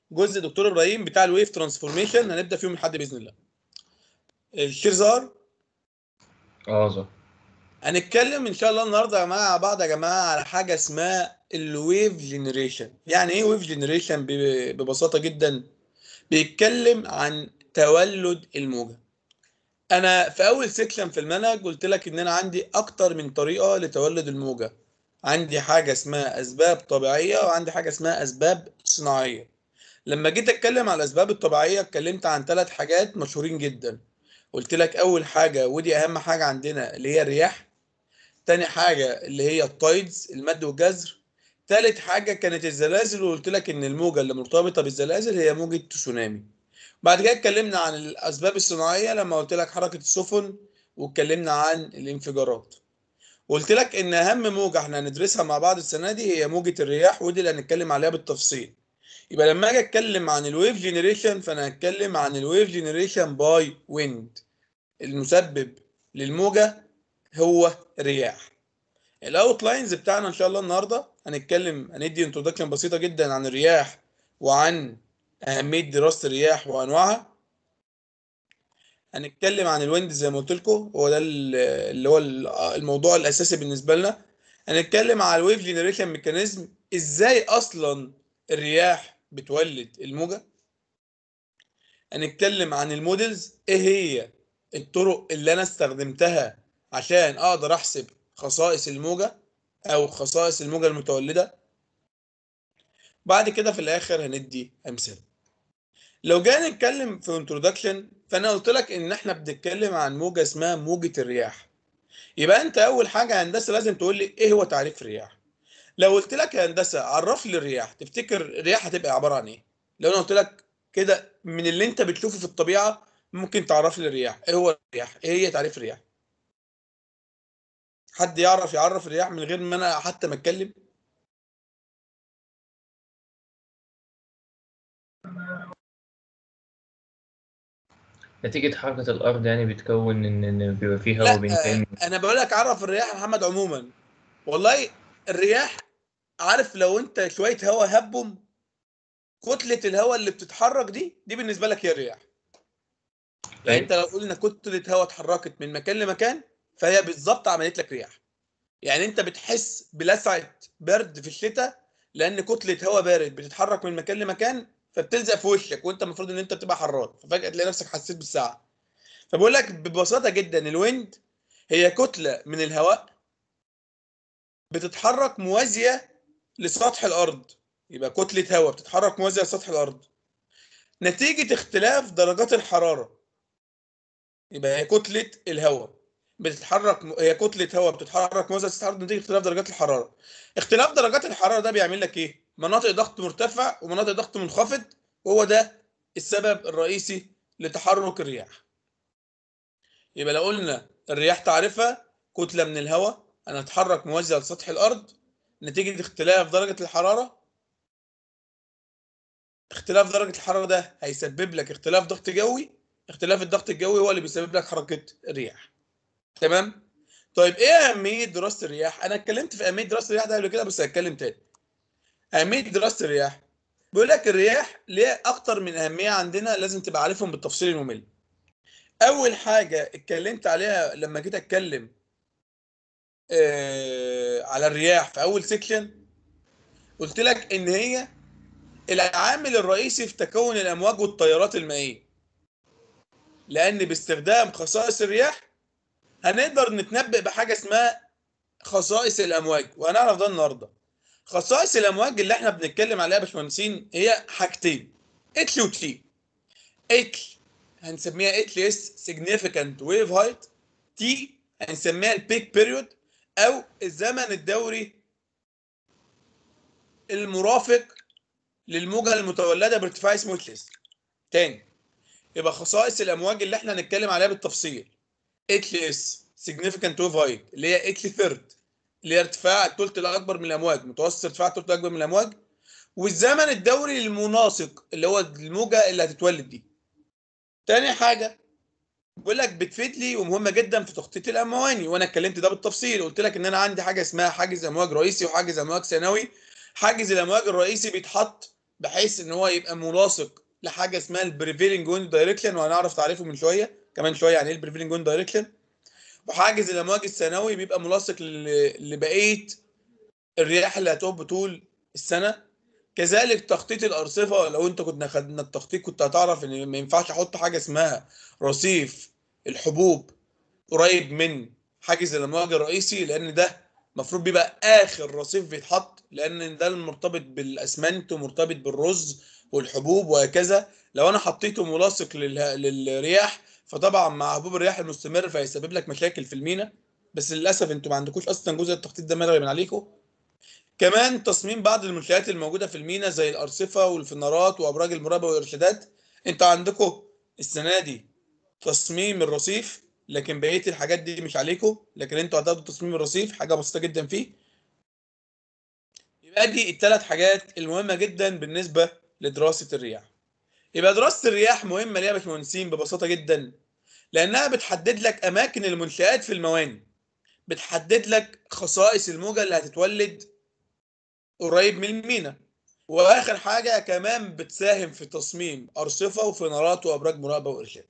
جزء دكتور ابراهيم بتاع الويف ترانسفورميشن هنبدا فيهم لحد باذن الله الشير ظهر اه ظهر هنتكلم ان شاء الله النهارده مع بعض يا جماعه على حاجه اسمها الويف جنريشن يعني ايه ويف جنريشن ببساطه جدا بيتكلم عن تولد الموجه انا في اول سيكشن في المنهج قلت لك ان انا عندي اكتر من طريقه لتولد الموجه عندي حاجه اسمها اسباب طبيعيه وعندي حاجه اسمها اسباب صناعيه لما جيت اتكلم على الاسباب الطبيعيه اتكلمت عن ثلاث حاجات مشهورين جدا قلت لك اول حاجه ودي اهم حاجه عندنا اللي هي الرياح تاني حاجه اللي هي التايدز المد والجزر تالت حاجه كانت الزلازل وقلت لك ان الموجه اللي مرتبطه بالزلازل هي موجه تسونامي بعد كده اتكلمنا عن الاسباب الصناعيه لما قلت لك حركه السفن واتكلمنا عن الانفجارات قلت لك ان اهم موجه احنا هندرسها مع بعض السنه دي هي موجه الرياح ودي اللي هنتكلم عليها بالتفصيل يبقى لما اجي اتكلم عن الويف جنريشن فانا هتكلم عن الويف جنريشن باي ويند المسبب للموجه هو الرياح الاوتلاينز بتاعنا ان شاء الله النهارده هنتكلم هندي انترودكشن بسيطه جدا عن الرياح وعن اهميه دراسه الرياح وانواعها هنتكلم عن الويند زي ما قلت لكم هو ده اللي هو الموضوع الاساسي بالنسبه لنا هنتكلم على الويف جنريشن ميكانيزم ازاي اصلا الرياح بتولد الموجه هنتكلم عن المودلز ايه هي الطرق اللي انا استخدمتها عشان اقدر احسب خصائص الموجه او خصائص الموجه المتولده بعد كده في الاخر هندي امثله لو جينا نتكلم في انترودكشن فانا قلت لك ان احنا بنتكلم عن موجه اسمها موجه الرياح يبقى انت اول حاجه هندسه لازم تقول لي ايه هو تعريف الرياح لو قلت لك يا هندسه عرف لي الرياح تفتكر الرياح هتبقى عباره عن ايه لو انا قلت لك كده من اللي انت بتشوفه في الطبيعه ممكن تعرف لي الرياح ايه هو الرياح ايه هي تعريف الرياح حد يعرف يعرف الرياح من غير ما انا حتى ما اتكلم نتيجة حركة الأرض يعني بتكون إن إن بيبقى فيه لا هواء بينتقل انا بقول لك عرف الرياح يا محمد عموما والله الرياح عارف لو انت شويه هواء هبهم كتله الهواء اللي بتتحرك دي دي بالنسبه لك هي الرياح يعني أيوة. انت لو قلنا كتله هواء اتحركت من مكان لمكان فهي بالظبط عملت لك رياح يعني انت بتحس بلسعه برد في الشتاء لان كتله هواء بارد بتتحرك من مكان لمكان فبتلزق في وشك وانت المفروض ان انت بتبقى حران ففجاه تلاقي نفسك حسيت بالساعه فبقول لك ببساطه جدا الويند هي كتله من الهواء بتتحرك موازيه لسطح الارض يبقى كتله هواء بتتحرك موازيه لسطح الارض نتيجه اختلاف درجات الحراره يبقى هي كتله الهواء بتتحرك هي كتله هواء بتتحرك موازيه لسطح الارض نتيجه اختلاف درجات الحراره اختلاف درجات الحراره ده بيعمل لك ايه مناطق ضغط مرتفع ومناطق ضغط منخفض وهو ده السبب الرئيسي لتحرك الرياح يبقى لو قلنا الرياح تعرفها كتله من الهواء انا اتحرك موازيه لسطح الارض نتيجه اختلاف درجه الحراره اختلاف درجه الحراره ده هيسبب لك اختلاف ضغط جوي اختلاف الضغط الجوي هو اللي بيسبب لك حركه الرياح تمام طيب ايه اهميه دراسه الرياح انا اتكلمت في اهميه دراسه الرياح ده قبل كده بس هتكلم تاني اهميه دراسه الرياح بيقول لك الرياح ليه اكتر من اهميه عندنا لازم تبقى عارفهم بالتفصيل الممل اول حاجه اتكلمت عليها لما جيت اتكلم آه على الرياح في اول سيكشن قلت لك ان هي العامل الرئيسي في تكون الامواج والتيارات المائيه لان باستخدام خصائص الرياح هنقدر نتنبأ بحاجه اسمها خصائص الامواج وهنعرف ده النهارده خصائص الامواج اللي احنا بنتكلم عليها يا باشمهندسين هي حاجتين اتش وتي اتش هنسميها اتش اس significant wave height تي هنسميها البيك بيريود او الزمن الدوري المرافق للموجه المتولده بارتفاع اسمه اتش اس تاني يبقى خصائص الامواج اللي احنا هنتكلم عليها بالتفصيل اتش اس significant wave height اللي هي اتش ثيرد اللي هي ارتفاع الثلث الاكبر من الامواج متوسط ارتفاع الثلث الاكبر من الامواج والزمن الدوري المناسق اللي هو الموجه اللي هتتولد دي تاني حاجه بقول لك بتفيد لي ومهمه جدا في تخطيط الامواني وانا اتكلمت ده بالتفصيل قلت لك ان انا عندي حاجه اسمها حاجز امواج رئيسي وحاجز امواج ثانوي حاجز الامواج الرئيسي بيتحط بحيث ان هو يبقى ملاصق لحاجه اسمها البريفيلنج ويند دايركشن وهنعرف تعريفه من شويه كمان شويه يعني ايه البريفيلنج ويند دايركشن وحاجز الامواج الثانوي بيبقى ملاصق ل- لبقيه الرياح اللي هتهب طول السنه كذلك تخطيط الارصفه لو انت كنا خدنا التخطيط كنت هتعرف ان ما ينفعش احط حاجه اسمها رصيف الحبوب قريب من حاجز الامواج الرئيسي لان ده المفروض بيبقى اخر رصيف بيتحط لان ده المرتبط بالاسمنت ومرتبط بالرز والحبوب وهكذا لو انا حطيته ملاصق لل- للرياح فطبعا مع هبوب الرياح المستمر فهيسبب لك مشاكل في المينا بس للاسف انتوا ما عندكوش اصلا جزء التخطيط ده ملغي من عليكم كمان تصميم بعض المنشآت الموجوده في المينا زي الارصفه والفنارات وابراج المراقبه والارشادات انتوا عندكم السنه دي تصميم الرصيف لكن بقيه الحاجات دي مش عليكم لكن انتوا هتاخدوا تصميم الرصيف حاجه بسيطه جدا فيه يبقى دي الثلاث حاجات المهمه جدا بالنسبه لدراسه الرياح يبقى دراسه الرياح مهمه ليه يا باشمهندسين ببساطه جدا لانها بتحدد لك اماكن المنشآت في الموانئ بتحدد لك خصائص الموجه اللي هتتولد قريب من المينا واخر حاجه كمان بتساهم في تصميم ارصفه وفنارات وابراج مراقبه وارشاد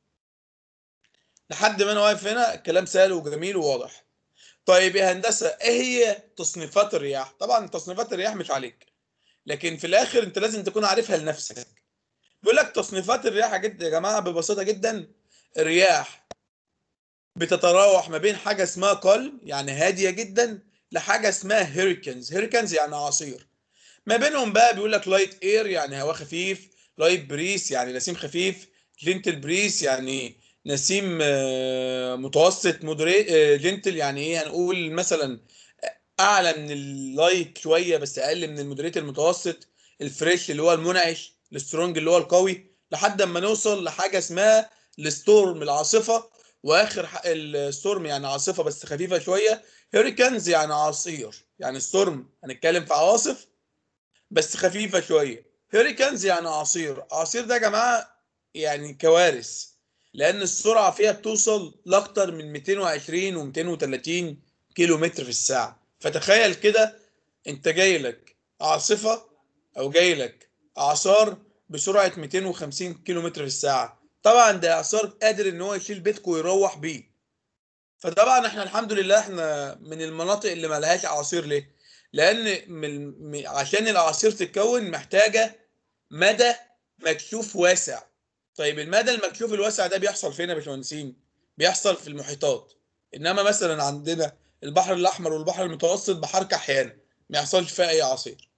لحد ما انا واقف هنا الكلام سهل وجميل وواضح طيب يا هندسه ايه هي تصنيفات الرياح طبعا تصنيفات الرياح مش عليك لكن في الاخر انت لازم تكون عارفها لنفسك بيقول لك تصنيفات الرياح جدا يا جماعه ببساطه جدا الرياح بتتراوح ما بين حاجه اسمها قلم يعني هاديه جدا لحاجه اسمها هيريكنز هيريكنز يعني اعاصير ما بينهم بقى بيقول لك لايت اير يعني هواء خفيف لايت بريس يعني نسيم خفيف جنتل بريس يعني نسيم آه، متوسط مودري جنتل يعني ايه هنقول مثلا اعلى من اللايت شويه بس اقل من المودريت المتوسط الفريش اللي هو المنعش السترونج اللي هو القوي لحد ما نوصل لحاجه اسمها الستورم العاصفه واخر ح- الستورم يعني عاصفه بس خفيفه شويه هيريكانز يعني عصير يعني ستورم هنتكلم في عواصف بس خفيفه شويه هيريكانز يعني عصير عصير ده يا جماعه يعني كوارث لان السرعه فيها بتوصل لاكتر من 220 و230 كيلو متر في الساعه فتخيل كده انت جاي لك عاصفه او جاي لك اعصار بسرعه 250 كيلو متر في الساعه طبعا ده اعصار قادر ان هو يشيل بيتكم ويروح بيه فطبعا احنا الحمد لله احنا من المناطق اللي ما لهاش اعاصير ليه لان من من- عشان الاعاصير تتكون محتاجه مدى مكشوف واسع طيب المدى المكشوف الواسع ده بيحصل فين يا باشمهندسين بيحصل في المحيطات انما مثلا عندنا البحر الاحمر والبحر المتوسط بحار كحيان ما يحصلش فيها اي اعاصير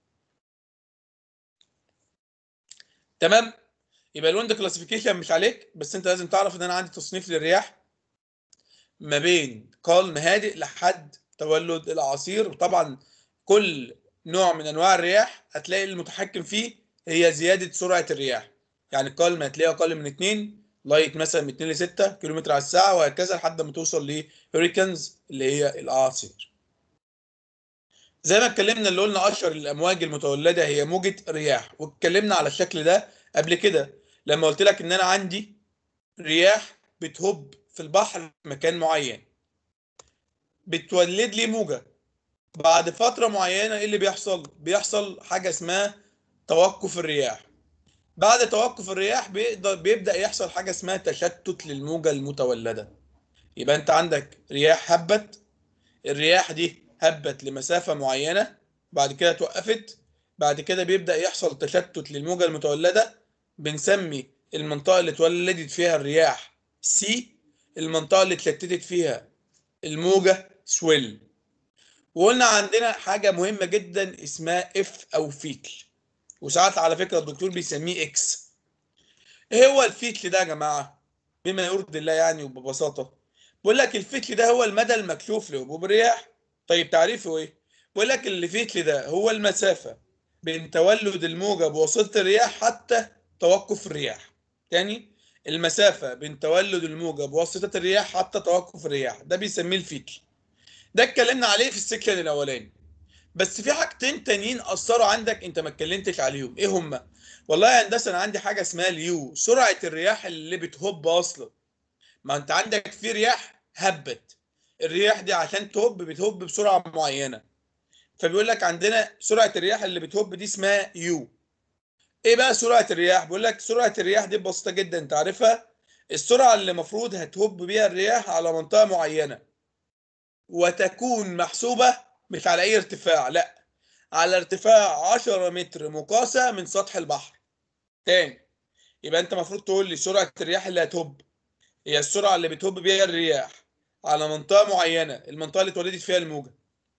تمام يبقى الويند كلاسيفيكيشن مش عليك بس انت لازم تعرف ان انا عندي تصنيف للرياح ما بين قلم هادئ لحد تولد الاعاصير وطبعا كل نوع من انواع الرياح هتلاقي المتحكم فيه هي زياده سرعه الرياح يعني القلم هتلاقيه اقل من 2 لايت مثلا من 2 ل 6 كيلومتر على الساعه وهكذا لحد ما توصل لهوريكانز اللي هي الاعاصير زي ما اتكلمنا اللي قلنا اشهر الامواج المتولده هي موجه رياح واتكلمنا على الشكل ده قبل كده لما قلت لك ان انا عندي رياح بتهب في البحر في مكان معين بتولد لي موجه بعد فتره معينه ايه اللي بيحصل بيحصل حاجه اسمها توقف الرياح بعد توقف الرياح بيقدر بيبدا يحصل حاجه اسمها تشتت للموجه المتولده يبقى انت عندك رياح هبت الرياح دي هبت لمسافه معينه بعد كده توقفت بعد كده بيبدا يحصل تشتت للموجه المتولده بنسمي المنطقه اللي اتولدت فيها الرياح سي المنطقه اللي اتشتتت فيها الموجه سويل وقلنا عندنا حاجه مهمه جدا اسمها اف او فيتل وساعات على فكره الدكتور بيسميه اكس ايه هو الفيتل ده يا جماعه بما يرضي الله يعني وببساطه بقول لك الفيتل ده هو المدى المكشوف لهبوب الرياح طيب تعريفه ايه بقول لك الفيتل ده هو المسافه بين تولد الموجه بواسطه الرياح حتى توقف الرياح تاني المسافه بين تولد الموجه بواسطه الرياح حتى توقف الرياح ده بيسميه الفيتل ده اتكلمنا عليه في السكشن الاولاني بس في حاجتين تانيين اثروا عندك انت ما اتكلمتش عليهم ايه هما والله يا هندسه انا عندي حاجه اسمها اليو سرعه الرياح اللي بتهب اصلا ما انت عندك في رياح هبت الرياح دي عشان تهب بتهب بسرعه معينه فبيقول لك عندنا سرعه الرياح اللي بتهب دي اسمها يو ايه بقى سرعه الرياح بيقول لك سرعه الرياح دي بسيطه جدا انت عارفها السرعه اللي المفروض هتهب بيها الرياح على منطقه معينه وتكون محسوبه مش على اي ارتفاع لا على ارتفاع 10 متر مقاسه من سطح البحر تاني يبقى انت المفروض تقول لي سرعه الرياح اللي هتهب هي السرعه اللي بتهب بيها الرياح على منطقه معينه المنطقه اللي اتولدت فيها الموجه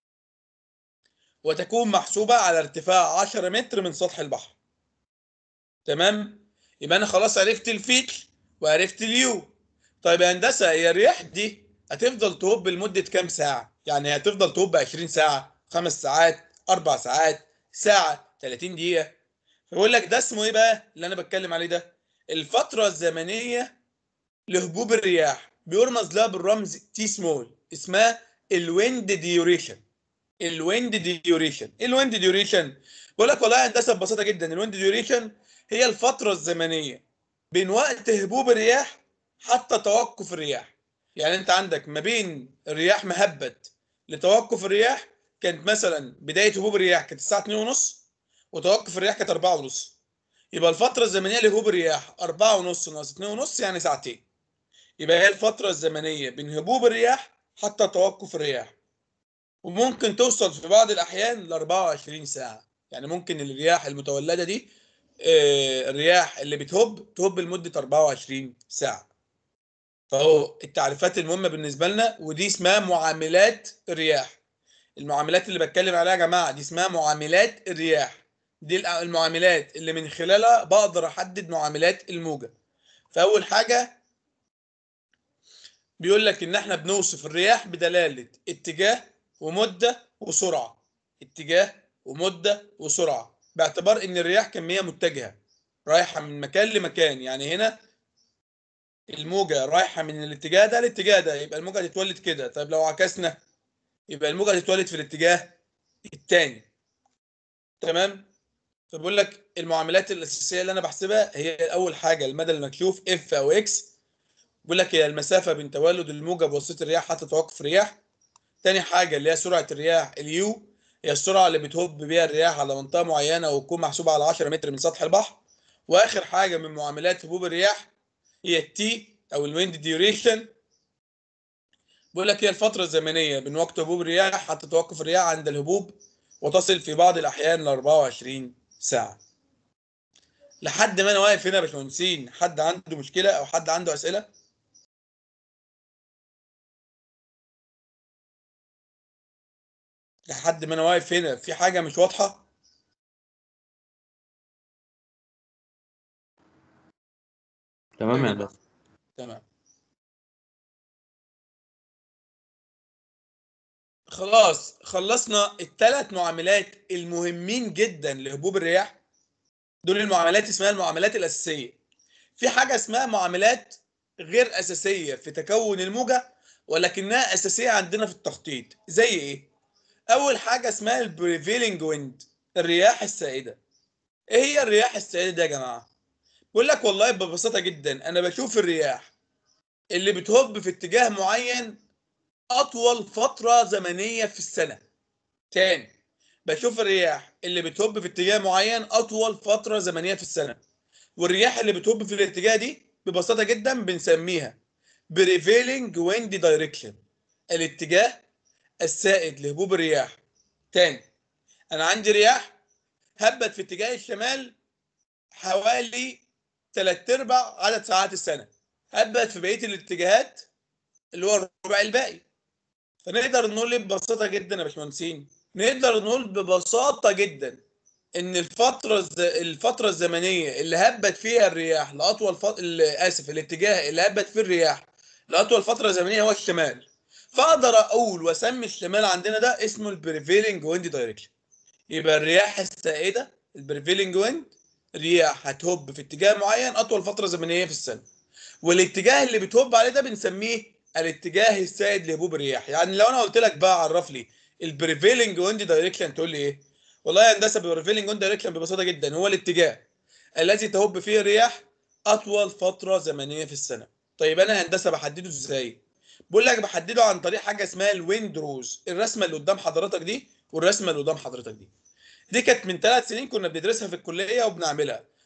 وتكون محسوبه على ارتفاع 10 متر من سطح البحر تمام يبقى انا خلاص عرفت الفيتش وعرفت اليو طيب يا هندسه هي الرياح دي هتفضل تهب لمده كام ساعه يعني هتفضل تهب 20 ساعه خمس ساعات اربع ساعات ساعه 30 دقيقه فبقول لك ده اسمه ايه بقى اللي انا بتكلم عليه ده الفتره الزمنيه لهبوب الرياح بيرمز لها بالرمز تي سمول اسمها الويند ديوريشن الويند ديوريشن ايه الويند ديوريشن بقول لك والله يا هندسه ببساطه جدا الويند ديوريشن هي الفتره الزمنيه بين وقت هبوب الرياح حتى توقف الرياح يعني انت عندك ما بين الرياح مهبت لتوقف الرياح كانت مثلا بدايه هبوب الرياح كانت الساعه 2:30 وتوقف الرياح كانت 4:30 يبقى الفتره الزمنيه لهبوب الرياح 4:30 ناقص 2:30 يعني ساعتين يبقى هي الفتره الزمنيه بين هبوب الرياح حتى توقف الرياح وممكن توصل في بعض الاحيان ل 24 ساعه يعني ممكن الرياح المتولده دي آه، الرياح اللي بتهب تهب لمده 24 ساعه فهو التعريفات المهمه بالنسبه لنا ودي اسمها معاملات الرياح المعاملات اللي بتكلم عليها يا جماعه دي اسمها معاملات الرياح دي الأ- المعاملات اللي من خلالها بقدر احدد معاملات الموجه فاول حاجه بيقول لك ان احنا بنوصف الرياح بدلاله اتجاه ومده وسرعه اتجاه ومده وسرعه باعتبار ان الرياح كميه متجهه رايحه من مكان لمكان يعني هنا الموجه رايحه من الاتجاه ده للاتجاه ده يبقى الموجه هتتولد كده طيب لو عكسنا يبقى الموجه هتتولد في الاتجاه الثاني تمام فبقول لك المعاملات الاساسيه اللي انا بحسبها هي اول حاجه المدى المكشوف اف او اكس بيقول لك هي المسافه بين تولد الموجه بواسطه الرياح حتى توقف الرياح تاني حاجه اللي هي سرعه الرياح اليو هي السرعه اللي بتهب بيها الرياح على منطقه معينه وتكون محسوبه على 10 متر من سطح البحر واخر حاجه من معاملات هبوب الرياح هي التي او الويند ديوريشن بيقول لك هي الفتره الزمنيه بين وقت هبوب الرياح حتى توقف الرياح عند الهبوب وتصل في بعض الاحيان ل 24 ساعه لحد ما انا واقف هنا يا باشمهندسين حد عنده مشكله او حد عنده اسئله لحد ما انا واقف هنا في حاجه مش واضحه تمام يا هندسة تمام خلاص خلصنا الثلاث معاملات المهمين جدا لهبوب الرياح دول المعاملات اسمها المعاملات الأساسية في حاجة اسمها معاملات غير أساسية في تكون الموجة ولكنها أساسية عندنا في التخطيط زي إيه؟ أول حاجة اسمها البريفيلينج ويند الرياح السائدة إيه هي الرياح السائدة دي يا جماعة؟ بقول لك والله ببساطة جدا أنا بشوف الرياح اللي بتهب في اتجاه معين أطول فترة زمنية في السنة تاني بشوف الرياح اللي بتهب في اتجاه معين أطول فترة زمنية في السنة والرياح اللي بتهب في الاتجاه دي ببساطة جدا بنسميها prevailing wind direction الاتجاه السائد لهبوب الرياح تاني أنا عندي رياح هبت في اتجاه الشمال حوالي تلات أرباع عدد ساعات السنة هبت في بقية الاتجاهات اللي هو الربع الباقي فنقدر نقول ببساطة جدا يا باشمهندسين نقدر نقول ببساطة جدا ان الفترة الز... الفترة الزمنية اللي هبت فيها الرياح لأطول ف... آسف الاتجاه اللي هبت فيه الرياح لأطول فترة زمنية هو الشمال فأقدر أقول وأسمي الشمال عندنا ده اسمه البريفيلينج ويند دايركشن يبقى الرياح السائدة البريفيلينج ويند رياح هتهب في اتجاه معين أطول فترة زمنية في السنة والاتجاه اللي بتهب عليه ده بنسميه الاتجاه السائد لهبوب الرياح يعني لو انا قلت لك بقى عرف لي البريفيلنج ويند دايركشن تقول لي ايه والله يا هندسه البريفيلنج ويند دايركشن ببساطه جدا هو الاتجاه الذي تهب فيه الرياح اطول فتره زمنيه في السنه طيب انا هندسه بحدده ازاي بقول لك بحدده عن طريق حاجه اسمها الويند روز الرسمه اللي قدام حضرتك دي والرسمه اللي قدام حضرتك دي دي كانت من ثلاث سنين كنا بندرسها في الكليه وبنعملها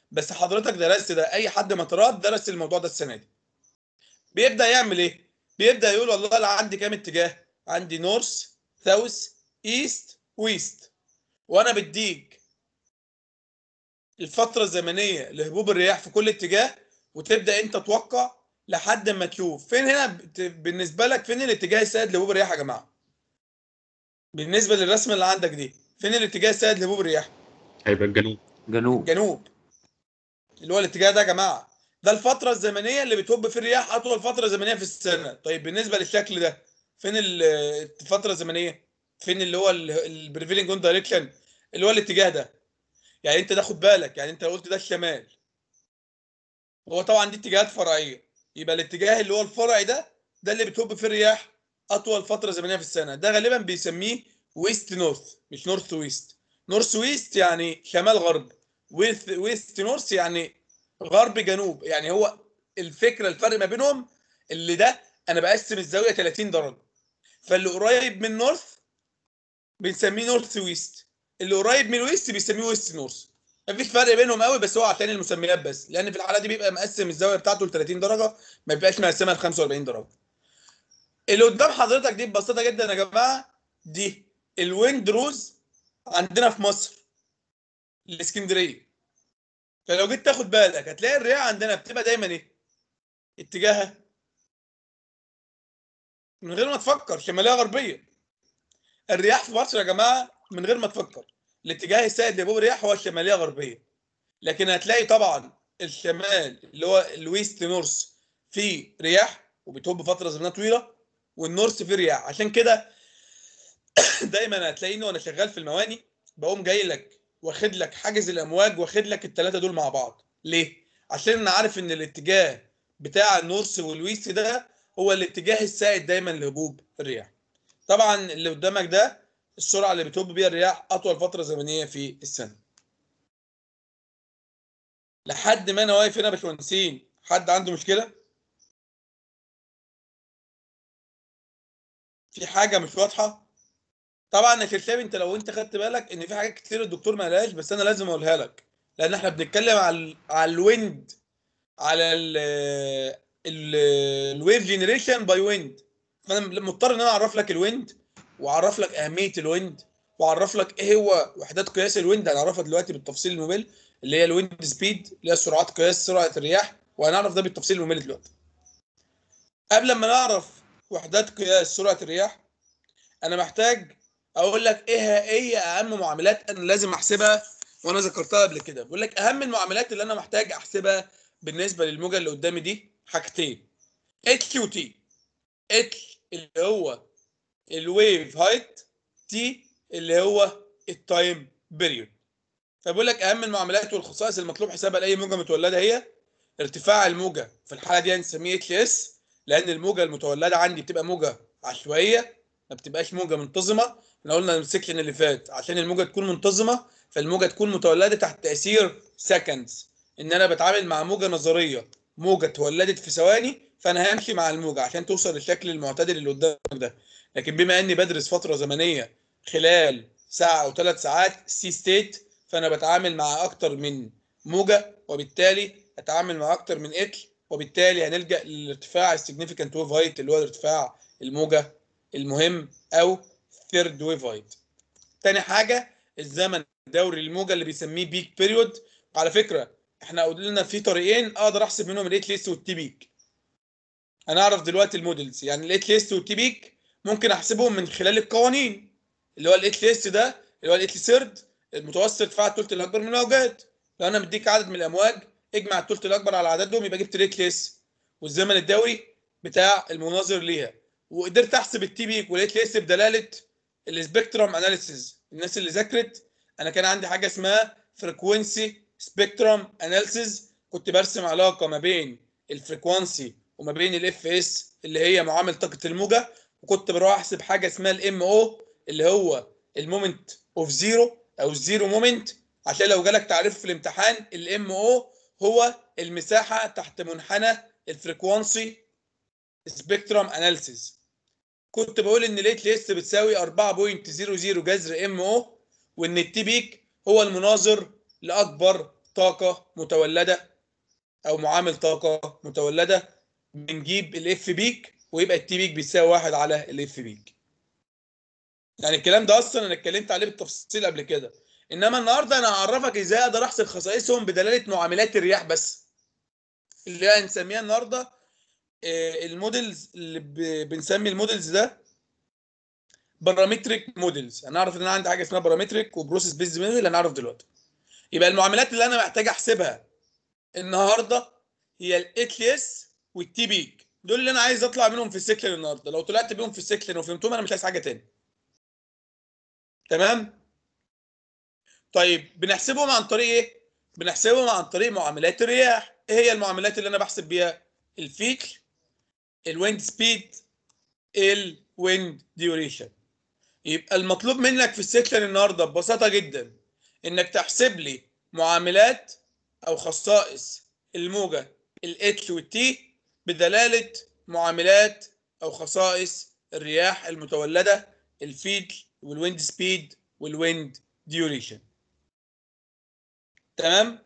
بس حضرتك درست ده اي حد مطارات درس الموضوع ده السنه دي بيبدا يعمل ايه بيبدا يقول والله انا عندي كام اتجاه عندي نورث ساوث ايست ويست وانا بديك الفتره الزمنيه لهبوب الرياح في كل اتجاه وتبدا انت توقع لحد ما تشوف فين هنا بت- بالنسبه لك فين الاتجاه السائد لهبوب الرياح يا جماعه بالنسبه للرسمه اللي عندك دي فين الاتجاه السائد لهبوب الرياح هيبقى الجنوب جنوب جنوب اللي هو الاتجاه ده يا جماعه ده الفتره الزمنيه اللي بتهب في الرياح اطول فتره زمنيه في السنه طيب بالنسبه للشكل ده فين ال- الفتره الزمنيه فين اللي هو البريفيلنج اون دايركشن اللي هو الاتجاه ده يعني انت ده خد بالك يعني انت لو قلت ده الشمال هو طبعا دي اتجاهات فرعيه يبقى الاتجاه اللي هو الفرعي ده ده اللي بتهب فيه الرياح اطول فتره زمنيه في السنه ده غالبا بيسميه ويست نورث مش نورث ويست نورث ويست يعني شمال غرب ويست ويست نورث يعني غرب جنوب يعني هو الفكره الفرق ما بينهم اللي ده انا بقسم الزاويه 30 درجه فاللي قريب من نورث بنسميه نورث ويست اللي قريب من الويست بيسميه ويست نورث مفيش فرق بينهم قوي بس هو عشان المسميات بس لان في الحاله دي بيبقى مقسم الزاويه بتاعته ل 30 درجه ما بيبقاش مقسمها ل 45 درجه اللي قدام حضرتك دي ببساطه جدا يا جماعه دي الويند روز عندنا في مصر الاسكندريه فلو جيت تاخد بالك هتلاقي الرياح عندنا بتبقى دايما ايه اتجاهها من غير ما تفكر شماليه غربيه الرياح في مصر يا جماعه من غير ما تفكر الاتجاه السائد لهبوب الرياح هو الشماليه غربيه لكن هتلاقي طبعا الشمال اللي هو الويست نورث فيه رياح وبتهب فتره زمنيه طويله والنورث فيه رياح عشان كده دايما هتلاقيني وانا شغال في المواني بقوم جاي لك واخد لك حاجز الامواج واخد لك الثلاثه دول مع بعض ليه عشان انا عارف ان الاتجاه بتاع النورث والويست ده هو الاتجاه السائد دايما لهبوب الرياح طبعا اللي قدامك ده السرعه اللي بتهب بيها الرياح اطول فتره زمنيه في السنه لحد ما انا واقف هنا يا باشمهندسين حد عنده مشكله في حاجه مش واضحه طبعا يا شرشاب انت لو انت خدت بالك ان في حاجات كتير الدكتور ما قالهاش بس انا لازم اقولها لك لان احنا بنتكلم على ال على الويند على ال ال الويف جنريشن باي ويند فانا مضطر ان انا اعرف لك الويند واعرف لك اهميه الويند واعرف لك ايه هو وحدات قياس الويند هنعرفها دلوقتي بالتفصيل الممل اللي هي الويند سبيد اللي هي سرعات قياس سرعه الرياح وهنعرف ده بالتفصيل الممل دلوقتي قبل ما نعرف وحدات قياس سرعه الرياح انا محتاج اقول لك ايه هي اهم معاملات انا لازم احسبها وانا ذكرتها قبل كده بقول لك اهم المعاملات اللي انا محتاج احسبها بالنسبه للموجه اللي قدامي دي حاجتين اتش وتي اتش اللي هو الويف هايت تي اللي هو التايم بيريود فبقول لك اهم المعاملات والخصائص المطلوب حسابها لاي موجه متولده هي ارتفاع الموجه في الحاله دي هنسميه اتش اس لان الموجه المتولده عندي بتبقى موجه عشوائيه ما بتبقاش موجه منتظمه احنا قلنا السكشن اللي فات عشان الموجه تكون منتظمه فالموجه تكون متولده تحت تاثير سكندز ان انا بتعامل مع موجه نظريه موجه اتولدت في ثواني فانا همشي مع الموجه عشان توصل للشكل المعتدل اللي قدامك ده لكن بما اني بدرس فتره زمنيه خلال ساعه او ثلاث ساعات سي ستيت فانا بتعامل مع اكتر من موجه وبالتالي اتعامل مع اكتر من اتش وبالتالي هنلجا للارتفاع السيجنيفيكانت ويف هايت اللي هو الارتفاع الموجه المهم او ثيرد ويف هايت تاني حاجه الزمن الدوري للموجه اللي بيسميه بيك بيريود على فكره احنا قلنا في طريقين اقدر احسب منهم الاتش ليست والتي بيك هنعرف دلوقتي المودلز يعني الاتش ليست والتي بيك ممكن احسبهم من خلال القوانين اللي هو الاتش ليست ده اللي هو الاتش سيرد المتوسط ارتفاع الثلث الاكبر من الموجات لو انا مديك عدد من الامواج اجمع الثلث الاكبر على عددهم يبقى جبت الاتش ليست والزمن الدوري بتاع المناظر ليها وقدرت احسب التي بيك والاتش ليست بدلاله السبيكترم اناليسيز الناس اللي ذاكرت انا كان عندي حاجه اسمها فريكوينسي سبيكترم اناليسيز كنت برسم علاقه ما بين الفريكوانسي وما بين الاف اس اللي هي معامل طاقه الموجه وكنت بروح احسب حاجه اسمها الام او اللي هو المومنت اوف زيرو او الزيرو مومنت عشان لو جالك تعريف في الامتحان الام او هو المساحه تحت منحنى الفريكوانسي سبيكترم اناليسيز كنت بقول ان الاتش ليست بتساوي 4.00 جذر ام او وان التي بيك هو المناظر لاكبر طاقه متولده او معامل طاقه متولده بنجيب الاف بيك ويبقى التي بيك بيساوي واحد على الاف بيك يعني الكلام ده اصلا انا اتكلمت عليه بالتفصيل قبل كده انما النهارده انا هعرفك ازاي اقدر احسب خصائصهم بدلاله معاملات الرياح بس اللي هي هنسميها النهارده آه، المودلز اللي ب- بنسمي المودلز ده بارامتريك مودلز انا اعرف ان انا عندي حاجه اسمها بارامتريك وبروسيس بيز موديل انا اعرف دلوقتي يبقى المعاملات اللي انا محتاج احسبها النهارده هي الاتش اس والتي بيك دول اللي انا عايز اطلع منهم في السكشن النهارده لو طلعت بيهم في السكشن وفهمتهم انا مش عايز حاجه تاني تمام طيب بنحسبهم عن طريق ايه بنحسبهم عن طريق معاملات الرياح ايه هي المعاملات اللي انا بحسب بيها الفيك الويند سبيد الويند ديوريشن يبقى المطلوب منك في السكشن النهارده ببساطه جدا انك تحسب لي معاملات او خصائص الموجه الاتش والتي بدلاله معاملات او خصائص الرياح المتولده الفيد والويند سبيد والويند ديوريشن تمام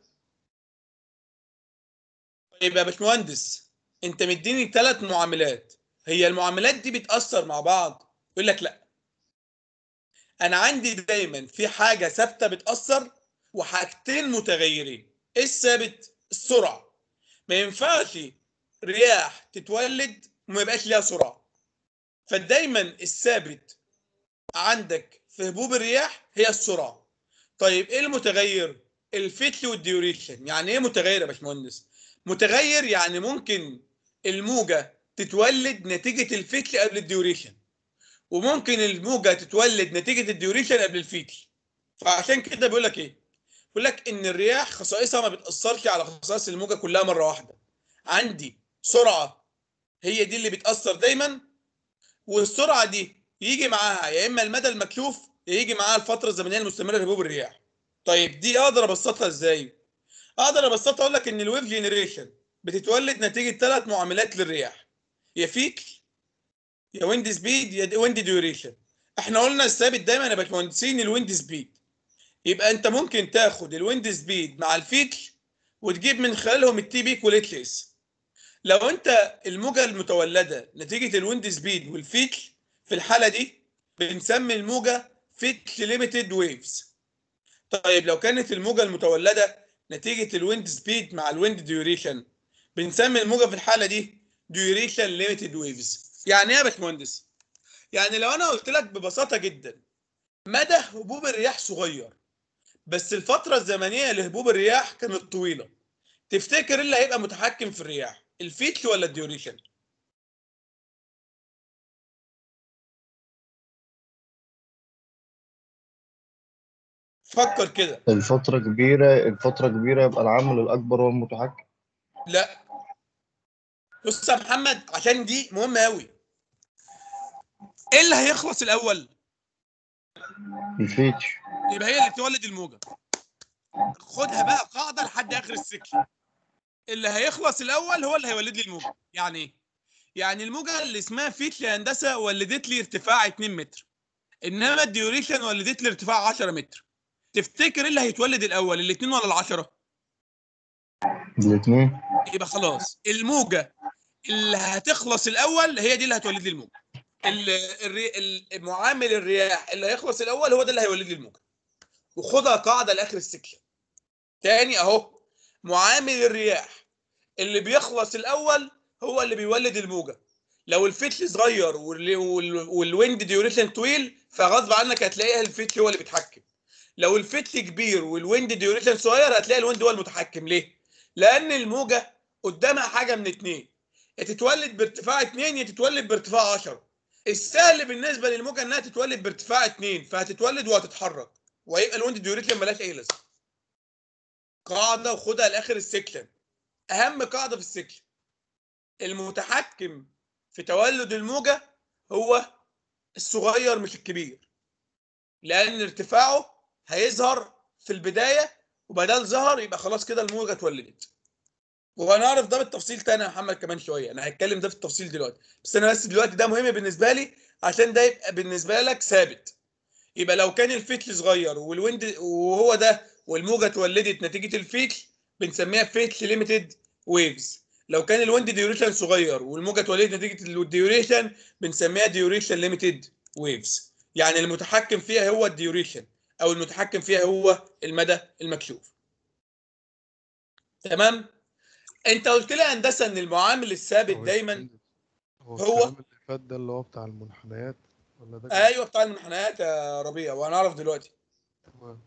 طيب يا باشمهندس انت مديني ثلاث معاملات هي المعاملات دي بتأثر مع بعض يقول لك لا انا عندي دايما في حاجه ثابته بتأثر وحاجتين متغيرين ايه الثابت السرعه ما ينفعش رياح تتولد وما يبقاش ليها سرعه فدايما الثابت عندك في هبوب الرياح هي السرعه طيب ايه المتغير الفتل والديوريشن يعني ايه متغير يا باشمهندس متغير يعني ممكن الموجه تتولد نتيجه الفتل قبل الديوريشن وممكن الموجه تتولد نتيجه الديوريشن قبل الفتل فعشان كده بيقول لك ايه بيقول لك ان الرياح خصائصها ما بتاثرش على خصائص الموجه كلها مره واحده عندي سرعه هي دي اللي بتاثر دايما والسرعه دي يجي معاها يا اما المدى المكشوف يا يجي معاها الفتره الزمنيه المستمره لهبوب الرياح طيب دي اقدر ابسطها ازاي اقدر ابسطها اقول لك ان الويف جينيريشن بتتولد نتيجه ثلاث معاملات للرياح يا فيك يا ويند سبيد يا ويند ديوريشن احنا قلنا الثابت دايما يا باشمهندسين الويند سبيد يبقى انت ممكن تاخد الويند سبيد مع الفيك وتجيب من خلالهم التي بيك والاتش اس لو انت الموجه المتولده نتيجه الويند سبيد والفيك في الحاله دي بنسمي الموجه فيك ليميتد ويفز طيب لو كانت الموجه المتولده نتيجه الويند سبيد مع الويند ديوريشن بنسمي الموجه في الحاله دي ديوريشن ليميتد ويفز يعني ايه يا باشمهندس يعني لو انا قلت لك ببساطه جدا مدى هبوب الرياح صغير بس الفتره الزمنيه لهبوب الرياح كانت طويله تفتكر ايه اللي هيبقى متحكم في الرياح الفيتش ولا الديوريشن فكر كده الفترة كبيرة الفترة كبيرة يبقى العامل الأكبر هو المتحكم لا بص يا محمد عشان دي مهمه قوي ايه اللي هيخلص الاول الفيتش يبقى هي اللي تولد الموجه خدها بقى قاعده لحد اخر السكشن اللي هيخلص الاول هو اللي هيولد لي الموجه يعني ايه يعني الموجه اللي اسمها فيت هندسه ولدت لي ارتفاع 2 متر انما الديوريشن ولدت لي ارتفاع 10 متر تفتكر ايه اللي هيتولد الاول الاثنين ولا العشرة الاثنين يبقى خلاص الموجه اللي هتخلص الاول هي دي اللي هتولد لي الموجه ال- الري- ال- معامل الرياح اللي هيخلص الاول هو ده اللي هيولد لي الموجه وخدها قاعده لاخر السكشن تاني اهو معامل الرياح اللي بيخلص الاول هو اللي بيولد الموجه لو الفتل صغير وال- وال- والويند ديوريشن طويل فغصب عنك هتلاقيها الفتل هو اللي بيتحكم لو الفتل كبير والويند ديوريشن صغير هتلاقي الويند هو المتحكم ليه لان الموجه قدامها حاجه من اتنين يا تتولد بارتفاع اتنين يا تتولد بارتفاع 10 السهل بالنسبه للموجه انها تتولد بارتفاع اتنين فهتتولد وهتتحرك وهيبقى الويند ديوريشن ملهاش اي لازمه قاعده وخدها لاخر السكشن اهم قاعده في السكشن المتحكم في تولد الموجه هو الصغير مش الكبير لان ارتفاعه هيظهر في البدايه وبدل ظهر يبقى خلاص كده الموجه اتولدت وهنعرف ده بالتفصيل تاني يا محمد كمان شويه انا هتكلم ده في التفصيل دلوقتي بس انا بس دلوقتي ده مهم بالنسبه لي عشان ده يبقى بالنسبه لك ثابت يبقى لو كان الفتل صغير والويند وهو ده والموجه اتولدت نتيجه الفتل بنسميها فتل ليميتد ويفز لو كان الويند ديوريشن صغير والموجه اتولدت نتيجه الديوريشن بنسميها ديوريشن ليميتد ويفز يعني المتحكم فيها هو الديوريشن او المتحكم فيها هو المدى المكشوف تمام انت قلت لي يا هندسه ان المعامل الثابت هو دايما هو هو- الكلام اللي فات ده اللي هو بتاع المنحنيات ولا ده كان- ايوه بتاع المنحنيات يا ربيع وهنعرف دلوقتي تمام.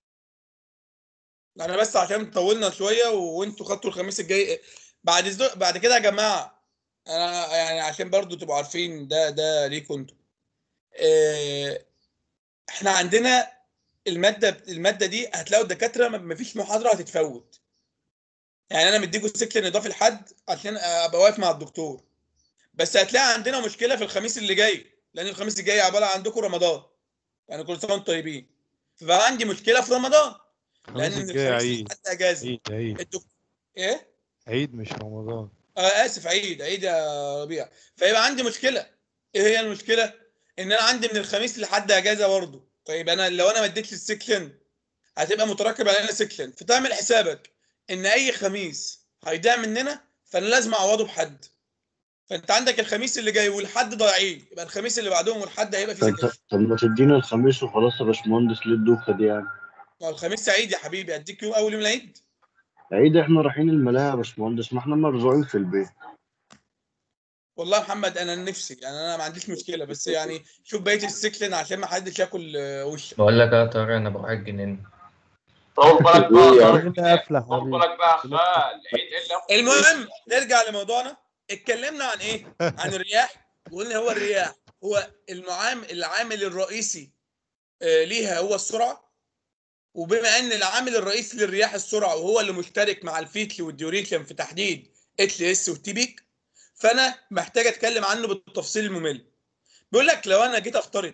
انا بس عشان طولنا شويه وانتوا خدتوا الخميس الجاي بعد إذن- بعد كده يا جماعه انا يعني عشان برضو تبقوا عارفين ده ده ليكم انتوا آه، احنا عندنا الماده الماده دي هتلاقوا الدكاتره ما- مفيش محاضره هتتفوت يعني انا مديكوا السكشن اضافي لحد عشان ابقى واقف مع الدكتور بس هتلاقي عندنا مشكله في الخميس اللي جاي لان الخميس الجاي عباره عندكم رمضان يعني كل سنه وانتم طيبين فبقى عندي مشكله في رمضان الخميس لان الجاي الخميس عيد حتى اجازه عيد عيد الدك... ايه عيد مش رمضان آه اسف عيد عيد يا ربيع فيبقى عندي مشكله ايه هي المشكله ان انا عندي من الخميس لحد اجازه برضه طيب انا لو انا ما اديتش السكشن هتبقى متركب علينا سكشن فتعمل حسابك ان اي خميس هيضيع مننا فانا لازم اعوضه بحد فانت عندك الخميس اللي جاي والحد ضايعين يبقى الخميس اللي بعدهم والحد هيبقى فيه طب سكشن طب ما تدينا الخميس وخلاص يا باشمهندس ليه الدوخه دي يعني ما هو الخميس سعيد يا حبيبي اديك يوم اول يوم العيد عيد احنا رايحين الملاهي يا باشمهندس ما احنا مرزوعين في البيت والله يا محمد انا نفسي يعني انا ما عنديش مشكله بس يعني شوف بقيه السكشن عشان ما حدش ياكل آه، وشك بقول لك يا طارق انا بقعد جنين طول بالك بقى إيه يا طارق. كده افلح طول حبيبي بالك بقى خال عيد الا المهم نرجع لموضوعنا اتكلمنا عن ايه عن الرياح وقلنا هو الرياح هو المعامل العامل الرئيسي آه، ليها هو السرعه وبما ان العامل الرئيسي للرياح السرعه وهو اللي مشترك مع الفيتل والديوريشن في تحديد اتش اس والتي بيك فانا محتاج اتكلم عنه بالتفصيل الممل بيقول لك لو انا جيت افترض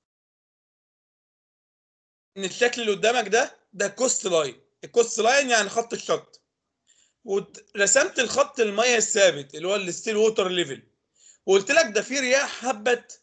ان الشكل اللي قدامك ده ده كوست لاين الكوست لاين يعني خط الشط ورسمت الخط الميه الثابت اللي هو الستيل ووتر ليفل وقلت لك ده في رياح هبت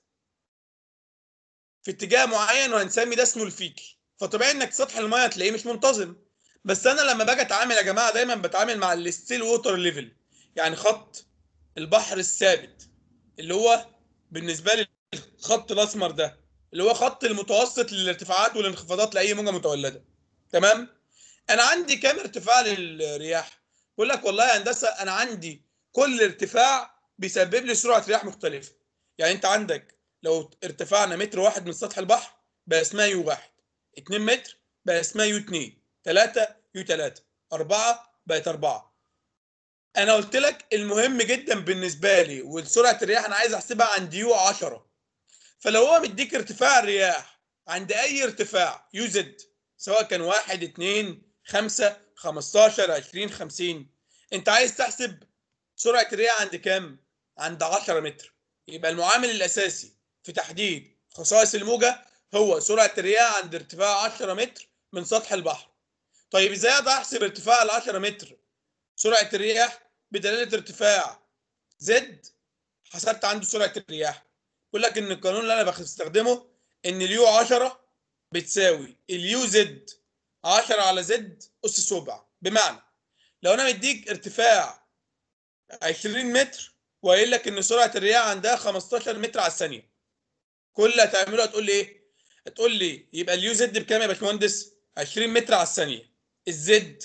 في اتجاه معين وهنسمي ده اسمه الفيكل فطبيعي انك سطح الميه تلاقيه مش منتظم بس انا لما باجي اتعامل يا جماعه دايما بتعامل مع الستيل ووتر ليفل يعني خط البحر الثابت اللي هو بالنسبه لي الخط الاسمر ده اللي هو خط المتوسط للارتفاعات والانخفاضات لاي موجه متولده تمام انا عندي كام ارتفاع للرياح بقول لك والله يا هندسه انا عندي كل ارتفاع بيسبب لي سرعه رياح مختلفه يعني انت عندك لو ارتفعنا متر واحد من سطح البحر بقى اسمها يو واحد 2 متر بقى اسمها يو 2 3 يو 3 4 بقت 4 انا قلت لك المهم جدا بالنسبه لي وسرعه الرياح انا عايز احسبها عند يو 10 فلو هو مديك ارتفاع الرياح عند اي ارتفاع يو زد سواء كان 1 2 5 15 20 50 انت عايز تحسب سرعه الرياح عند كام عند 10 متر يبقى المعامل الاساسي في تحديد خصائص الموجه هو سرعه الرياح عند ارتفاع 10 متر من سطح البحر طيب ازاي اقدر احسب ارتفاع ال 10 متر سرعه الرياح بدلاله ارتفاع زد حسبت عنده سرعه الرياح بيقول لك ان القانون اللي انا بستخدمه ان اليو 10 بتساوي اليو زد 10 على زد اس سبع بمعنى لو انا مديك ارتفاع 20 متر وقايل لك ان سرعه الرياح عندها 15 متر على الثانيه كل اللي هتعمله هتقول لي ايه؟ هتقول لي يبقى اليو زد بكام يا باشمهندس؟ 20 متر على الثانيه الزد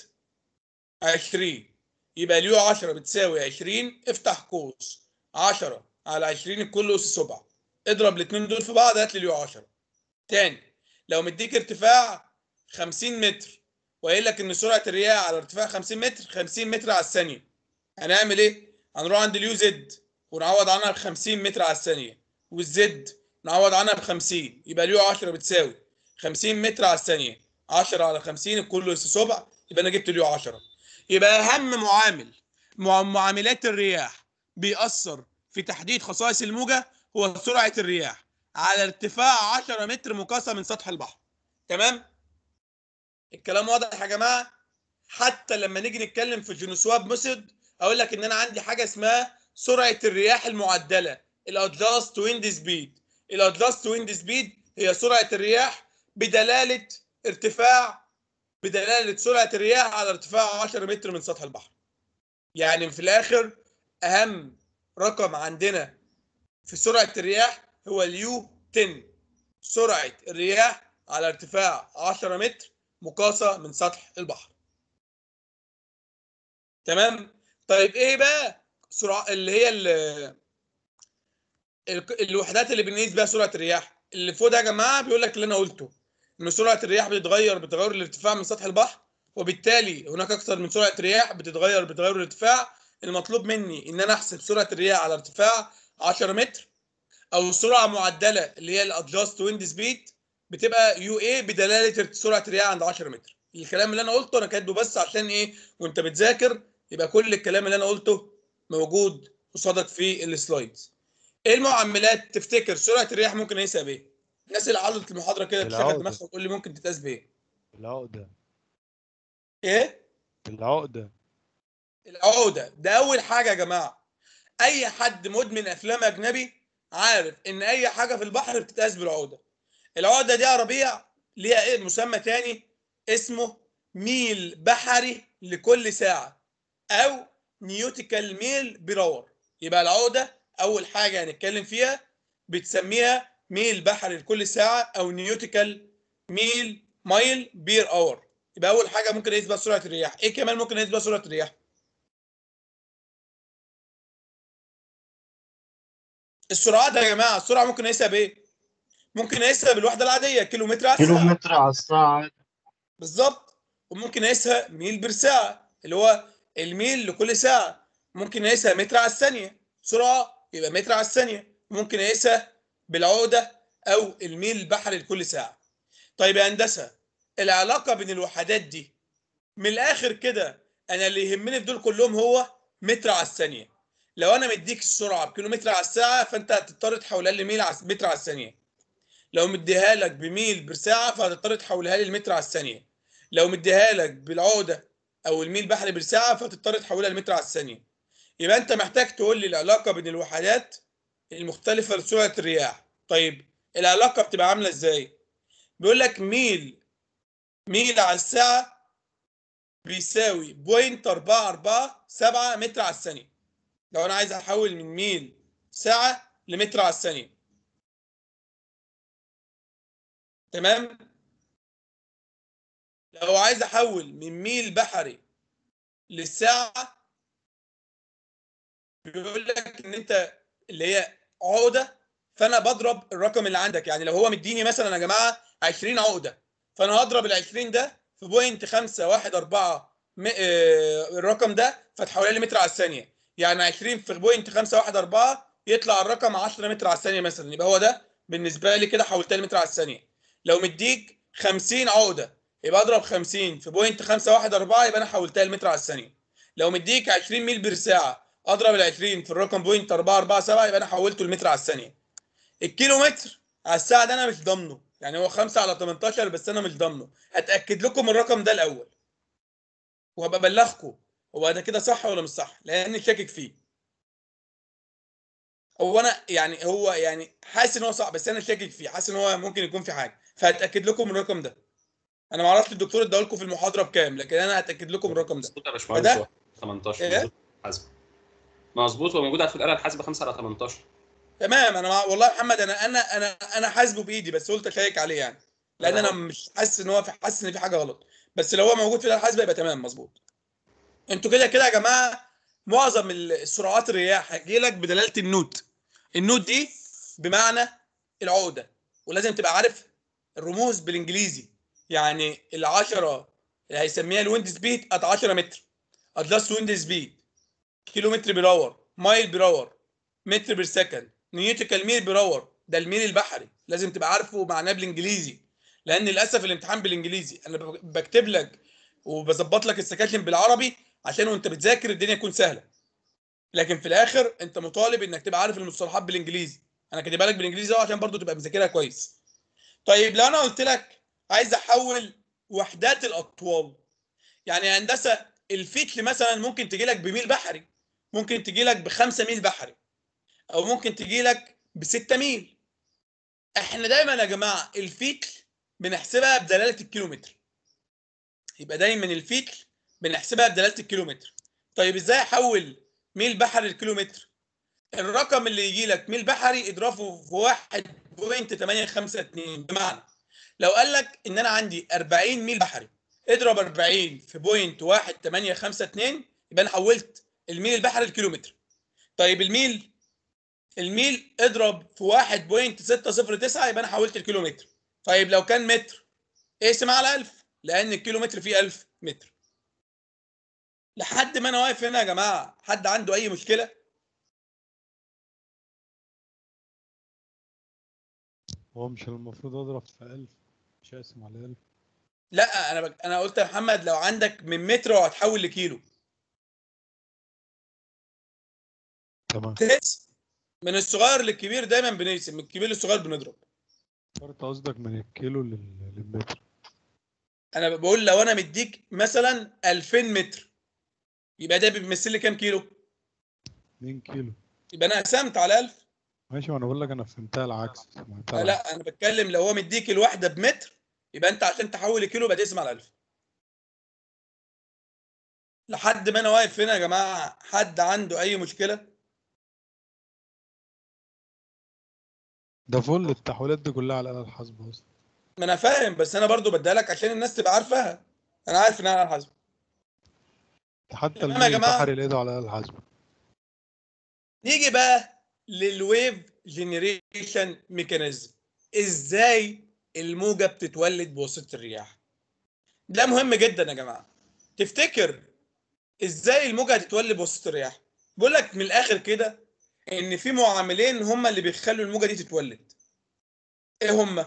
20 يبقى اليو 10 بتساوي 20 افتح قوس 10 على 20 الكل اس سبع اضرب الاثنين دول في بعض هات لي اليو 10 تاني لو مديك ارتفاع 50 متر وقايل لك ان سرعه الرياح على ارتفاع 50 متر 50 متر على الثانيه هنعمل ايه؟ هنروح عند اليو زد ونعوض عنها ب 50 متر على الثانيه والزد نعوض عنها ب 50 يبقى اليو 10 بتساوي 50 متر على الثانيه 10 على 50 الكل اس سبع يبقى انا جبت اليو 10 يبقى اهم معامل مع معاملات الرياح بيأثر في تحديد خصائص الموجة هو سرعة الرياح على ارتفاع 10 متر مقاسة من سطح البحر تمام الكلام واضح يا جماعة حتى لما نيجي نتكلم في الجنوسواب ميثود اقول لك ان انا عندي حاجة اسمها سرعة الرياح المعدلة الادجاست ويند سبيد الادجاست ويند سبيد هي سرعه الرياح بدلاله ارتفاع بدلاله سرعه الرياح على ارتفاع 10 متر من سطح البحر يعني في الاخر اهم رقم عندنا في سرعه الرياح هو اليو 10 سرعه الرياح على ارتفاع 10 متر مقاسه من سطح البحر تمام طيب ايه بقى سرعه اللي هي ال- ال- الوحدات اللي بنقيس بيها سرعه الرياح اللي فوق ده يا جماعه بيقول لك اللي انا قلته ان سرعه الرياح بتتغير بتغير الارتفاع من سطح البحر وبالتالي هناك اكثر من سرعه رياح بتتغير بتغير الارتفاع المطلوب مني ان انا احسب سرعه الرياح على ارتفاع 10 متر او سرعه معدله اللي هي الادجاست ويند سبيد بتبقى يو اي بدلاله سرعه الرياح عند 10 متر الكلام اللي انا قلته انا كاتبه بس عشان ايه وانت بتذاكر يبقى كل الكلام اللي انا قلته موجود قصادك في السلايدز ايه المعاملات تفتكر سرعه الرياح ممكن اقيسها بايه الناس اللي حضرت المحاضره كده تشغل العقدة. دماغها وتقول لي ممكن تتقاس بايه العقدة ايه العقدة العقده ده اول حاجه يا جماعه اي حد مدمن افلام اجنبي عارف ان اي حاجه في البحر بتتقاس بالعقده العقده دي عربيه ليها ايه مسمى تاني اسمه ميل بحري لكل ساعه او نيوتيكال ميل بير يبقى العقده اول حاجه هنتكلم فيها بتسميها ميل بحري لكل ساعه او نيوتيكال ميل مايل بير اور يبقى اول حاجه ممكن نقيس بيها سرعه الرياح ايه كمان ممكن نقيس بيها سرعه الرياح السرعات يا جماعه السرعه ممكن نقيسها بايه ممكن نقيسها بالوحده العاديه كيلومتر على كيلو الساعه متر على الساعة بالظبط وممكن نقيسها ميل بير ساعه اللي هو الميل لكل ساعه ممكن نقيسها متر على الثانيه سرعه يبقى متر على الثانيه ممكن نقيسها بالعقده او الميل البحري لكل ساعه طيب يا هندسه العلاقه بين الوحدات دي من الاخر كده انا اللي يهمني في دول كلهم هو متر على الثانيه لو انا مديك السرعه بكيلومتر على الساعه فانت هتضطر تحولها لميل على متر على الثانيه لو مديها لك بميل بير ساعه فهتضطر تحولها لي لمتر على الثانيه لو مديها لك بالعقده او الميل بحري بير ساعه فهتضطر تحولها لمتر على الثانيه يبقى انت محتاج تقول لي العلاقه بين الوحدات المختلفه لسرعه الرياح طيب العلاقه بتبقى عامله ازاي بيقول لك ميل ميل على الساعه بيساوي بوينت 447 متر على الثانيه لو انا عايز احول من ميل ساعه لمتر على الثانيه تمام لو عايز احول من ميل بحري للساعه بيقول لك ان انت اللي هي عقده فانا بضرب الرقم اللي عندك يعني لو هو مديني مثلا يا جماعه 20 عقده فانا هضرب ال 20 ده في بوينت 5 1 4 م... آه، الرقم ده فتحولها لي متر على الثانيه يعني 20 في بوينت 5 1 4 يطلع الرقم 10 متر على الثانيه مثلا يبقى هو ده بالنسبه لي كده حولتها لمتر على الثانيه لو مديك 50 عقده يبقى اضرب 50 في بوينت 5 1 4 يبقى انا حولتها لمتر على الثانيه لو مديك 20 ميل بير ساعه اضرب ال 20 في الرقم بوينت 4 4 7 يبقى انا حولته لمتر على الثانيه الكيلو متر على الساعه ده انا مش ضامنه يعني هو 5 على 18 بس انا مش ضامنه هتاكد لكم الرقم ده الاول وهبقى ابلغكم هو ده كده صح ولا مش صح لاني شاكك فيه هو انا يعني هو يعني حاسس ان هو صح بس انا شاكك فيه حاسس ان هو ممكن يكون في حاجه فهتاكد لكم الرقم ده انا ما اعرفش الدكتور اداه لكم في المحاضره بكام لكن انا هتاكد لكم الرقم ده مظبوط يا باشمهندس فده- هو 18 إيه؟ مظبوط حاسب مظبوط هو موجود في الاله الحاسبه 5 على 18 تمام انا مع... والله يا محمد انا انا انا انا حاسبه بايدي بس قلت اشيك عليه يعني لان انا مش حاسس ان هو في حاسس ان في حاجه غلط بس لو هو موجود في الحاسبه يبقى تمام مظبوط انتوا كده كده يا جماعه معظم السرعات الرياح هتجي لك بدلاله النوت النوت دي بمعنى العقده ولازم تبقى عارف الرموز بالانجليزي يعني ال10 اللي هيسميها الويند سبيد قد 10 متر ادلاس ويند سبيد كيلو متر بير اور مايل بير اور متر بير سكند نيوتيكال ميل بير اور ده الميل البحري لازم تبقى عارفه معناه بالانجليزي لان للاسف الامتحان بالانجليزي انا ب- بكتب لك وبظبط لك السكاشن بالعربي عشان وانت بتذاكر الدنيا تكون سهله لكن في الاخر انت مطالب انك تبقى عارف المصطلحات بالانجليزي انا كاتبها لك بالانجليزي اهو عشان برضو تبقى مذاكرها كويس طيب لو انا قلت لك عايز احول وحدات الاطوال يعني يا هندسه الفيتل مثلا ممكن تجي لك بميل بحري ممكن تجي لك بخمسة ميل بحري او ممكن تجي لك بستة ميل احنا دايما يا جماعه الفيكل بنحسبها بدلاله الكيلومتر يبقى دايما الفيكل بنحسبها بدلاله الكيلومتر طيب ازاي احول ميل بحري لكيلومتر الرقم اللي يجي لك ميل بحري اضربه في 1.852 بمعنى لو قال لك ان انا عندي 40 ميل بحري اضرب 40 في بوينت 1852 يبقى انا حولت الميل البحري لكيلومتر طيب الميل الميل اضرب في 1.609 يبقى انا حولت الكيلومتر طيب لو كان متر اقسم على 1000 لان الكيلومتر فيه 1000 متر لحد ما انا واقف هنا يا جماعه حد عنده اي مشكله هو مش المفروض اضرب في 1000 مش اقسم على 1000 لا انا بك... انا قلت يا محمد لو عندك من متر وهتحول لكيلو تمام تقسم من الصغير للكبير دايما بنقسم من الكبير للصغير بنضرب انت قصدك من الكيلو لل- للمتر انا بقول لو انا مديك مثلا 2000 متر يبقى ده بيمثل لي كام كيلو 2 كيلو يبقى انا قسمت على 1000 ماشي وانا بقول لك انا فهمتها العكس فهمتها آه العكس. لا انا بتكلم لو هو مديك الواحده بمتر يبقى انت عشان تحول الكيلو يبقى تقسم على 1000 لحد ما انا واقف هنا يا جماعه حد عنده اي مشكله ده فل التحويلات دي كلها على الآلة الحاسبة اصلا ما انا فاهم بس انا برضو بديها لك عشان الناس تبقى عارفاها انا عارف ان انا على حسب حتى تمام يا الميل جماعة. البحري لقيته على الآلة الحاسبة نيجي بقى للويف جنريشن ميكانيزم ازاي الموجه بتتولد بواسطه الرياح ده مهم جدا يا جماعه تفتكر ازاي الموجه هتتولد بواسطه الرياح بقول لك من الاخر كده ان في معاملين هما اللي بيخلوا الموجه دي تتولد ايه هما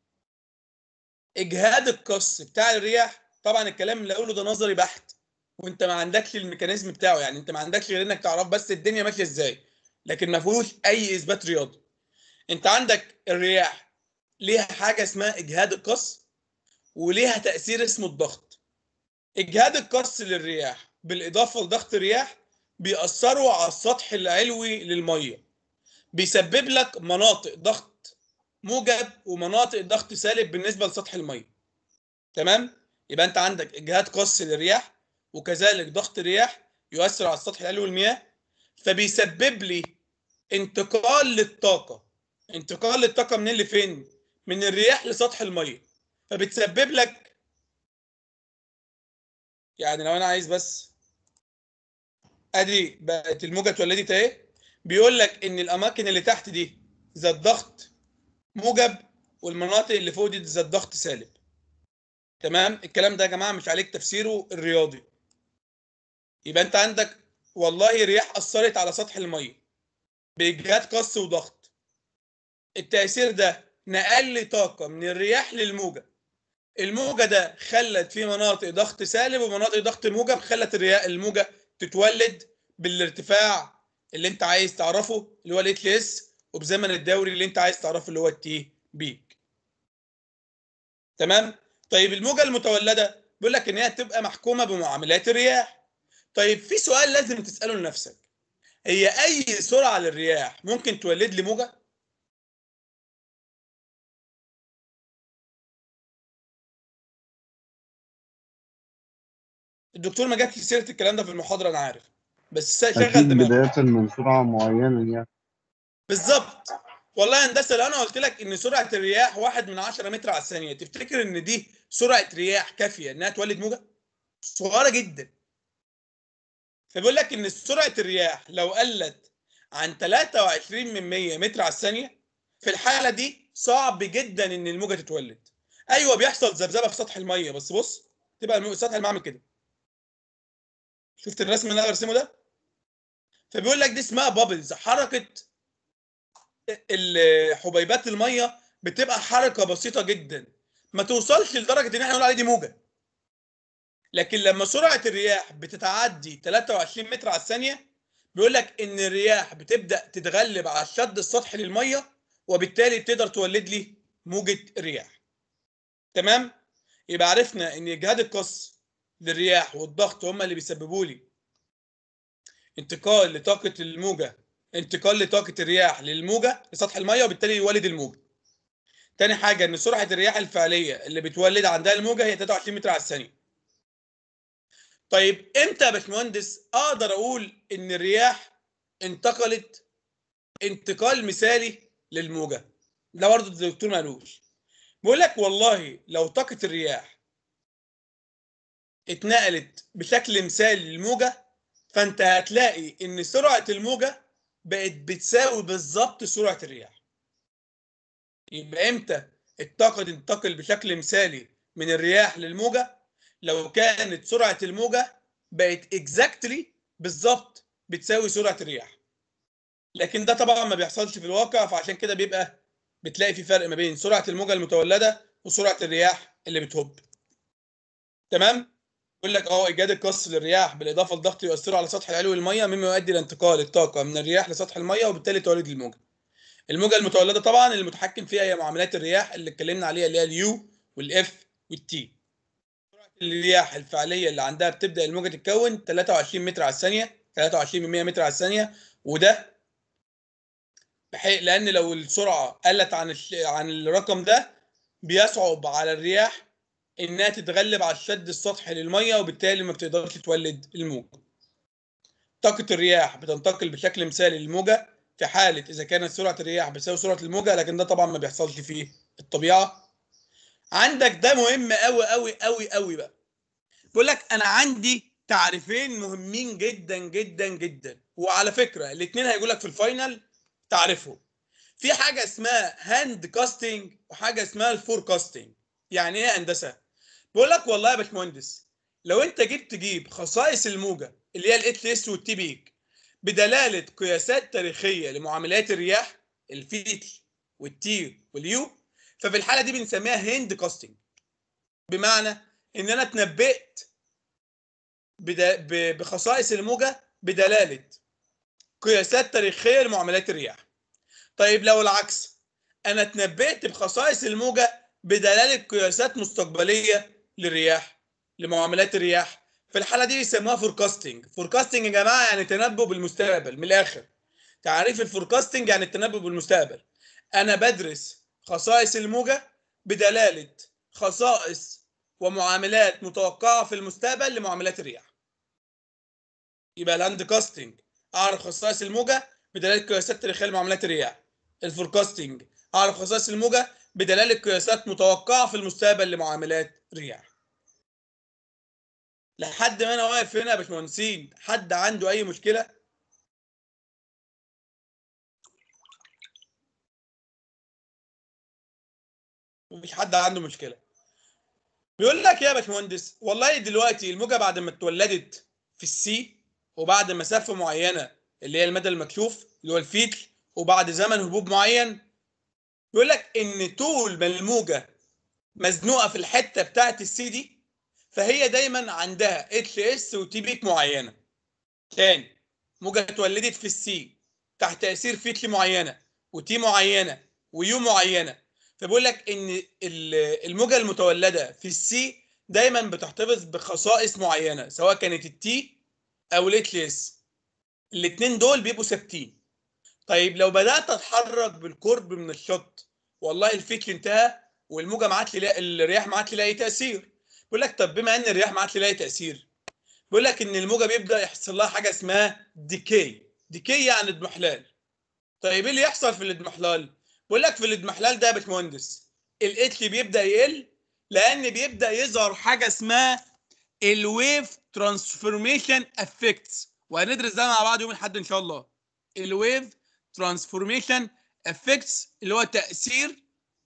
اجهاد القص بتاع الرياح طبعا الكلام اللي اقوله ده نظري بحت وانت ما عندكش الميكانيزم بتاعه يعني انت ما عندكش غير انك تعرف بس الدنيا ماشيه ازاي لكن ما فيهوش اي اثبات رياضي انت عندك الرياح ليها حاجه اسمها اجهاد القص وليها تاثير اسمه الضغط اجهاد القص للرياح بالاضافه لضغط الرياح بيأثروا على السطح العلوي للميه بيسبب لك مناطق ضغط موجب ومناطق ضغط سالب بالنسبه لسطح الميه تمام يبقى انت عندك اجهاد قص للرياح وكذلك ضغط الرياح يؤثر على السطح العلوي للمياه فبيسبب لي انتقال للطاقه انتقال للطاقه منين لفين من الرياح لسطح الميه فبتسبب لك يعني لو انا عايز بس ادي بقت الموجه اتولدت اهي بيقول لك ان الاماكن اللي تحت دي ذات ضغط موجب والمناطق اللي فوق دي ذات ضغط سالب تمام الكلام ده يا جماعه مش عليك تفسيره الرياضي يبقى انت عندك والله رياح اثرت على سطح الميه باجهاد قص وضغط التاثير ده نقل لي طاقه من الرياح للموجه الموجه ده خلت في مناطق ضغط سالب ومناطق ضغط موجب خلت الرياح الموجه تتولد بالارتفاع اللي انت عايز تعرفه اللي هو الاتش اس وبزمن الدوري اللي انت عايز تعرفه اللي هو التي بيك تمام طيب الموجه المتولده بيقول لك ان هي تبقى محكومه بمعاملات الرياح طيب في سؤال لازم تساله لنفسك هي اي سرعه للرياح ممكن تولد لي موجه الدكتور ما جاتش سيره الكلام ده في المحاضره انا عارف بس شغل أكيد دماغك بداية من سرعة معينة يعني بالظبط والله يا هندسه لو انا قلت لك ان سرعه الرياح واحد من 10 متر على الثانيه تفتكر ان دي سرعه رياح كافيه انها تولد موجه صغيره جدا فبيقول لك ان سرعه الرياح لو قلت عن 23 من 100 متر على الثانيه في الحاله دي صعب جدا ان الموجه تتولد ايوه بيحصل ذبذبه في سطح الميه بس بص تبقى المو- سطح الماء عامل كده شفت الرسم اللي انا برسمه ده فبيقول لك دي اسمها بابلز حركه ال- حبيبات الميه بتبقى حركه بسيطه جدا ما توصلش لدرجه ان احنا نقول عليه دي موجه لكن لما سرعه الرياح بتتعدي 23 متر على الثانيه بيقول لك ان الرياح بتبدا تتغلب على الشد السطحي للميه وبالتالي بتقدر تولد لي موجه رياح تمام يبقى عرفنا ان اجهاد القص للرياح والضغط هم اللي بيسببوا لي انتقال لطاقه الموجه انتقال لطاقه الرياح للموجه لسطح الميه وبالتالي يولد الموجه تاني حاجه ان سرعه الرياح الفعليه اللي بتولد عندها الموجه هي 23 متر على الثانيه طيب امتى يا باشمهندس اقدر اقول ان الرياح انتقلت انتقال مثالي للموجه ده برضه الدكتور ما قالوش بيقول لك والله لو طاقه الرياح اتنقلت بشكل مثالي للموجه فانت هتلاقي ان سرعه الموجه بقت بتساوي بالظبط سرعه الرياح يبقى امتى الطاقه تنتقل بشكل مثالي من الرياح للموجه لو كانت سرعه الموجه بقت اكزاكتلي بالظبط بتساوي سرعه الرياح لكن ده طبعا ما بيحصلش في الواقع فعشان كده بيبقى بتلاقي في فرق ما بين سرعه الموجه المتولده وسرعه الرياح اللي بتهب تمام يقول لك اه ايجاد القص للرياح بالاضافه لضغط يؤثر على سطح العلوي للميه مما يؤدي الى انتقال الطاقه من الرياح لسطح الميه وبالتالي تولد الموجه الموجه المتولده طبعا اللي المتحكم فيها هي معاملات الرياح اللي اتكلمنا عليها اللي هي اليو والاف والتي سرعه الرياح الفعليه اللي عندها بتبدا الموجه تتكون 23 متر على الثانيه 23 من 100 متر على الثانيه وده بحيث لان لو السرعه قلت عن الش... عن الرقم ده بيصعب على الرياح انها تتغلب على الشد السطحي للميه وبالتالي ما بتقدرش تولد الموج طاقه الرياح بتنتقل بشكل مثالي للموجه في حاله اذا كانت سرعه الرياح بتساوي سرعه الموجه لكن ده طبعا ما بيحصلش في الطبيعه عندك ده مهم قوي قوي قوي قوي بقى بقول لك انا عندي تعريفين مهمين جدا جدا جدا وعلى فكره الاثنين هيقول لك في الفاينل تعرفهم في حاجه اسمها هاند كاستنج وحاجه اسمها الفوركاستنج يعني ايه يا هندسه بقول لك والله يا باشمهندس لو انت جيت تجيب خصائص الموجه اللي هي الاتش اس والتي بيك بدلاله قياسات تاريخيه لمعاملات الرياح الفيتل والتي واليو ففي الحاله دي بنسميها هند كاستنج بمعنى ان انا اتنبأت بدا- ب- بخصائص الموجه بدلاله قياسات تاريخيه لمعاملات الرياح طيب لو العكس انا اتنبأت بخصائص الموجه بدلاله قياسات مستقبليه للرياح لمعاملات الرياح في الحاله دي بيسموها فوركاستنج فوركاستنج يا جماعه يعني تنبؤ بالمستقبل من الاخر تعريف الفوركاستنج يعني التنبؤ بالمستقبل انا بدرس خصائص الموجه بدلاله خصائص ومعاملات متوقعه في المستقبل لمعاملات الرياح يبقى الهاند كاستنج اعرف خصائص الموجه بدلاله قياسات تاريخيه لمعاملات الرياح الفوركاستنج اعرف خصائص الموجه بدلاله قياسات متوقعه في المستقبل لمعاملات الرياح لحد ما انا واقف هنا يا باشمهندسين حد عنده اي مشكله مفيش حد عنده مشكله بيقول لك يا باشمهندس والله دلوقتي الموجه بعد ما اتولدت في السي وبعد مسافه معينه اللي هي المدى المكشوف اللي هو الفيتل وبعد زمن هبوب معين بيقول لك ان طول ما الموجه مزنوقه في الحته بتاعه السي دي فهي دايما عندها اتش اس وتي بيك معينه تاني موجه اتولدت في السي تحت تاثير فيتل معينه وتي معينه ويو معينه فبيقول لك ان ال- الموجه المتولده في السي دايما بتحتفظ بخصائص معينه سواء كانت التي او الاتش اس الاثنين دول بيبقوا ثابتين طيب لو بدات اتحرك بالقرب من الشط والله الفيتل انتهى والموجه ما عادش لا- الرياح ما عادش لاقي تاثير بيقول لك طب بما ان الرياح ما عادش لاقي تاثير بيقول لك ان الموجه بيبدا يحصل لها حاجه اسمها ديكي ديكي يعني اضمحلال طيب ايه اللي يحصل في الاضمحلال بيقول لك في الاضمحلال ده يا باشمهندس الاتش بيبدا يقل لان بيبدا يظهر حاجه اسمها الويف ترانسفورميشن افكتس وهندرس ده مع بعض يوم الاحد ان شاء الله الويف ترانسفورميشن افكتس اللي هو تاثير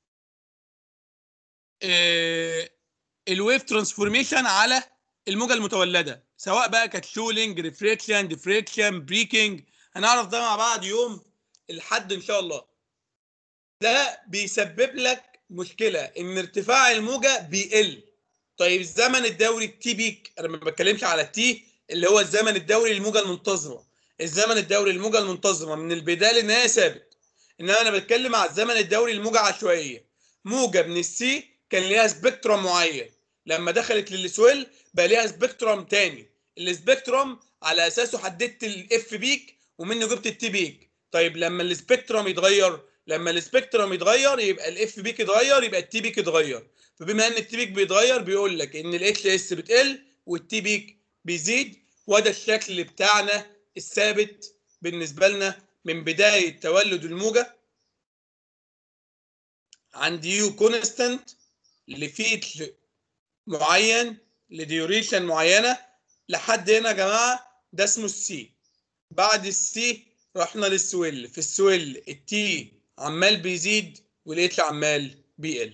آه، الويف ترانسفورميشن على الموجه المتولده سواء بقى كانت شولينج ريفريكشن ديفريكشن بريكنج هنعرف ده مع بعض يوم الحد ان شاء الله ده بيسبب لك مشكله ان ارتفاع الموجه بيقل طيب الزمن الدوري التي بيك انا ما بتكلمش على التي اللي هو الزمن الدوري للموجه المنتظمه الزمن الدوري للموجه المنتظمه من البدايه للنهايه ثابت انما انا بتكلم على الزمن الدوري للموجه عشوائيه موجه من السي كان ليها سبيكترم معين لما دخلت للسويل بقى ليها سبيكترم تاني السبيكترم على اساسه حددت الاف بيك ومنه جبت التي بيك طيب لما السبيكترم يتغير لما السبيكترم يتغير يبقى الاف بيك يتغير يبقى التي بيك يتغير فبما ان التي بيك بيتغير بيقول لك ان الاتش اس بتقل والتي بيك بيزيد وده الشكل بتاعنا الثابت بالنسبه لنا من بدايه تولد الموجه عند يو كونستانت لفيت معين لديوريشن معينه لحد هنا يا جماعه ده اسمه السي بعد السي رحنا للسويل في السويل التي عمال بيزيد والاتش عمال بيقل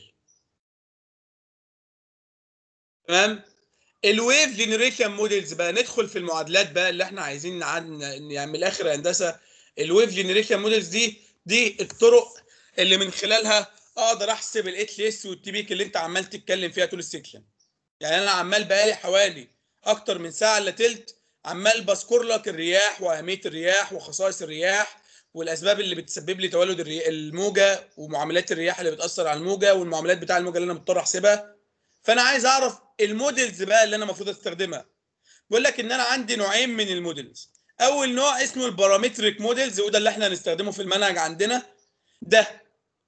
تمام الويف جنريشن موديلز بقى ندخل في المعادلات بقى اللي احنا عايزين نعد- يعني من الاخر يا هندسه الويف جنريشن موديلز دي دي الطرق اللي من خلالها اقدر احسب الاتش اس والتي بيك اللي انت عمال تتكلم فيها طول السكشن يعني انا عمال بقالي حوالي اكتر من ساعه الا تلت عمال بذكر لك الرياح واهميه الرياح وخصائص الرياح والاسباب اللي بتسبب لي تولد الري- الموجه ومعاملات الرياح اللي بتاثر على الموجه والمعاملات بتاع الموجه اللي انا مضطر احسبها فانا عايز اعرف الموديلز بقى اللي انا المفروض استخدمها بيقول لك ان انا عندي نوعين من الموديلز اول نوع اسمه البارامتريك موديلز وده اللي احنا هنستخدمه في المنهج عندنا ده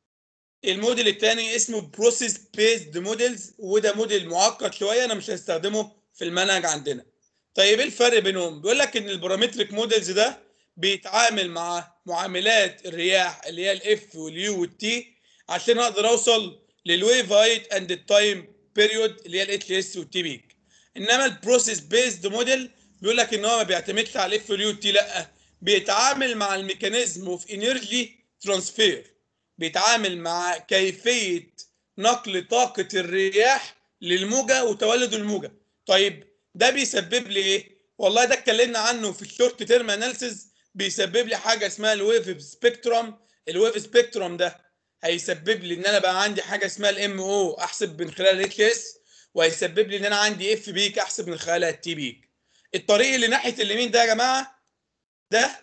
الموديل الثاني اسمه بروسيس بيزد موديلز وده موديل معقد شويه انا مش هستخدمه في المنهج عندنا طيب ايه الفرق بينهم بيقول لك ان البارامتريك موديلز ده بيتعامل مع معاملات الرياح اللي هي الاف واليو والتي عشان اقدر اوصل للويف هايت اند التايم بيريود اللي هي الاتش اس والتي بيك انما البروسيس بيزد موديل بيقول لك ان هو ما بيعتمدش على الاف واليو والتي لا بيتعامل مع الميكانيزم اوف انرجي ترانسفير بيتعامل مع كيفيه نقل طاقه الرياح للموجه وتولد الموجه طيب ده بيسبب لي ايه والله ده اتكلمنا عنه في الشورت تيرم اناليسيز بيسبب لي حاجه اسمها الويف سبيكترم الويف سبيكترم ده هيسبب لي ان انا بقى عندي حاجه اسمها الام او احسب من خلال الاتش اس وهيسبب لي ان انا عندي اف بيك احسب من خلالها التي بيك الطريق اللي ناحيه اليمين ده يا جماعه ده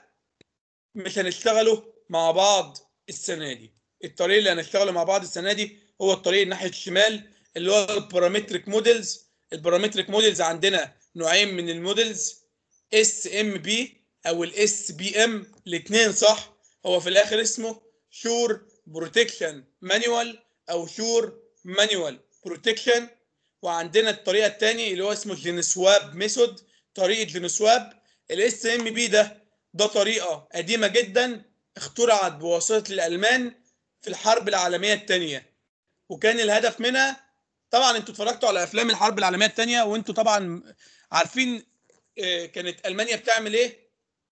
مش هنشتغله مع بعض السنه دي الطريق اللي هنشتغله مع بعض السنه دي هو الطريق ناحيه الشمال اللي هو البارامتريك موديلز البارامتريك موديلز عندنا نوعين من الموديلز اس ام بي او الاس بي ام الاثنين صح هو في الاخر اسمه شور بروتكشن مانيوال او شور مانيوال بروتكشن وعندنا الطريقه الثانيه اللي هو اسمه جينسواب ميثود طريقه جينسواب الاس ام بي ده ده طريقه قديمه جدا اخترعت بواسطه الالمان في الحرب العالميه الثانيه وكان الهدف منها طبعا انتوا اتفرجتوا على افلام الحرب العالميه الثانيه وانتوا طبعا عارفين آه، كانت المانيا بتعمل ايه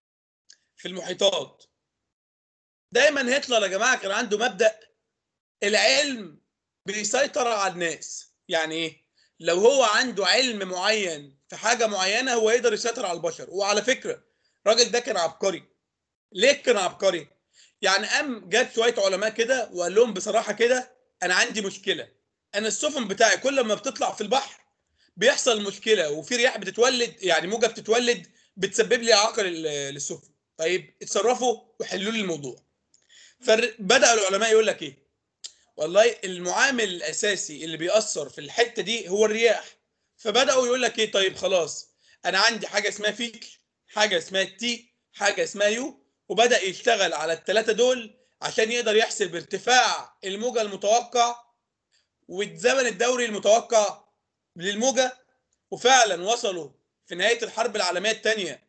في المحيطات دايما هتلر يا جماعه كان عنده مبدا العلم بيسيطر على الناس يعني ايه لو هو عنده علم معين في حاجه معينه هو يقدر يسيطر على البشر وعلى فكره الراجل ده كان عبقري ليه كان عبقري يعني قام جاب شويه علماء كده وقال لهم بصراحه كده انا عندي مشكله انا السفن بتاعي كل ما بتطلع في البحر بيحصل مشكله وفي رياح بتتولد يعني موجه بتتولد بتسبب لي اعاقه لل- للسفن طيب اتصرفوا وحلوا لي الموضوع فبدا العلماء يقول لك ايه والله المعامل الاساسي اللي بيأثر في الحته دي هو الرياح فبداوا يقول لك ايه طيب خلاص انا عندي حاجه اسمها فيتش حاجه اسمها تي حاجه اسمها يو وبدا يشتغل على الثلاثه دول عشان يقدر يحسب ارتفاع الموجه المتوقع والزمن الدوري المتوقع للموجه وفعلا وصلوا في نهايه الحرب العالميه الثانيه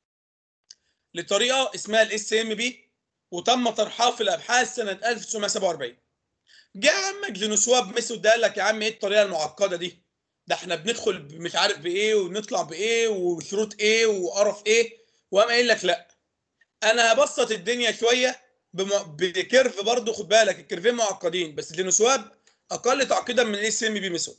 لطريقه اسمها الاس ام بي وتم طرحها في الابحاث سنه 1947 جه عمك جينوسواب ميثود ده قال لك يا عم ايه الطريقه المعقده دي ده احنا بندخل ب- مش عارف بايه ونطلع بايه وشروط ايه وقرف ايه وقام قايل لك لا انا هبسط الدنيا شويه بم... بكيرف برضو خد بالك الكيرفين معقدين بس جينوسواب اقل تعقيدا من الاس ام بي ميثود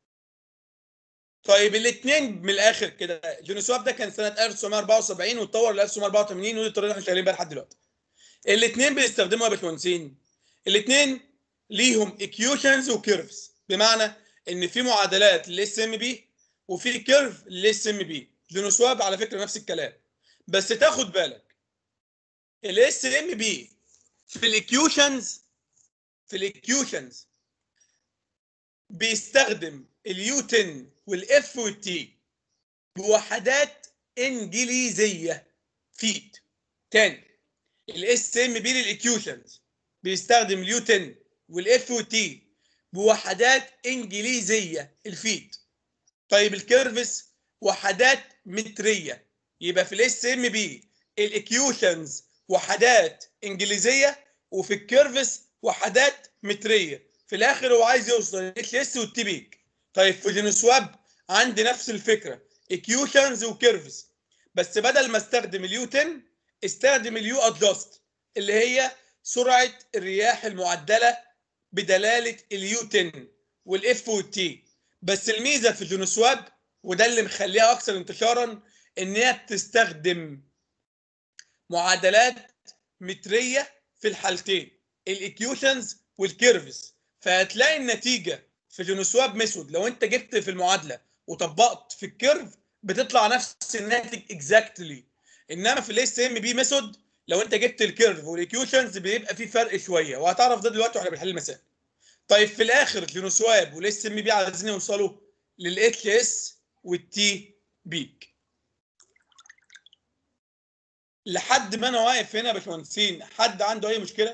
طيب الاثنين من الاخر كده جينوسواب ده كان سنه 1974 واتطور ل 1984 ودي الطريقه اللي احنا شغالين بيها لحد دلوقتي الاثنين بيستخدموا يا باشمهندسين الاثنين ليهم ايكيوشنز وكيرفز بمعنى ان في معادلات للاس ام بي وفي كيرف للاس ام بي جينوسواب على فكره نفس الكلام بس تاخد بالك الاس ام بي في الايكيوشنز في الايكيوشنز بيستخدم اليو 10 والاف والتي بوحدات انجليزيه فيت تاني الاس ام بي للايكيوشنز بيستخدم اليو 10 والاف والتي بوحدات انجليزيه الفيت طيب الكيرفس وحدات متريه يبقى في الاس ام بي الاكيوشنز وحدات انجليزيه وفي الكيرفس وحدات متريه في الاخر هو عايز يوصل للاتش اس والتي بيك طيب في جينوسواب عندي نفس الفكره اكيوشنز وكيرفس بس بدل ما استخدم اليو 10 استخدم اليو ادجاست اللي هي سرعه الرياح المعدله بدلاله اليو 10 والاف والتي بس الميزه في جينوسواب وده اللي مخليها اكثر انتشارا ان هي بتستخدم معادلات متريه في الحالتين الاكيوشنز والكيرفز فهتلاقي النتيجه في جينوسواب ميثود لو انت جبت في المعادله وطبقت في الكيرف بتطلع نفس الناتج اكزاكتلي انما في الاس ام بي ميثود لو انت جبت الكيرف والاكيوشنز بيبقى في فرق شويه وهتعرف ده دلوقتي واحنا بنحل المسائل طيب في الاخر جينوسواب والاس ام بي عايزين يوصلوا للاتش اس والتي بيك لحد ما انا واقف هنا يا باشمهندسين حد عنده اي مشكله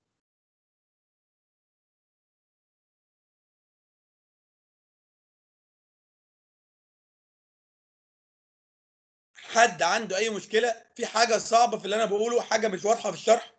حد عنده اي مشكله في حاجه صعبه في اللي انا بقوله حاجه مش واضحه في الشرح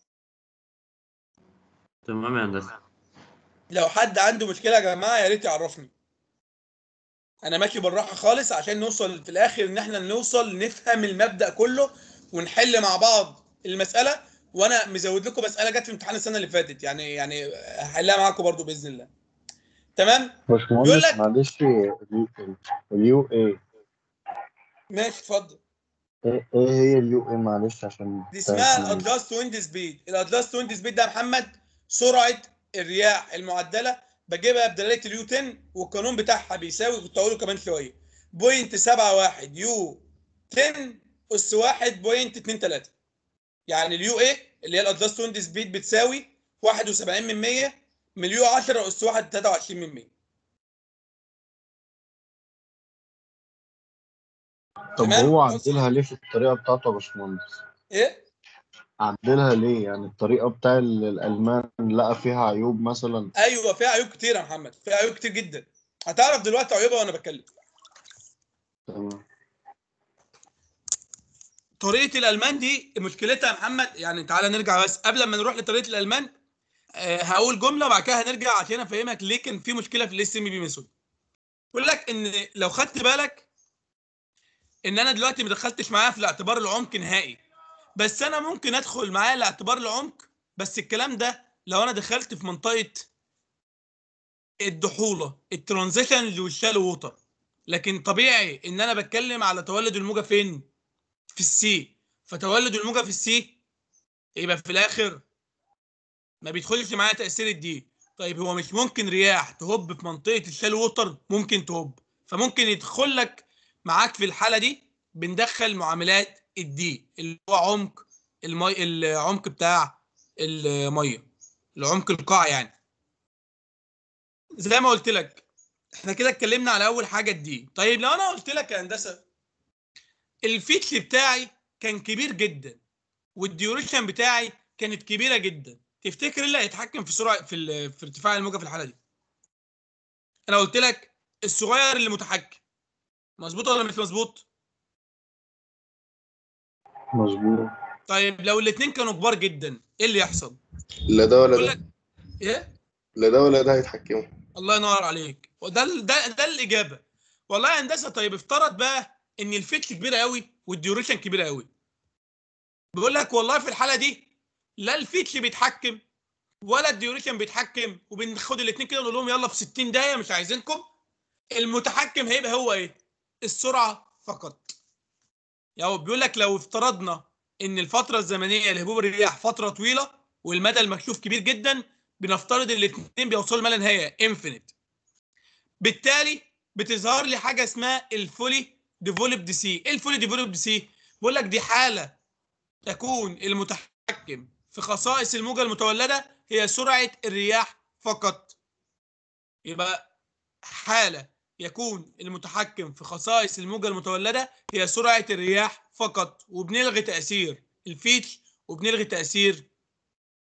تمام يا هندسه لو حد عنده مشكله يا جماعه يا ريت يعرفني انا ماشي بالراحه خالص عشان نوصل في الاخر ان احنا نوصل نفهم المبدا كله ونحل مع بعض المساله وانا مزود لكم مساله جت في امتحان السنه اللي فاتت يعني يعني هحلها معاكم برضو باذن الله تمام بيقول باشمهندس لك- معلش اليو اي ماشي اتفضل ايه إيه هي اليو اي معلش عشان دي اسمها ادجاست ويند سبيد الادجاست ويند سبيد ده يا محمد سرعه الرياح المعدله بجيبها بدلاله اليو 10 والقانون بتاعها بيساوي كنت هقوله كمان شويه بوينت 71 يو 10 اس 1 بوينت 23 يعني اليو اي اللي هي الادجاست ويند سبيد بتساوي 71 من 100 من اليو 10 اس 1 23 من 100 طب تمام؟ هو عدلها ليه في الطريقه بتاعته يا باشمهندس؟ ايه عدلها ليه؟ يعني الطريقه بتاع ال- الالمان لقى فيها عيوب مثلا ايوه فيها عيوب كتير يا محمد فيها عيوب كتير جدا هتعرف دلوقتي عيوبها وانا بتكلم تمام طريقه الالمان دي مشكلتها يا محمد يعني تعالى نرجع بس قبل ما نروح لطريقه الالمان آه هقول جمله وبعد كده هنرجع عشان افهمك ليه كان في مشكله في الاس ام بي ميثود بقول لك ان لو خدت بالك ان انا دلوقتي ما دخلتش معاها في الاعتبار العمق نهائي بس انا ممكن ادخل معاها الاعتبار العمق بس الكلام ده لو انا دخلت في منطقه الدحوله الترانزيشن والشالو ووتر لكن طبيعي ان انا بتكلم على تولد الموجه فين في السي فتولد الموجه في السي يبقى في الاخر ما بيدخلش معايا تاثير الدي طيب هو مش ممكن رياح تهب في منطقه الشالو ووتر ممكن تهب فممكن يدخل لك معاك في الحاله دي بندخل معاملات الدي اللي هو عمق المي العمق بتاع الميه العمق القاع يعني زي ما قلت لك احنا كده اتكلمنا على اول حاجه الدي طيب لو انا قلت لك يا هندسه الفيتش بتاعي كان كبير جدا والديوريشن بتاعي كانت كبيره جدا تفتكر ايه اللي هيتحكم في سرعه في ال- في ارتفاع الموجه في الحاله دي انا قلت لك الصغير اللي متحكم مظبوط ولا مش مظبوط مظبوط طيب لو الاثنين كانوا كبار جدا ايه اللي يحصل لا ده ولا بقول ده لك ايه لا ده ولا ده هيتحكموا الله ينور عليك وده ال- ده ده الاجابه والله يا هندسه طيب افترض بقى ان الفيتش كبيره قوي والديوريشن كبيره قوي بيقول لك والله في الحاله دي لا الفيتش بيتحكم ولا الديوريشن بيتحكم وبناخد الاثنين كده نقول لهم يلا في 60 دقيقه مش عايزينكم المتحكم هيبقى هو ايه السرعه فقط يعني بيقول لك لو افترضنا ان الفتره الزمنيه لهبوب الرياح فتره طويله والمدى المكشوف كبير جدا بنفترض الاثنين بيوصلوا لما لا نهايه انفينيت بالتالي بتظهر لي حاجه اسمها الفولي ديفولبد سي ايه الفولي ديفولبد سي بقول لك دي حاله تكون المتحكم في خصائص الموجه المتولده هي سرعه الرياح فقط يبقى حاله يكون المتحكم في خصائص الموجه المتولده هي سرعه الرياح فقط وبنلغي تاثير الفيتش وبنلغي تاثير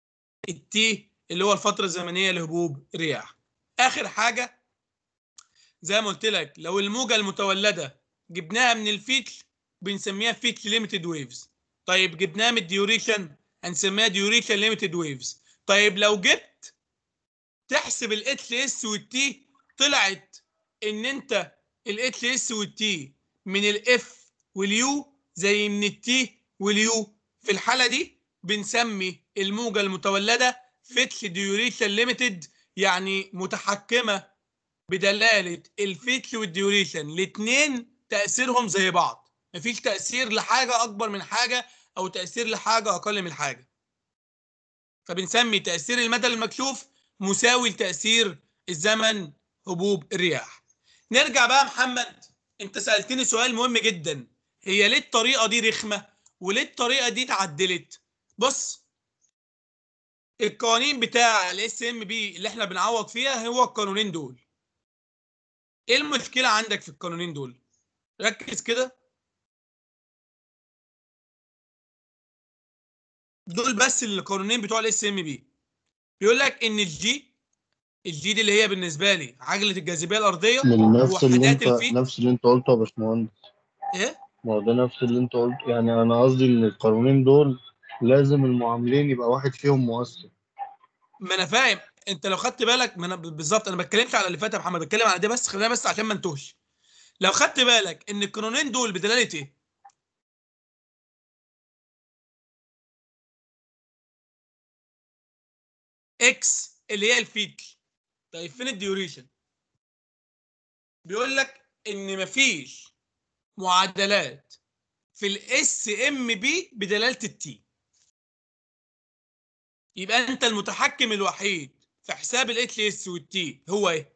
التي اللي هو الفتره الزمنيه لهبوب الرياح اخر حاجه زي ما قلت لك لو الموجه المتولده جبناها من الفيتل بنسميها فيتل ليميتد ويفز طيب جبناها من الديوريشن هنسميها ديوريشن ليميتد ويفز طيب لو جبت تحسب الاتش اس والتي طلعت ان انت الاتش اس والتي من الاف واليو زي من التي واليو في الحاله دي بنسمي الموجه المتولده فيتش ديوريشن ليميتد يعني متحكمه بدلاله الفيتش والديوريشن الاثنين تاثيرهم زي بعض مفيش تاثير لحاجه اكبر من حاجه او تاثير لحاجه اقل من حاجه فبنسمي تاثير المدى المكشوف مساوي لتاثير الزمن هبوب الرياح نرجع بقى محمد انت سالتني سؤال مهم جدا هي ليه الطريقه دي رخمه وليه الطريقه دي اتعدلت بص القوانين بتاع الاس ام بي اللي احنا بنعوض فيها هو القانونين دول ايه المشكله عندك في القانونين دول ركز كده دول بس القانونين بتوع الاس ام بي بيقول لك ان الجي الجي دي اللي هي بالنسبه لي عجله الجاذبيه الارضيه نفس اللي وحدات انت الفيت نفس اللي انت قلته يا باشمهندس ايه ما هو ده نفس اللي انت قلته يعني انا قصدي ان القانونين دول لازم المعاملين يبقى واحد فيهم مؤثر ما انا فاهم انت لو خدت بالك ما انا بالظبط انا ما بتكلمش على اللي فات يا محمد بتكلم على ده بس خلينا بس عشان ما نتوهش لو خدت بالك ان القانونين دول بدلاله ايه اكس اللي هي الفيتل طيب فين الديوريشن بيقول لك ان مفيش معادلات في الاس ام بي بدلاله التي يبقى انت المتحكم الوحيد في حساب الاتش اس والتي هو ايه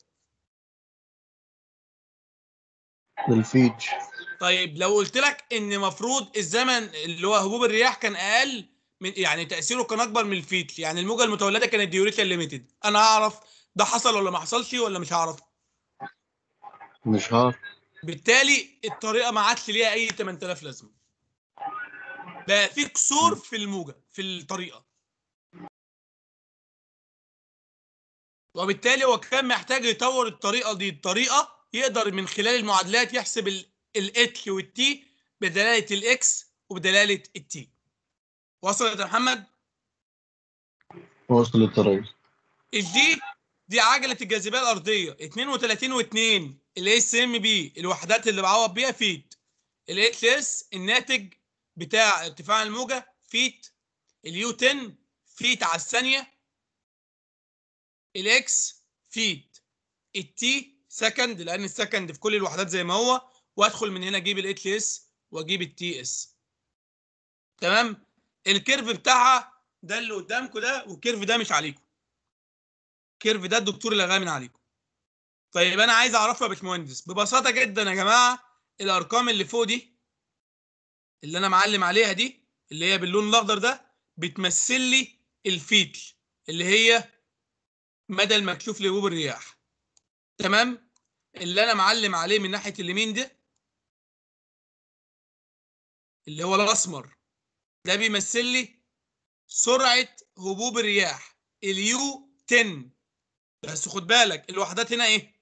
الفيتش طيب لو قلت لك ان مفروض الزمن اللي هو هبوب الرياح كان اقل من يعني تاثيره كان اكبر من الفيتل يعني الموجه المتولده كانت ديوريشن ليميتد انا هعرف ده حصل ولا ما حصلش ولا مش هعرف مش عارف بالتالي الطريقه ما عادش ليها اي 8000 لازمه بقى في كسور في الموجه في الطريقه وبالتالي هو كان محتاج يطور الطريقه دي الطريقه يقدر من خلال المعادلات يحسب الاتش والتي بدلاله الاكس وبدلاله التي وصلت يا محمد وصل الطريق الجي دي عجله الجاذبيه الارضيه 32 و2 الاس ام بي الوحدات اللي بعوض بيها فيت الاتش اس الناتج بتاع ارتفاع الموجه فيت اليو 10 فيت على الثانيه الاكس فيت التي سكند لان السكند في كل الوحدات زي ما هو وادخل من هنا اجيب الاتش اس واجيب التي اس تمام الكيرف بتاعها ده اللي قدامكم ده والكيرف ده مش عليكم الكيرف ده الدكتور اللي غامن عليكم طيب انا عايز اعرفه يا باشمهندس ببساطه جدا يا جماعه الارقام اللي فوق دي اللي انا معلم عليها دي اللي هي باللون الاخضر ده بتمثل لي الفيتل اللي هي مدى المكشوف لهبوب الرياح تمام اللي انا معلم عليه من ناحيه اليمين ده اللي هو الاسمر ده بيمثل لي سرعه هبوب الرياح اليو 10 بس خد بالك الوحدات هنا ايه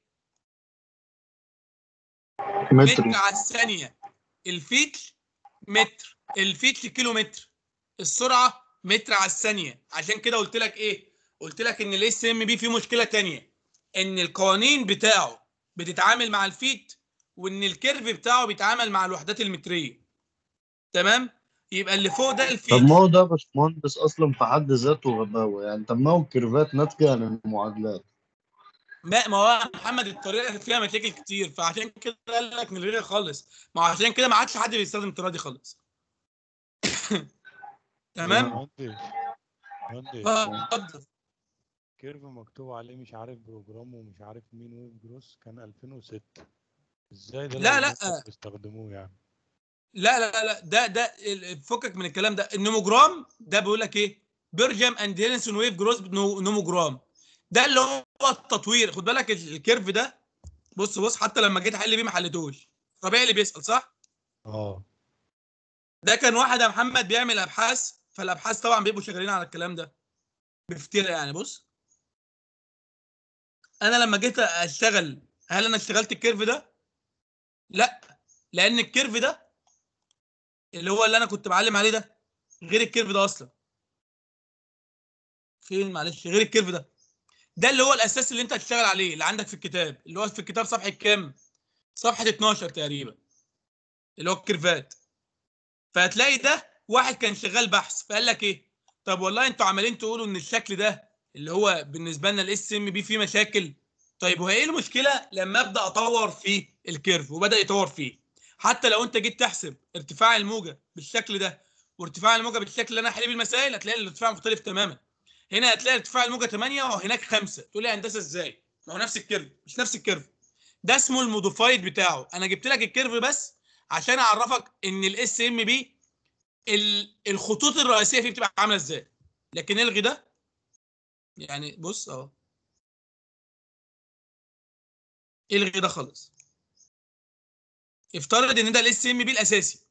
متر متر على الثانيه الفيتل متر الفيتل كيلو متر السرعه متر على الثانيه عشان كده قلت لك ايه قلت لك ان الاس ام بي فيه مشكله تانية ان القوانين بتاعه بتتعامل مع الفيت وان الكيرف بتاعه بيتعامل مع الوحدات المتريه تمام يبقى اللي فوق ده الفيت طب ما هو ده يا باشمهندس اصلا في حد ذاته غباوه يعني طب ما هو الكيرفات ناتجه عن المعادلات ما ما هو محمد الطريقه فيها مشاكل كتير فعشان كده قال لك نلغيها خالص ما هو عشان كده ما عادش حد بيستخدم الطريقه دي خالص تمام مهندس مهندس اه اتفضل كيرف مكتوب عليه مش عارف بروجرام ومش عارف مين ويف جروس كان 2006 ازاي ده لا، لو لا. الناس بيستخدموه يعني لا لا لا ده ده ال- فكك من الكلام ده النوموجرام ده بيقول لك ايه بيرجم اند هيلسون ويف جروس نو- نوموجرام ده اللي هو التطوير خد بالك ال- الكيرف ده بص بص حتى لما جيت احل بيه ما حلتوش ربيع اللي بيسال صح اه ده كان واحد يا محمد بيعمل ابحاث فالابحاث طبعا بيبقوا شغالين على الكلام ده بفترة يعني بص انا لما جيت اشتغل هل انا اشتغلت الكيرف ده لا لان الكيرف ده اللي هو اللي انا كنت معلم عليه ده غير الكيرف ده اصلا فين معلش غير الكيرف ده ده اللي هو الاساس اللي انت هتشتغل عليه اللي عندك في الكتاب اللي هو في الكتاب صفحه كام صفحه 12 تقريبا اللي هو الكيرفات فهتلاقي ده واحد كان شغال بحث فقال لك ايه طب والله انتوا عمالين تقولوا ان الشكل ده اللي هو بالنسبه لنا الاس ام بي فيه مشاكل طيب وهي ايه المشكله لما ابدا اطور في الكيرف وبدا يطور فيه حتى لو انت جيت تحسب ارتفاع الموجه بالشكل ده وارتفاع الموجه بالشكل اللي انا حليب المسائل هتلاقي الارتفاع مختلف تماما هنا هتلاقي ارتفاع الموجه 8 وهناك 5 تقول لي يا هندسه ازاي ما هو نفس الكيرف مش نفس الكيرف ده اسمه الموديفايد بتاعه انا جبت لك الكيرف بس عشان اعرفك ان الاس ام بي الخطوط الرئيسيه فيه بتبقى عامله ازاي لكن الغي ده يعني بص اهو الغي ده خالص افترض ان ده الاس ام بي الاساسي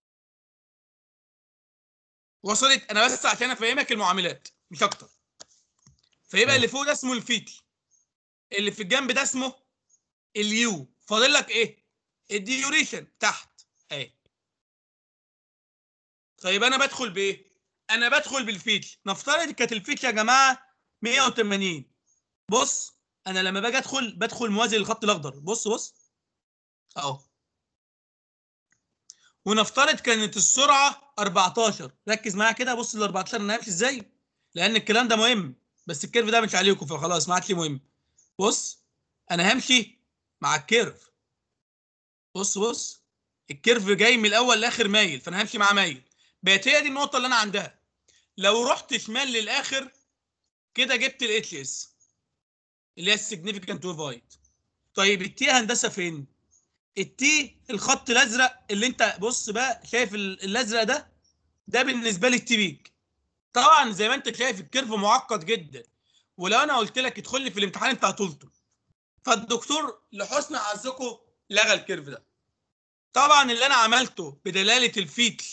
وصلت انا بس عشان افهمك المعاملات مش اكتر فيبقى اللي فوق ده اسمه الفيتل اللي في الجنب ده اسمه اليو فاضل لك ايه الديوريشن تحت اهي طيب انا بدخل بايه انا بدخل بالفيتل نفترض كانت الفيتل يا جماعه 180 بص انا لما باجي ادخل بدخل موازي للخط الاخضر بص بص اهو ونفترض كانت السرعه 14 ركز معايا كده بص ال 14 انا همشي ازاي لان الكلام ده مهم بس الكيرف ده مش عليكم فخلاص ما عادش لي مهم بص انا همشي مع الكيرف بص بص الكيرف جاي من الاول لاخر مايل فانا همشي معاه مايل بقت هي دي النقطه اللي انا عندها لو رحت شمال للاخر كده جبت الاتش اس اللي هي السيجنيفيكانت ويف هايت طيب التي هندسه فين التي الخط الازرق اللي انت بص بقى شايف ال- الازرق ده ده بالنسبه لي التي بيك طبعا زي ما انت شايف الكيرف معقد جدا ولو انا قلت لك ادخل لي في الامتحان انت هتلطم فالدكتور لحسن حظكم لغى الكيرف ده طبعا اللي انا عملته بدلاله الفيتل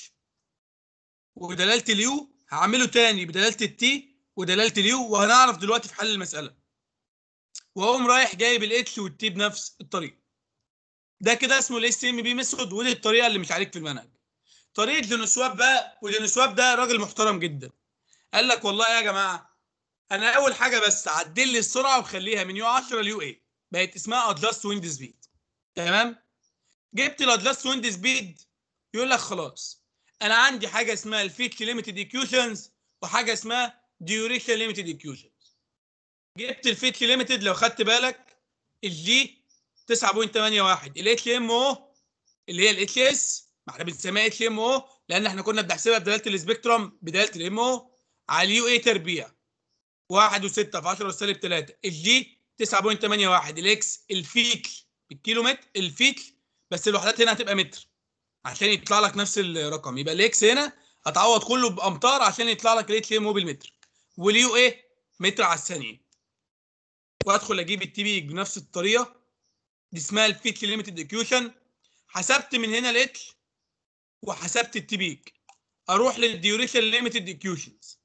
ودلاله اليو هعمله تاني بدلاله التي ودلاله اليو وهنعرف دلوقتي في حل المساله واقوم رايح جايب الاتش والتي بنفس الطريقه ده كده اسمه الاس ام بي ميثود ودي الطريقه اللي مش عليك في المنهج طريقه دينوسواب بقى ودينوسواب ده راجل محترم جدا قال لك والله يا جماعه انا اول حاجه بس عدل لي السرعه وخليها من يو 10 ليو 8 بقت اسمها ادجاست ويند سبيد تمام جبت الادجاست ويند سبيد يقول لك خلاص انا عندي حاجه اسمها الفيت ليميتد ايكويشنز وحاجه اسمها ديوريشن ليميتد ايكويشنز جبت الفيت ليميتد لو خدت بالك الجي 9.81 الاتش ام او اللي هي الاتش اس ما احنا بنسميها اتش ام او لان احنا كنا بنحسبها بدلاله السبيكترم بدلاله الام او على اليو اي تربيع 1 و6 في 10 سالب 3 الجي 9.81 الاكس الفيكل بالكيلو متر الفيكل بس الوحدات هنا هتبقى متر عشان يطلع لك نفس الرقم يبقى الاكس هنا هتعوض كله بامتار عشان يطلع لك الاتش ام او بالمتر واليو ايه متر على الثانيه وادخل اجيب التي بي بنفس الطريقه دي اسمها الفيت ليميتد ايكويشن حسبت من هنا الاتش وحسبت التي بيك اروح للديوريشن ليميتد ايكويشنز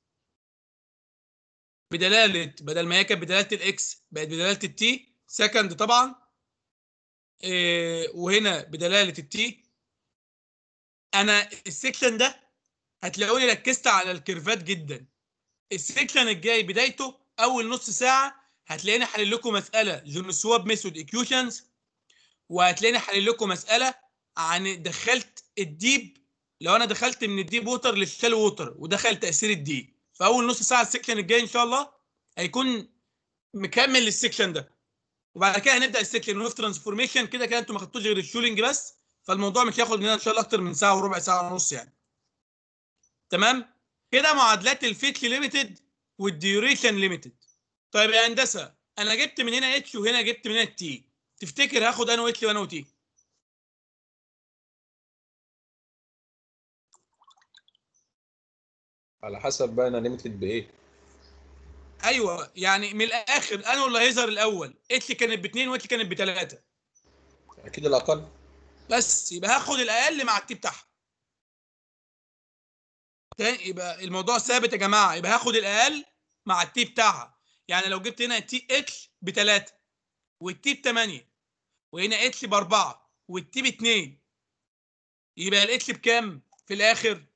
بدلاله بدل ما هي كانت بدلاله الاكس بقت بدلاله التي سكند طبعا إيه وهنا بدلاله التي انا السكشن ده هتلاقوني ركزت على الكيرفات جدا السكشن الجاي بدايته اول نص ساعه هتلاقيني حلل لكم مساله جون سواب ميثود ايكويشنز وهتلاقيني حلل لكم مساله عن دخلت الديب لو انا دخلت من الديب ووتر للشال ووتر ودخل تاثير الديب فاول نص ساعه السكشن الجاي ان شاء الله هيكون مكمل للسكشن ده وبعد كده هنبدا السكشن ويف ترانسفورميشن كده كده انتوا ما خدتوش غير الشولينج بس فالموضوع مش هياخد مننا ان شاء الله اكتر من ساعه وربع ساعه ونص يعني تمام كده معادلات الفيت ليميتد والديوريشن ليميتد طيب يا هندسه انا جبت من هنا اتش وهنا جبت من هنا تي تفتكر هاخد انا واتش وانا وتي على حسب بقى انا ليميتد بايه ايوه يعني من الاخر انا اللي هيظهر الاول اتش كانت باثنين واتش كانت بثلاثه اكيد الاقل بس يبقى هاخد الاقل مع التي بتاعها تاني يبقى الموضوع ثابت يا جماعه يبقى هاخد الاقل مع التي بتاعها يعني لو جبت هنا تي اتش ب 3 والتي ب 8 وهنا اتش ب 4 والتي ب 2 يبقى الاتش بكام في الاخر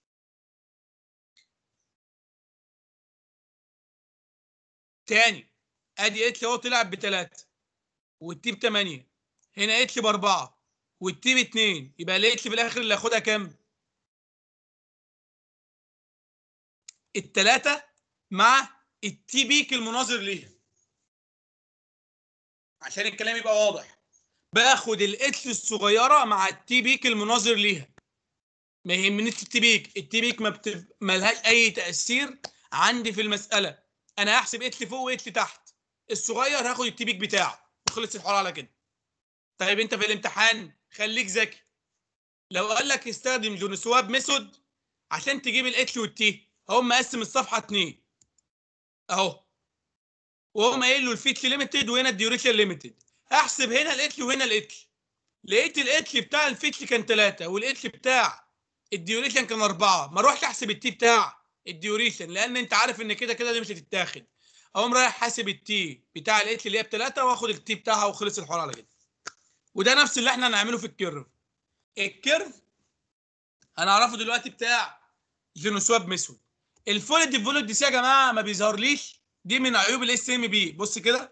تاني ادي اتش اهو طلع ب 3 والتي ب 8 هنا اتش ب 4 والتي ب 2 يبقى الاتش في الاخر اللي هاخدها كام التلاتة مع التي بيك المناظر ليها عشان الكلام يبقى واضح باخد الاتش الصغيره مع التي بيك المناظر ليها ما يهمنيش التي بيك التي بيك ما بتف... ملهاش اي تاثير عندي في المساله انا هحسب اتش فوق واتش تحت الصغير هاخد التي بيك بتاعه وخلص الحوار على كده طيب انت في الامتحان خليك ذكي لو قال لك استخدم جون سواب ميثود عشان تجيب الاتش والتي هو مقسم الصفحه اتنين اهو وهو قايل له الفيتش ليميتد وهنا الديوريشن ليميتد احسب هنا الاتش وهنا الاتش لقيت الاتش بتاع الفيتش كان 3 والاتش بتاع الديوريشن كان 4 ما اروحش احسب التي بتاع الديوريشن لان انت عارف ان كده كده دي مش هتتاخد اقوم رايح حاسب التي بتاع الاتش اللي هي ب 3 واخد التي بتاعها وخلص الحوار على كده وده نفس اللي احنا هنعمله في الكيرف الكيرف هنعرفه دلوقتي بتاع جينوسواب ميثود الفول ديفولد دي يا جماعه ما بيظهرليش دي من عيوب الاس ام بي بص كده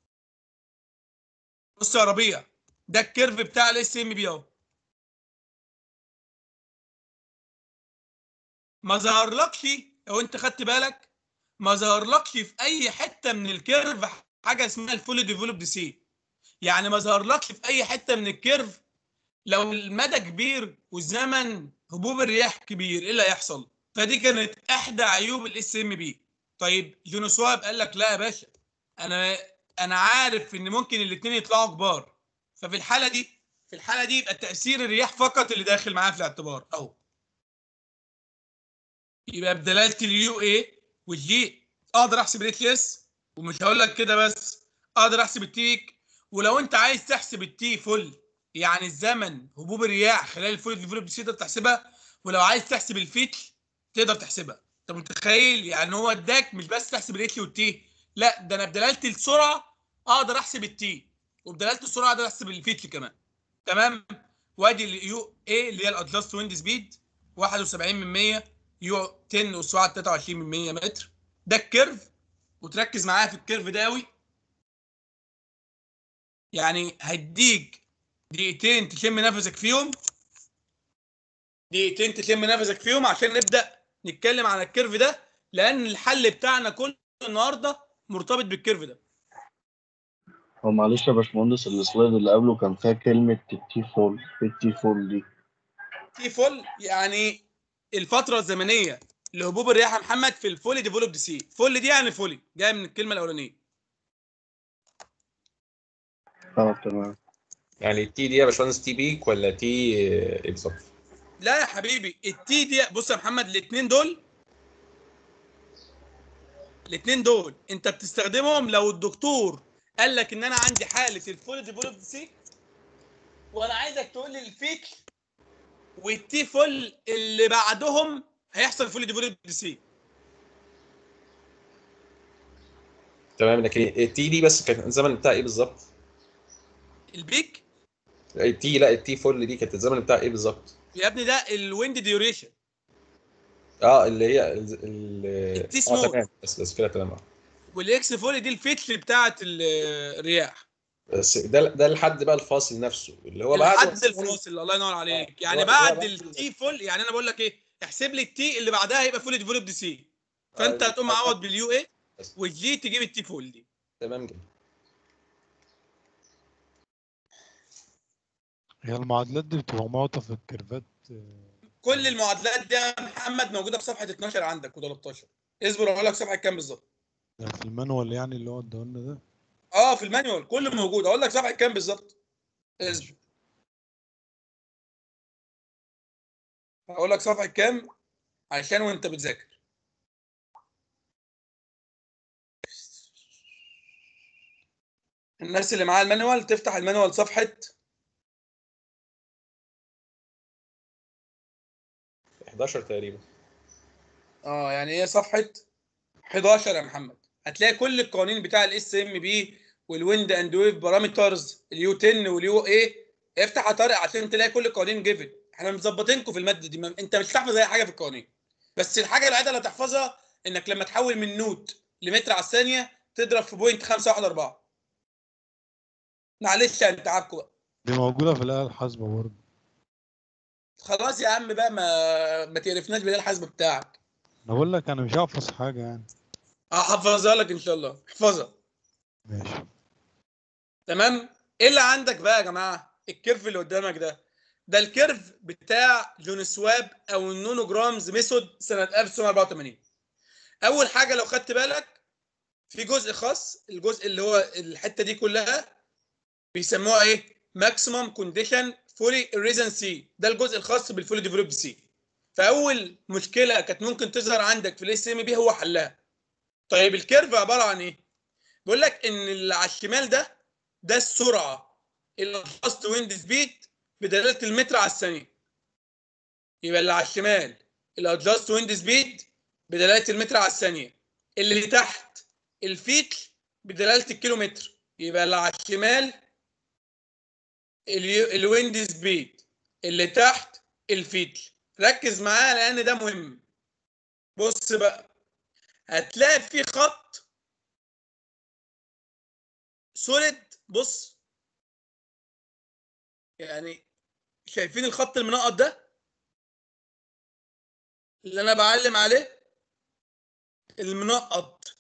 بص يا ربيع ده الكيرف بتاع الاس ام بي اهو ما ظهرلكش لو انت خدت بالك ما ظهرلكش في اي حته من الكيرف حاجه اسمها الفول ديفلوبد سي يعني ما ظهرلكش في اي حته من الكيرف لو المدى كبير والزمن هبوب الرياح كبير ايه اللي هيحصل فدي كانت احدى عيوب الاس ام بي طيب جونوسواب قال لك لا يا باشا انا انا عارف ان ممكن الاثنين يطلعوا كبار ففي الحاله دي في الحاله دي يبقى تاثير الرياح فقط اللي داخل معاه في الاعتبار اهو يبقى بدلاله اليو اي والجي اقدر احسب الاتش اس ومش هقول لك كده بس اقدر احسب التيك ولو انت عايز تحسب التي فل يعني الزمن هبوب الرياح خلال الفول ديفلوب تقدر تحسبها ولو عايز تحسب الفيتش تقدر تحسبها انت متخيل يعني هو اداك مش بس تحسب الاتش والتي لا ده انا بدلاله السرعه اقدر احسب التي وبدلاله السرعه اقدر احسب الفيتش كمان تمام وادي اليو اي اللي هي الادجاست ويند سبيد 71 من 100 يو 10 والسرعه 23 من 100 متر ده الكيرف وتركز معايا في الكيرف ده قوي يعني هديك دقيقتين تشم نفسك فيهم دقيقتين تشم نفسك فيهم عشان نبدا نتكلم عن الكيرف ده لان الحل بتاعنا كل النهارده مرتبط بالكيرف ده هو معلش يا باشمهندس السلايد اللي قبله كان فيها كلمة التي فول ايه التي فول دي تي فول يعني الفتره الزمنيه لهبوب الرياح يا محمد في الفولي ديفلوبد سي فول دي يعني فولي جايه من الكلمه الاولانيه اه تمام يعني التي دي يا باشمهندس تي بيك ولا تي ايه بالظبط؟ لا يا حبيبي التي دي بص يا محمد الاثنين دول الاثنين دول انت بتستخدمهم لو الدكتور قال لك ان انا عندي حاله الفول ديفلوبد سي وانا عايزك تقول لي الفيك والتي فول اللي بعدهم هيحصل فول ديفلوبد سي تمام لكن التي دي بس كان الزمن بتاع ايه بالظبط؟ البيك التي لا التي فول دي كانت الزمن بتاع ايه بالظبط؟ يا ابني ده الويند ديوريشن اه اللي هي ال ال التي اه سمول. تمام بس بس كده تمام آه. والاكس فول دي الفيتش بتاعه ال- الرياح بس ده ده الحد بقى الفاصل نفسه اللي هو بعد الحد الفاصل الله ينور عليك يعني هو- هو بعد بعد- التي فول يعني انا بقول لك ايه احسب لي التي اللي بعدها هيبقى فول ديفلوبد سي فانت آه، هتقوم معوض باليو اي بس. والجي تجيب التي فول دي تمام جدا هي المعادلات دي بتبقى معطى في الكيرفات آه، كل المعادلات دي يا محمد موجوده في صفحه 12 عندك و13 اصبر اقول لك صفحه كام بالظبط ده في المانوال يعني اللي هو اداهولنا ده اه في المانيوال كله موجود اقول لك صفحه كام بالظبط اصبر هقول لك صفحه كام عشان وانت بتذاكر الناس اللي معاها المانيوال تفتح المانيوال صفحه 11 تقريبا اه يعني هي صفحه 11 يا محمد هتلاقي كل القوانين بتاع الاس ام بي والويند اند ويف بارامترز اليو 10 واليو اي افتح يا طارق عشان تلاقي كل القوانين جيفن احنا مظبطينكم في الماده دي ما- انت مش هتحفظ اي حاجه في القوانين بس الحاجه الوحيده اللي هتحفظها انك لما تحول من نوت لمتر على الثانيه تضرب في بوينت 514 معلش يعني تعبكم بقى دي موجودة في الآلة الحاسبة برضه خلاص يا عم بقى ما ما تقرفناش بالله الحاسبه بتاعك أنا بقول لك أنا مش هحفظ حاجة يعني هحفظها لك ان شاء الله احفظها ماشي تمام ايه اللي عندك بقى يا جماعه الكيرف اللي قدامك ده ده الكيرف بتاع جون سواب او النونوجرامز ميثود سنه 1984 اول حاجه لو خدت بالك في جزء خاص الجزء اللي هو الحته دي كلها بيسموها ايه ماكسيمم كونديشن فولي ريزن سي ده الجزء الخاص بالفولي ديفلوبد سي فاول مشكله كانت ممكن تظهر عندك في الاس ام بي هو حلها طيب الكيرف عباره عن ايه بيقول لك ان اللي على الشمال ده ده السرعه الادجست ويند سبيد بدلاله المتر على الثانيه يبقى اللي على الشمال الادجست ويند سبيد بدلاله المتر على الثانيه اللي تحت الفيت بدلاله الكيلومتر يبقى اللي على الشمال اليو- الويند سبيد اللي تحت الفيت ركز معايا لان ده مهم بص بقى هتلاقي في خط سوليد بص يعني شايفين الخط المنقط ده اللي انا بعلم عليه المنقط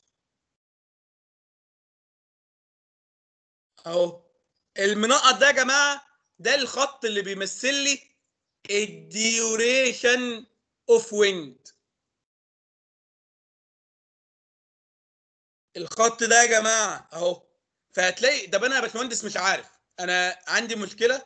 اهو المنقط ده يا جماعه ده الخط اللي بيمثل لي الديوريشن اوف ويند الخط ده يا جماعه اهو فهتلاقي ده انا يا باشمهندس مش عارف انا عندي مشكله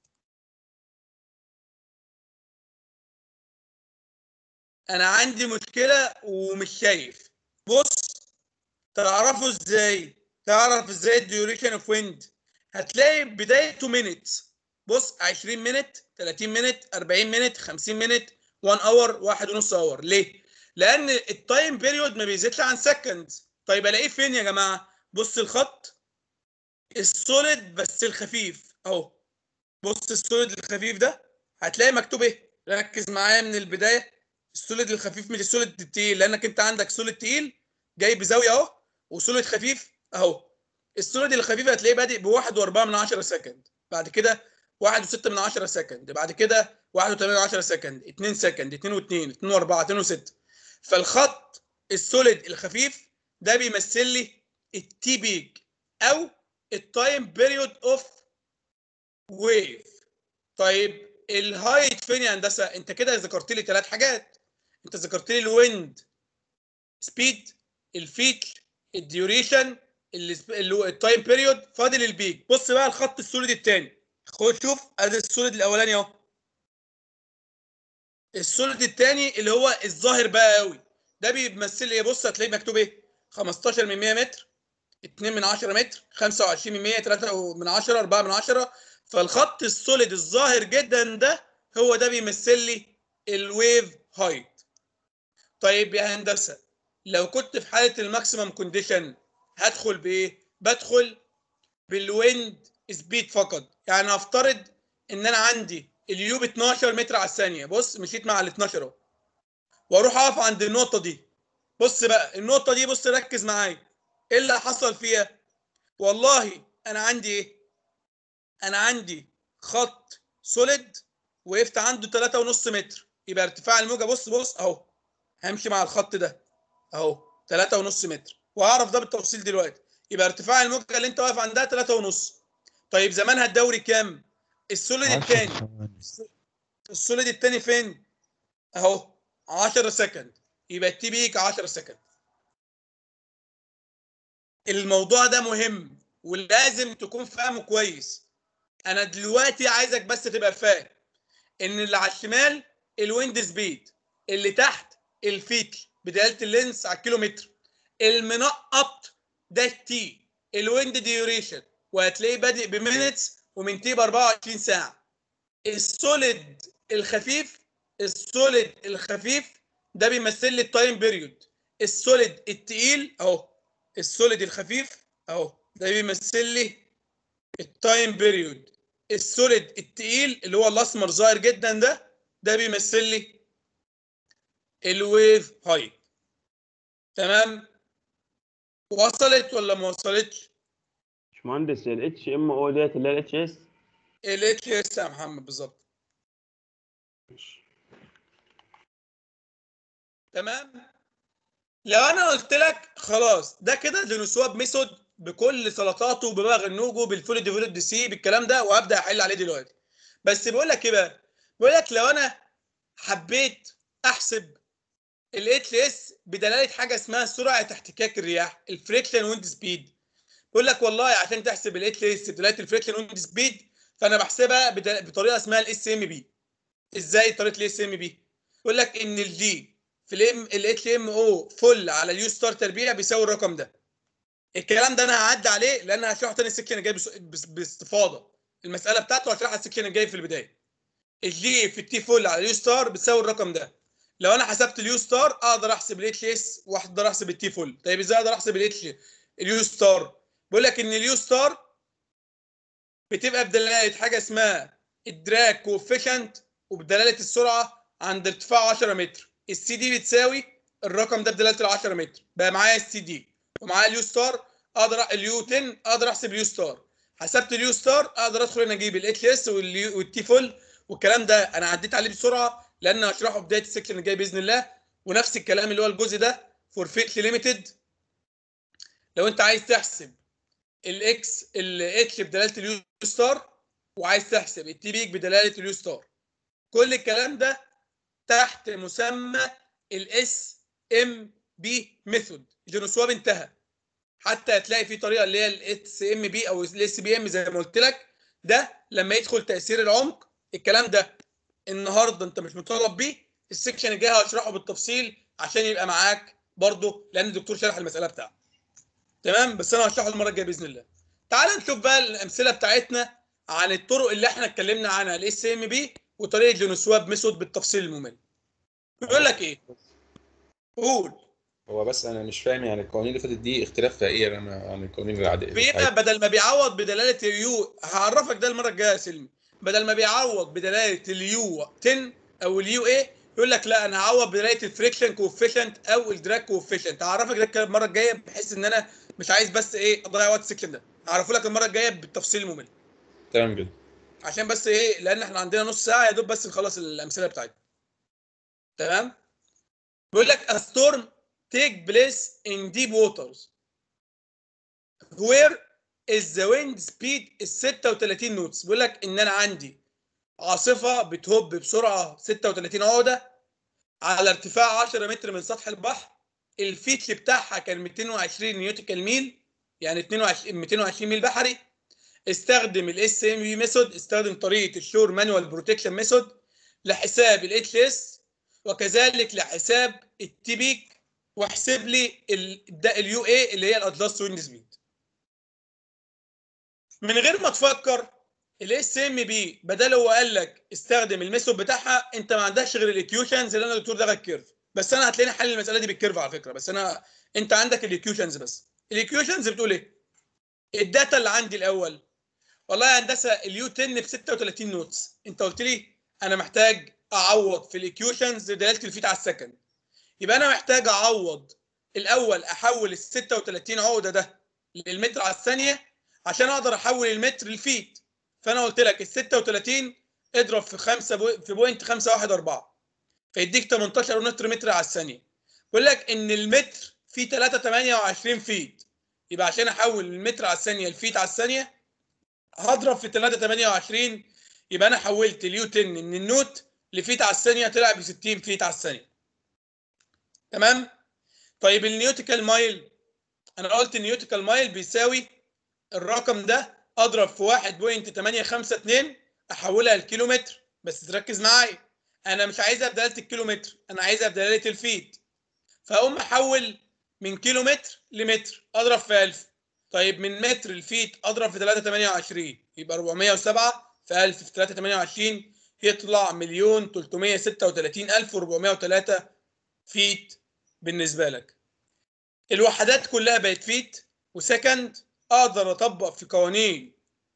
انا عندي مشكله ومش شايف بص تعرفوا ازاي تعرف ازاي الديوريشن اوف ويند هتلاقي بدايته مينتس بص 20 مينت 30 مينت 40 مينت 50 مينت 1 اور 1 ونص اور ليه لان التايم بيريود ما بيزيدش عن سكند طيب الاقيه فين يا جماعه بص الخط السوليد بس الخفيف اهو بص السوليد الخفيف ده هتلاقي مكتوب ايه ركز معايا من البدايه السوليد الخفيف مش السوليد التقيل لانك انت عندك سوليد تقيل جاي بزاويه اهو وسوليد خفيف اهو السوليد الخفيف هتلاقيه بادئ بواحد واربعة من عشرة سكند بعد كده واحد وستة من عشرة سكند بعد كده واحد وثمانية من عشرة سكند اتنين سكند اتنين واتنين اتنين واربعة اتنين وستة فالخط السوليد الخفيف ده بيمثل لي التي بيك او التايم بيريود اوف ويف طيب الهايت فين يا هندسه انت كده ذكرت لي ثلاث حاجات انت ذكرت لي الويند سبيد الفيت الديوريشن التايم بيريود فاضل البيك بص بقى الخط السوليد الثاني خد شوف ادي السوليد الاولاني اهو السوليد الثاني اللي هو الظاهر بقى قوي ده بيمثل ايه بص هتلاقيه مكتوب ايه 15 من 100 متر 2 من 10 متر 25 من 100 3 من 10 4 من 10 فالخط السوليد الظاهر جدا ده هو ده بيمثل لي الويف هايت طيب يا هندسه لو كنت في حاله الماكسيمم كونديشن هدخل بايه بدخل بالويند سبيد فقط يعني هفترض ان انا عندي اليوب 12 متر على الثانيه بص مشيت مع ال 12 اهو واروح اقف عند النقطه دي بص بقى النقطه دي بص ركز معايا ايه اللي حصل فيها والله انا عندي ايه انا عندي خط سوليد وقفت عنده 3.5 متر يبقى ارتفاع الموجه بص بص اهو همشي مع الخط ده اهو 3.5 متر وهعرف ده بالتفصيل دلوقتي يبقى ارتفاع الموجه اللي انت واقف عندها 3.5 طيب زمانها الدوري كام السوليد 10 الثاني ثواني السوليد الثاني فين اهو 10 سكند يبقى التي بيك 10 سكند الموضوع ده مهم ولازم تكون فاهمه كويس انا دلوقتي عايزك بس تبقى فاهم ان اللي على الشمال الويند سبيد اللي تحت الفيت بدلاله اللينس على الكيلومتر المنقط ده التي الويند ديوريشن وهتلاقيه بادئ بمينتس ومن تي ب 24 ساعه السوليد الخفيف السوليد الخفيف ده بيمثل لي التايم بيريود السوليد التقيل اهو السوليد الخفيف اهو ده بيمثل لي التايم بيريود السوليد التقيل اللي هو الاسمر ظاهر جدا ده ده بيمثل لي الويف هايت تمام وصلت ولا ما وصلتش باشمهندس ال اتش ام او ديت اللي هي الاتش اس الاتش اس يا محمد بالظبط تمام لو انا قلت لك خلاص ده كده جينوسواب ميثود بكل سلطاته بمغنوجه بالفول ديفلوب دي سي بالكلام ده وابدا احل عليه دلوقتي بس بيقول لك ايه بقى بيقول لك لو انا حبيت احسب الاتش اس بدلاله حاجه اسمها سرعه احتكاك الرياح الفريكشن ويند سبيد بيقول لك والله عشان تحسب الاتش اس بدلاله الفريكشن ويند سبيد فانا بحسبها بدل- بطريقه اسمها الاس ام بي ازاي طريقه الاس ام بي يقول لك ان الجي في الام الاتش ام او فل على اليو ستار تربيع بيساوي الرقم ده الكلام ده انا هعدي عليه لان انا هشرحه تاني السكشن الجاي بس- بس- باستفاضه المساله بتاعته هشرحها السكشن الجاي في البدايه الجي في التي فل على اليو ستار بتساوي الرقم ده لو انا حسبت اليو ستار اقدر احسب الاتش اس واقدر احسب التي فل طيب ازاي اقدر احسب الاتش اليو ستار بيقول لك ان اليو ستار بتبقى بدلاله حاجه اسمها الدراك كوفيشنت وبدلاله السرعه عند ارتفاع 10 متر السي دي بتساوي الرقم ده بدلاله ال 10 متر بقى معايا السي دي ومعايا اليو ستار اقدر أ- اليو 10 اقدر احسب اليو ستار حسبت اليو ستار اقدر ادخل هنا اجيب الاتش اس والتي فول والكلام ده انا عديت عليه بسرعه لان هشرحه في بدايه السكشن الجاي باذن الله ونفس الكلام اللي هو الجزء ده فور فيت ليميتد لو انت عايز تحسب الاكس الاتش بدلاله اليو ستار وعايز تحسب التي بيك بدلاله اليو ستار كل الكلام ده تحت مسمى الاس ام بي ميثود جينوسواب انتهى حتى هتلاقي في طريقه اللي هي الاس ام بي او الاس بي ام زي ما قلت لك ده لما يدخل تاثير العمق الكلام ده النهارده انت مش مطالب بيه السكشن الجاي هشرحه بالتفصيل عشان يبقى معاك برضه لان الدكتور شرح المساله بتاعته تمام بس انا هشرحه المره الجايه باذن الله تعال نشوف بقى الامثله بتاعتنا عن الطرق اللي احنا اتكلمنا عنها الاس ام بي وطريقه جينوسواب ميثود بالتفصيل الممل بيقول لك ايه قول هو بس انا مش فاهم يعني القوانين اللي فاتت دي اختلافها ايه يعني عن القوانين العاديه بيبقى بدل ما بيعوض بدلاله اليو هعرفك ده المره الجايه يا سلمي بدل ما بيعوض بدلاله اليو 10 او اليو اي يقول لك لا انا هعوض بدلاله الفريكشن كوفيشنت او الدراك كوفيشنت هعرفك ده الكلام المره الجايه بحيث ان انا مش عايز بس ايه اضيع وقت السكشن ده هعرفه لك المره الجايه بالتفصيل الممل تمام جدا عشان بس ايه لان احنا عندنا نص ساعه يا دوب بس نخلص الامثله بتاعتنا تمام بيقول لك a storm take place in deep waters where is the wind speed is 36 نوتس بيقول لك ان انا عندي عاصفه بتهب بسرعه 36 عقده على ارتفاع 10 متر من سطح البحر الفيتش بتاعها كان 220 نيوتيكال ميل يعني 22 220 ميل بحري استخدم الاس ام بي ميثود استخدم طريقه الشور مانوال بروتكشن ميثود لحساب الاتش اس وكذلك لحساب التي بيك واحسب لي اليو اي اللي هي الادلاس ويند سبيد من غير ما تفكر الاس ام بي بدل هو قال لك استخدم الميثود بتاعها انت ما عندكش غير الاكيوشنز اللي انا الدكتور ده الكيرف بس انا هتلاقيني حل المساله دي بالكيرف على فكره بس انا انت عندك الاكيوشنز بس الاكيوشنز بتقول ايه الداتا اللي عندي الاول والله يا هندسه اليو 10 ب 36 نوتس انت قلت لي انا محتاج اعوض في الاكيوشنز دلاله الفيت على السكند يبقى انا محتاج اعوض الاول احول ال 36 عقده ده للمتر على الثانيه عشان اقدر احول المتر للفيت فانا قلت لك ال 36 اضرب في 5 بو... في بوينت 514 فيديك 18 ونص متر على الثانيه بيقول لك ان المتر فيه 3 28 فيت يبقى عشان احول المتر على الثانيه الفيت على الثانيه هضرب في 3 28 يبقى انا حولت اليو 10 من النوت لفيت على الثانيه طلع ب 60 فيت على الثانيه تمام طيب النيوتيكال مايل انا قلت النيوتيكال مايل بيساوي الرقم ده اضرب في 1.852 احولها لكيلومتر بس تركز معايا انا مش عايزها بدلاله الكيلومتر انا عايزها بدلاله الفيت فاقوم احول من كيلومتر لمتر اضرب في 1000 طيب من متر الفيت اضرب في 328 يبقى 407 في 1000 في 328 يطلع مليون 336 الف و403 فيت بالنسبه لك الوحدات كلها بقت فيت وسكند اقدر اطبق في قوانين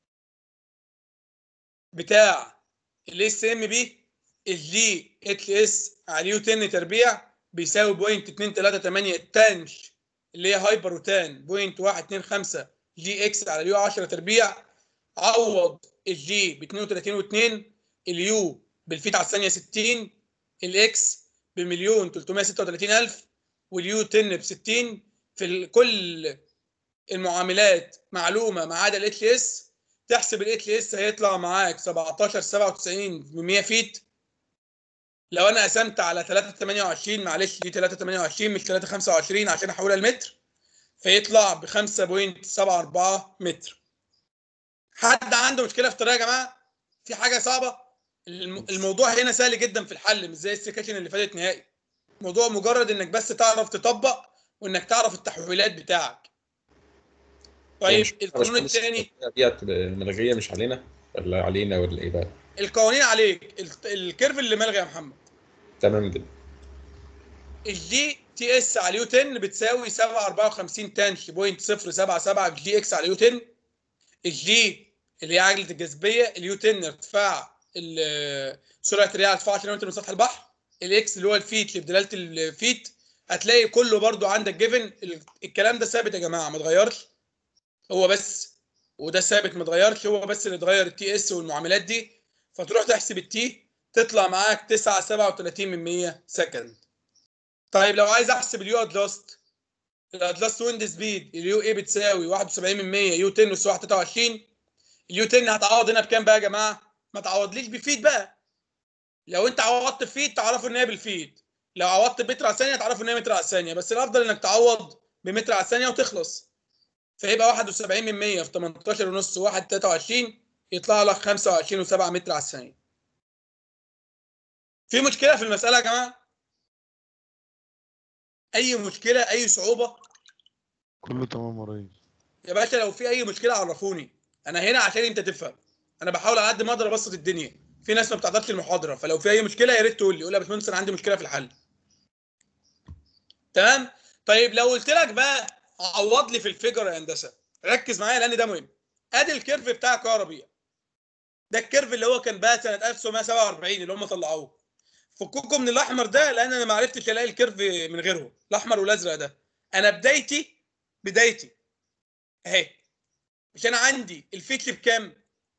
بتاع الاس ام بي الجي اتش اس على اليو 10 تربيع بيساوي بوينت 238 تانش اللي هي هايبر وتان بوينت 125 جي اكس على اليو 10 تربيع عوض الجي ب 32 و2 اليو بالفيت على الثانيه 60 الاكس بمليون 336 الف واليو 10 ب 60 في ال- كل المعاملات معلومه ما عدا الاتش اس تحسب الاتش اس هيطلع معاك 17 97 من 100 فيت لو انا قسمت على 3 28 معلش دي 3 28 مش 3 25 عشان احولها لمتر فيطلع ب 5.74 متر حد عنده مشكله في الطريقه يا جماعه في حاجه صعبه الم- الموضوع هنا سهل جدا في الحل مش زي السكاشن اللي فاتت نهائي الموضوع مجرد انك بس تعرف تطبق وانك تعرف التحويلات بتاعك طيب مش- القانون مش- الثاني ديت الملغيه مش علينا ولا علينا ولا ايه بقى؟ القوانين عليك ال- الكيرف اللي ملغي يا محمد تمام جدا الجي تي اس على اليو 10 بتساوي 754 تانش بوينت 077 جي اكس على اليو 10 الجي اللي هي عجله الجاذبيه اليو 10 ارتفاع ال- سرعه الرياح ارتفاع 10 متر من سطح البحر الاكس اللي هو الفيت اللي بدلاله الفيت هتلاقي كله برضو عندك جيفن الكلام ده ثابت يا جماعه ما اتغيرش هو بس وده ثابت ما اتغيرش هو بس اللي اتغير التي اس والمعاملات دي فتروح تحسب التي تطلع معاك 9 37 من 100 سكند طيب لو عايز احسب اليو ادلاست الادلاست ويند سبيد اليو اي بتساوي 71 من 100 يو 10 اس 23 اليو 10 هتعوض هنا بكام بقى يا جماعه؟ ما تعوضليش بفيت بقى لو انت عوضت بفيت تعرفوا ان هي بالفيت لو عوضت بمتر على الثانيه تعرفوا ان هي متر على الثانيه بس الافضل انك تعوض بمتر على الثانيه وتخلص فيبقى 71 من 100 في 18 ونص 1 23 يطلع لك 25 و7 متر على الثانيه في مشكله في المساله يا جماعه اي مشكله اي صعوبه كله تمام يا ريس يا باشا لو في اي مشكله عرفوني انا هنا عشان انت تفهم انا بحاول على قد ما اقدر ابسط الدنيا في ناس ما بتحضرش المحاضره فلو في اي مشكله يا ريت تقول لي قول لي يا باشمهندس انا عندي مشكله في الحل تمام طيب لو قلت لك بقى عوض لي في الفيجر يا هندسه ركز معايا لان ده مهم ادي الكيرف بتاع كهربية ده الكيرف اللي هو كان بقى سنه 1947 اللي هم طلعوه فكوكوا من الاحمر ده لان انا ما عرفتش الاقي الكيرف من غيرهم الاحمر والازرق ده انا بدايتي بدايتي اهي مش انا عندي الفيتل بكام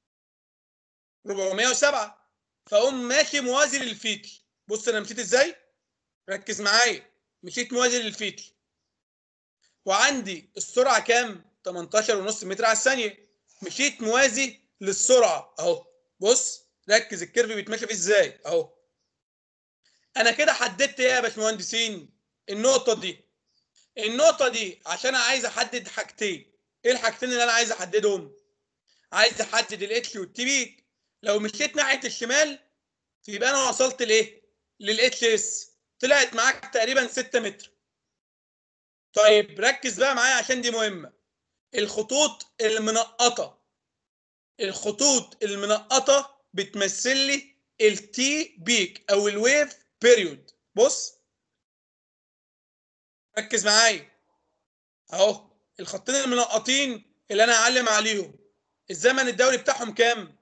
407 فاقوم ماشي موازي للفيتل بص انا مشيت ازاي ركز معايا مشيت موازي للفيتل وعندي السرعه كام 18 ونص متر على الثانيه مشيت موازي للسرعه اهو بص ركز الكيرف بيتمشى فيه ازاي اهو انا كده حددت ايه يا باشمهندسين النقطه دي النقطه دي عشان انا عايز احدد حاجتين ايه الحاجتين اللي انا عايز احددهم عايز احدد الاتش والتي بي لو مشيت ناحيه الشمال يبقى انا وصلت لايه للاتش اس طلعت معاك تقريبا 6 متر طيب ركز بقى معايا عشان دي مهمه الخطوط المنقطه الخطوط المنقطه بتمثل لي التي بيك او الويف بيريود بص ركز معايا اهو الخطين المنقطين اللي انا هعلم عليهم الزمن الدوري بتاعهم كام؟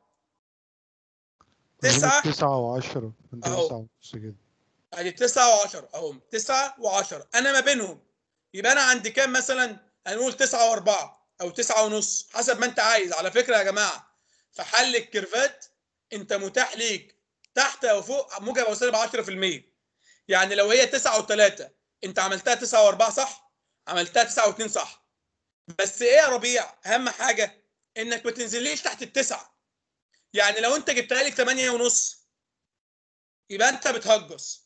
تسعة تسعة و10 انت أهو. تسعة ونص كده ادي 9 و10 اهو 9 و10 انا ما بينهم يبقى انا عندي كام مثلا هنقول 9 و4 او 9 ونص حسب ما انت عايز على فكره يا جماعه في حل الكيرفات انت متاح ليك تحت او فوق موجب او سالب 10% يعني لو هي 9 و3 انت عملتها 9 و4 صح عملتها 9 و2 صح بس ايه يا ربيع اهم حاجه انك ما تنزليش تحت التسعه يعني لو انت جبتها لك 8 ونص يبقى انت بتهجص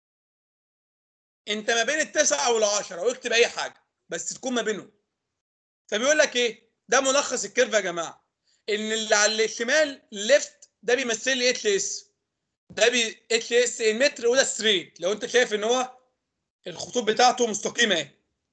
انت ما بين التسعه والعشره واكتب اي حاجه بس تكون ما بينهم فبيقول لك ايه ده ملخص الكيرف يا جماعه ان اللي على الشمال ليفت ده بيمثل لي اتش اس ده بي اتش اس المتر وده ستريت لو انت شايف ان هو الخطوط بتاعته مستقيمه اهي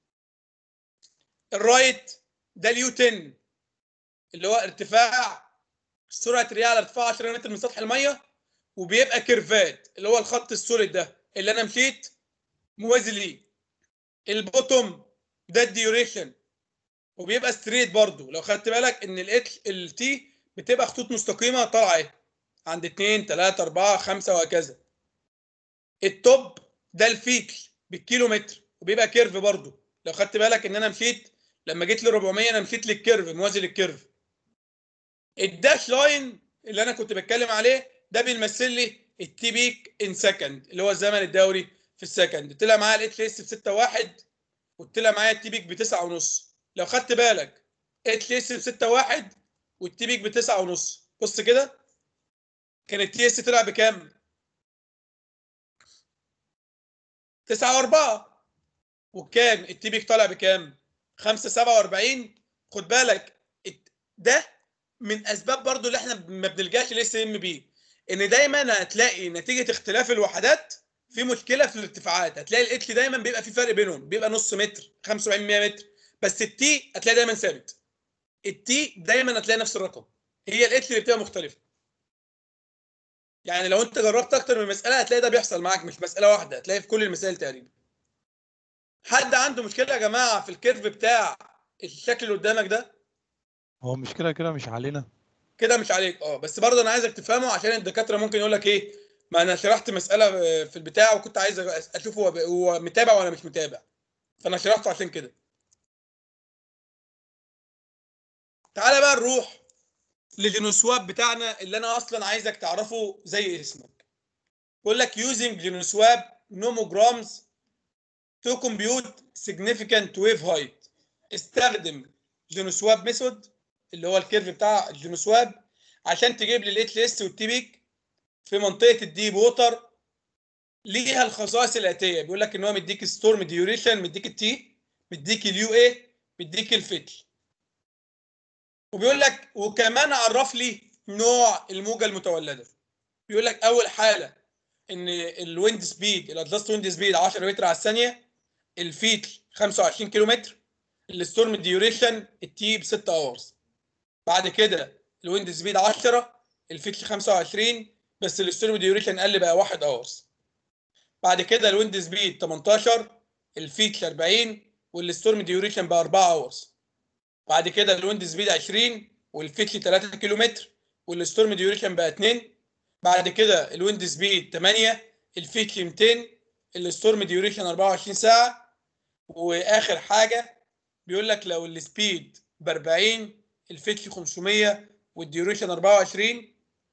الرايت ده اليو 10 اللي هو ارتفاع سرعه الرياح على ارتفاع 10 متر من سطح الميه وبيبقى كيرفات اللي هو الخط السوليد ده اللي انا مشيت موازي ليه البوتوم ده الديوريشن وبيبقى ستريت برضو لو خدت بالك ان الاتش التي بتبقى خطوط مستقيمه طالعه اهي عند 2 3 4 5 وهكذا التوب ده الفيكل بالكيلومتر وبيبقى كيرف برضو لو خدت بالك ان انا مشيت لما جيت ل 400 انا مشيت للكيرف موازي للكيرف الداش لاين اللي انا كنت بتكلم عليه ده بيمثل لي التي بيك ان سكند اللي هو الزمن الدوري في السكند طلع معايا الاتش اس ب 6 1 وطلع معايا التي بيك ب 9 ونص لو خدت بالك اتش اس ب 6 1 والتي بيك ب 9 ونص بص كده كان التي اس طلع بكام 9 و4 وكان التي بيك طالع بكام 5 47 خد بالك الت- ده من اسباب برضو اللي احنا ما بنلجاش للاس ام بي ان دايما هتلاقي نتيجه اختلاف الوحدات في مشكله في الارتفاعات هتلاقي الاتش دايما بيبقى في فرق بينهم بيبقى نص متر 75 100 متر بس التي هتلاقي دايما ثابت التي دايما هتلاقي نفس الرقم هي الاتش اللي بتبقى مختلفه يعني لو انت جربت اكتر من مساله هتلاقي ده بيحصل معاك مش مساله واحده هتلاقي في كل المسائل تقريبا حد عنده مشكله يا جماعه في الكيرف بتاع الشكل اللي قدامك ده هو مش كده كده مش علينا كده مش عليك اه بس برضه انا عايزك تفهمه عشان الدكاتره ممكن يقول لك ايه ما انا شرحت مساله في البتاع وكنت عايز اشوف هو هو متابع ولا مش متابع فانا شرحته عشان كده تعالى بقى نروح للجينوسواب بتاعنا اللي انا اصلا عايزك تعرفه زي اسمك بيقول لك using جينوسواب nomograms to compute significant wave height استخدم جينوسواب ميثود اللي هو الكيرف بتاع الجينوسواب عشان تجيب لي الاتش اس والتي بيك في منطقه الديب ووتر ليها الخصائص الاتيه بيقول لك ان هو مديك ستورم ديوريشن مديك التي مديك اليو اي مديك الفيتش وبيقول لك وكمان عرف لي نوع الموجه المتولده بيقول لك اول حاله ان الويند سبيد الادلاست ويند سبيد 10 متر على الثانيه الفيتل 25 كيلو متر الستورم ديوريشن التي ب 6 اورز بعد كده الويند سبيد 10 الفيتل 25 بس الستورم ديوريشن قل بقى 1 اورز بعد كده الويند سبيد 18 الفيتل 40 والستورم ديوريشن بقى 4 اورز بعد كده الويند سبيد 20 والفيتل 3 كيلو متر والستورم ديوريشن بقى 2 بعد كده الويند سبيد 8 الفيتل 200 الستورم ديوريشن 24 ساعه واخر حاجه بيقول لك لو السبيد ب 40 الفيتل 500 والديوريشن 24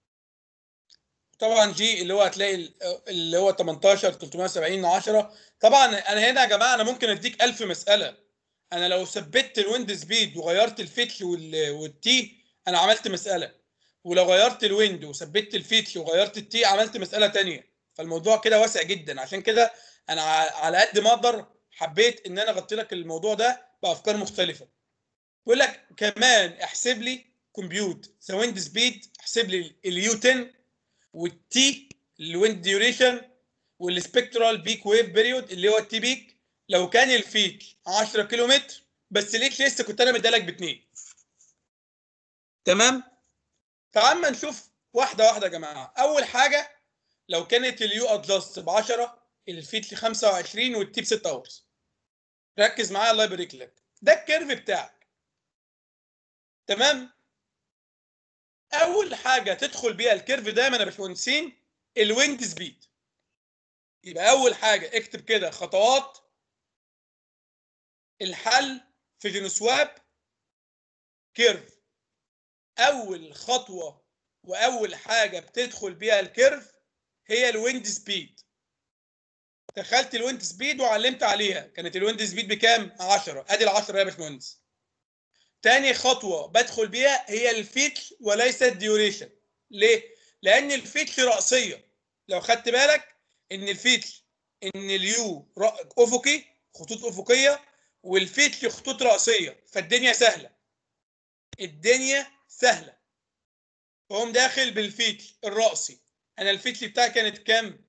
طبعا جي اللي هو هتلاقي ال- اللي هو 18 370 10 طبعا انا هنا يا جماعه انا ممكن اديك 1000 مساله انا لو ثبت الويند سبيد وغيرت الفيتل وال- والتي انا عملت مساله ولو غيرت الويند وثبت الفيتل وغيرت التي عملت مساله تانية فالموضوع كده واسع جدا عشان كده انا ع- على قد ما اقدر حبيت ان انا اغطي لك الموضوع ده بافكار مختلفه بيقول لك كمان احسب لي كومبيوت ذا ويند سبيد احسب لي اليو 10 والتي الويند ديوريشن والسبكترال بيك ويف بيريود اللي هو التي بيك لو كان الفيك 10 كيلو متر بس ليك لسه كنت انا مديلك باثنين تمام تعال ما نشوف واحده واحده يا جماعه اول حاجه لو كانت اليو ادجاست ب 10 الفيت ل 25 والتي ب 6 اورز ركز معايا الله يبارك لك ده الكيرف بتاعك تمام اول حاجه تدخل بيها الكيرف دايما يا باشمهندسين الويند سبيد يبقى اول حاجه اكتب كده خطوات الحل في جينوسواب كيرف اول خطوه واول حاجه بتدخل بيها الكيرف هي الويند سبيد دخلت الويند سبيد وعلمت عليها كانت الويند سبيد بكام 10 ادي ال 10 يا باشمهندس تاني خطوه بدخل بيها هي الفيتش وليس الديوريشن ليه لان الفيتش راسيه لو خدت بالك ان الفيتش ان اليو رأ- افقي خطوط افقيه والفيتش خطوط راسيه فالدنيا سهله الدنيا سهله فهم داخل بالفيتش الراسي انا الفيتش بتاعي كانت كام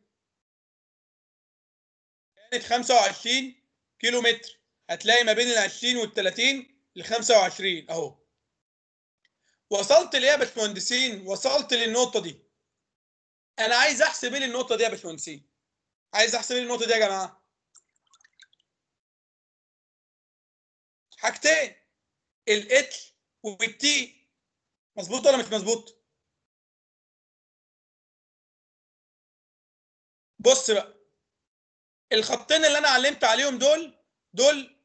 كانت 25 كيلو متر هتلاقي ما بين ال 20 وال 30 ل 25 اهو وصلت ليه يا باشمهندسين وصلت للنقطه دي انا عايز احسب ايه النقطه دي يا باشمهندسين عايز احسب ايه النقطه دي يا جماعه حاجتين الاتش والتي مظبوط ولا مش مظبوط بص بقى الخطين اللي انا علمت عليهم دول دول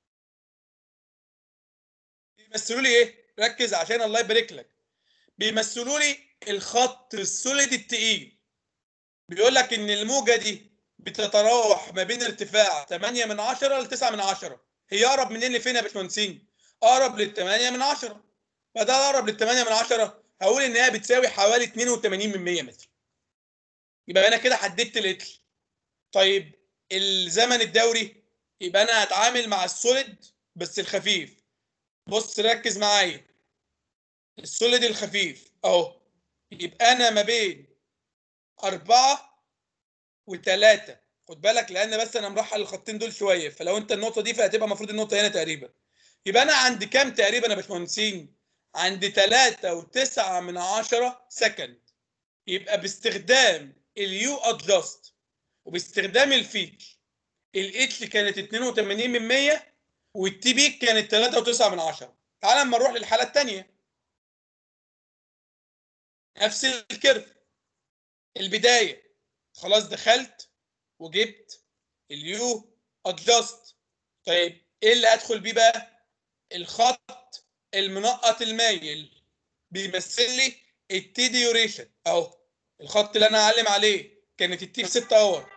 بيمثلوا لي ايه ركز عشان الله يبارك لك بيمثلوا لي الخط السوليد التقيل بيقول لك ان الموجه دي بتتراوح ما بين ارتفاع 8 من 10 ل 9 من 10 هي اقرب منين لفين يا باشمهندسين اقرب لل 8 من 10 فده اقرب لل 8 من 10 هقول ان هي بتساوي حوالي 82 من 100 متر يبقى انا كده حددت الاتل طيب الزمن الدوري يبقى انا هتعامل مع السوليد بس الخفيف بص ركز معايا السوليد الخفيف اهو يبقى انا ما بين أربعة وثلاثة خد بالك لأن بس أنا مرحل الخطين دول شوية فلو أنت النقطة دي فهتبقى المفروض النقطة هنا تقريبا يبقى أنا عند كام تقريبا يا باشمهندسين؟ عند تلاتة وتسعة من عشرة سكند يبقى باستخدام اليو ادجاست وباستخدام الفيتش الاتش كانت 82 من 100 والتي بي كانت 3.9 من 10 تعال اما نروح للحالة الثانية نفس الكيرف البداية خلاص دخلت وجبت اليو ادجاست طيب ايه اللي هدخل بيه بقى الخط المنقط المايل بيمثل لي التي ديوريشن اهو الخط اللي انا هعلم عليه كانت التي في 6 اور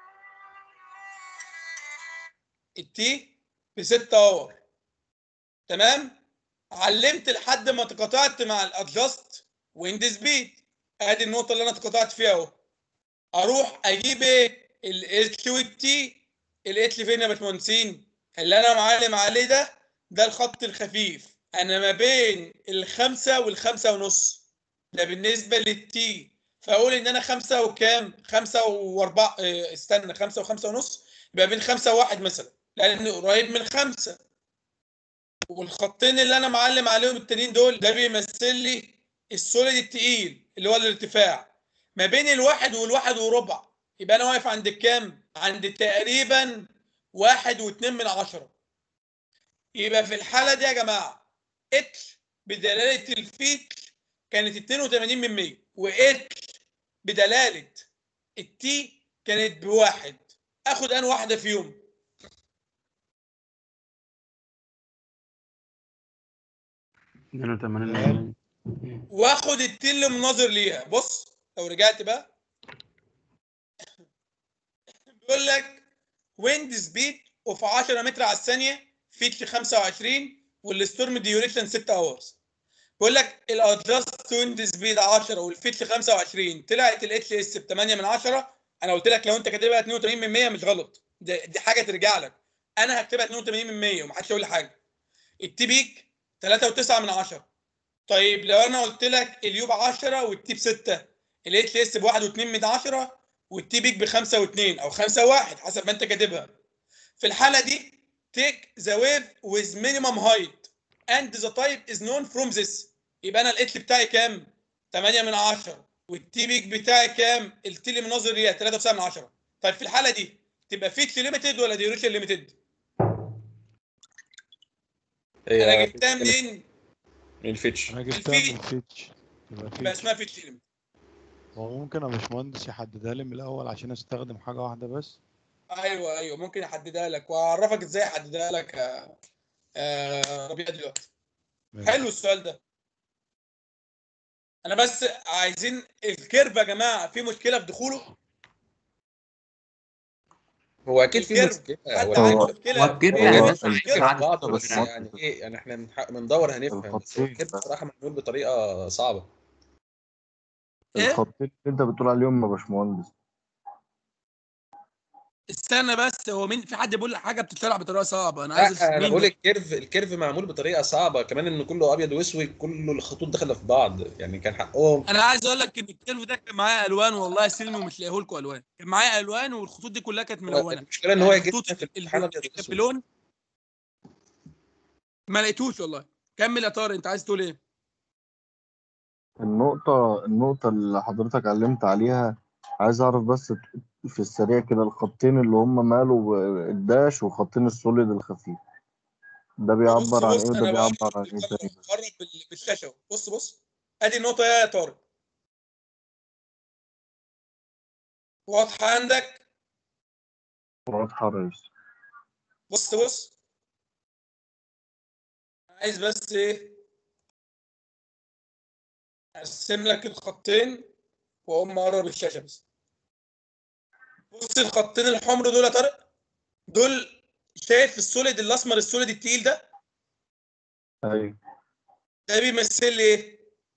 التي في 6 اور تمام علمت لحد ما تقاطعت مع الادجاست ويند سبيد ادي النقطه اللي انا تقاطعت فيها اهو اروح اجيب ايه الاتش والتي الاتش فين يا باشمهندسين اللي انا معلم عليه ده ده الخط الخفيف انا ما بين الخمسة والخمسة ونص ده بالنسبة للتي فاقول ان انا خمسة وكام خمسة واربعة اه، استنى خمسة وخمسة ونص يبقى بين خمسة وواحد مثلا لان قريب من خمسة والخطين اللي انا معلم عليهم التانيين دول ده بيمثل لي السوليد التقيل اللي هو الارتفاع ما بين الواحد والواحد وربع يبقى انا واقف عند الكام عند تقريبا واحد واتنين من عشرة يبقى في الحالة دي يا جماعة اتش بدلالة الفيتش كانت 82 من 100 واتش بدلالة التي كانت بواحد اخد انا واحدة فيهم اتنين وتمانين واخد التي اللي مناظر ليها بص لو رجعت بقى بيقول لك ويند سبيد اوف 10 متر على الثانيه فيتش 25 والستورم ديوريشن 6 اورز بيقول لك الادجاست ويند سبيد 10 والفيتش 25 طلعت الاتش اس ب 8 من 10 انا قلت لك لو انت كاتبها 82 من 100 مش غلط دي, دي حاجه ترجع لك انا هكتبها 82 من 100 ومحدش يقول لي حاجه التي بيك 3.9 من 10 طيب لو انا قلت لك اليو ب 10 والتي ب 6 الاتش اس ب 1.2 من 10 والتي بيك ب 5 و2 او 5 و1 حسب ما انت كاتبها في الحاله دي take the wave with minimum height and the type is known from this يبقى انا الاتش بتاعي كام 8 من 10 والتي بيك بتاعي كام التي اللي مناظر ليها 3.9 من 10 طيب في الحاله دي تبقى فيتش ليميتد ولا ديوريشن ليميتد انا جبتها منين من الفيتش انا جبتها من الفيت. فيتش يبقى يبقى فيتش اسمها فيتش ليميتد هو ممكن يا باشمهندس يحددها لي من الاول عشان استخدم حاجه واحده بس ايوه ايوه ممكن احددها لك واعرفك ازاي احددها لك يا- يا ربيع دلوقتي ماشي. حلو السؤال ده انا بس عايزين الكيرف يا جماعه في مشكله في دخوله هو اكيد في الكيرف. مشكله حتى ولا عندي هو- مشكله هو الكيرف هو يعني مش بس عشان مشكلة. كده عدد بعض بس الصغيرة. يعني ايه يعني احنا بنح- بندور هنفهم بس هو الخطين الكيرف بس. بصراحه معمول بطريقه صعبه إيه؟ الخطين اللي انت بتقول عليهم يا باشمهندس استنى بس هو مين في حد بيقول حاجه بتتشرح بطريقه صعبه انا عايز لا انا مين بقول ده؟ الكيرف الكيرف معمول بطريقه صعبه كمان ان كله ابيض واسود كله الخطوط داخله في بعض يعني كان حقهم انا عايز اقول لك ان الكيرف ده كان معايا الوان والله سلمي ومش لاقيه لكم الوان كان معايا الوان والخطوط دي كلها كانت ملونه المشكله ان هو يعني يجيب خطوط في الامتحان ابيض كانت واسود بلون ما لقيتوش والله كمل يا طارق انت عايز تقول ايه النقطة النقطة اللي حضرتك علمت عليها عايز أعرف بس في السريع كده الخطين اللي هم ماله الداش وخطين السوليد الخفيف ده بص بيعبر عن بص ايه وده انا بيعبر بقرب عن ايه تاني بقرب بال- بالشاشه أهو. بص بص ادي النقطه يا طارق واضحه عندك واضحة يا ريس بص بص عايز بس ايه ارسم لك الخطين واقوم اقرب الشاشه بس بص الخطين الحمر دول يا طارق دول شايف السوليد الاسمر السوليد التقيل ده ايوه ده بيمثل لي ايه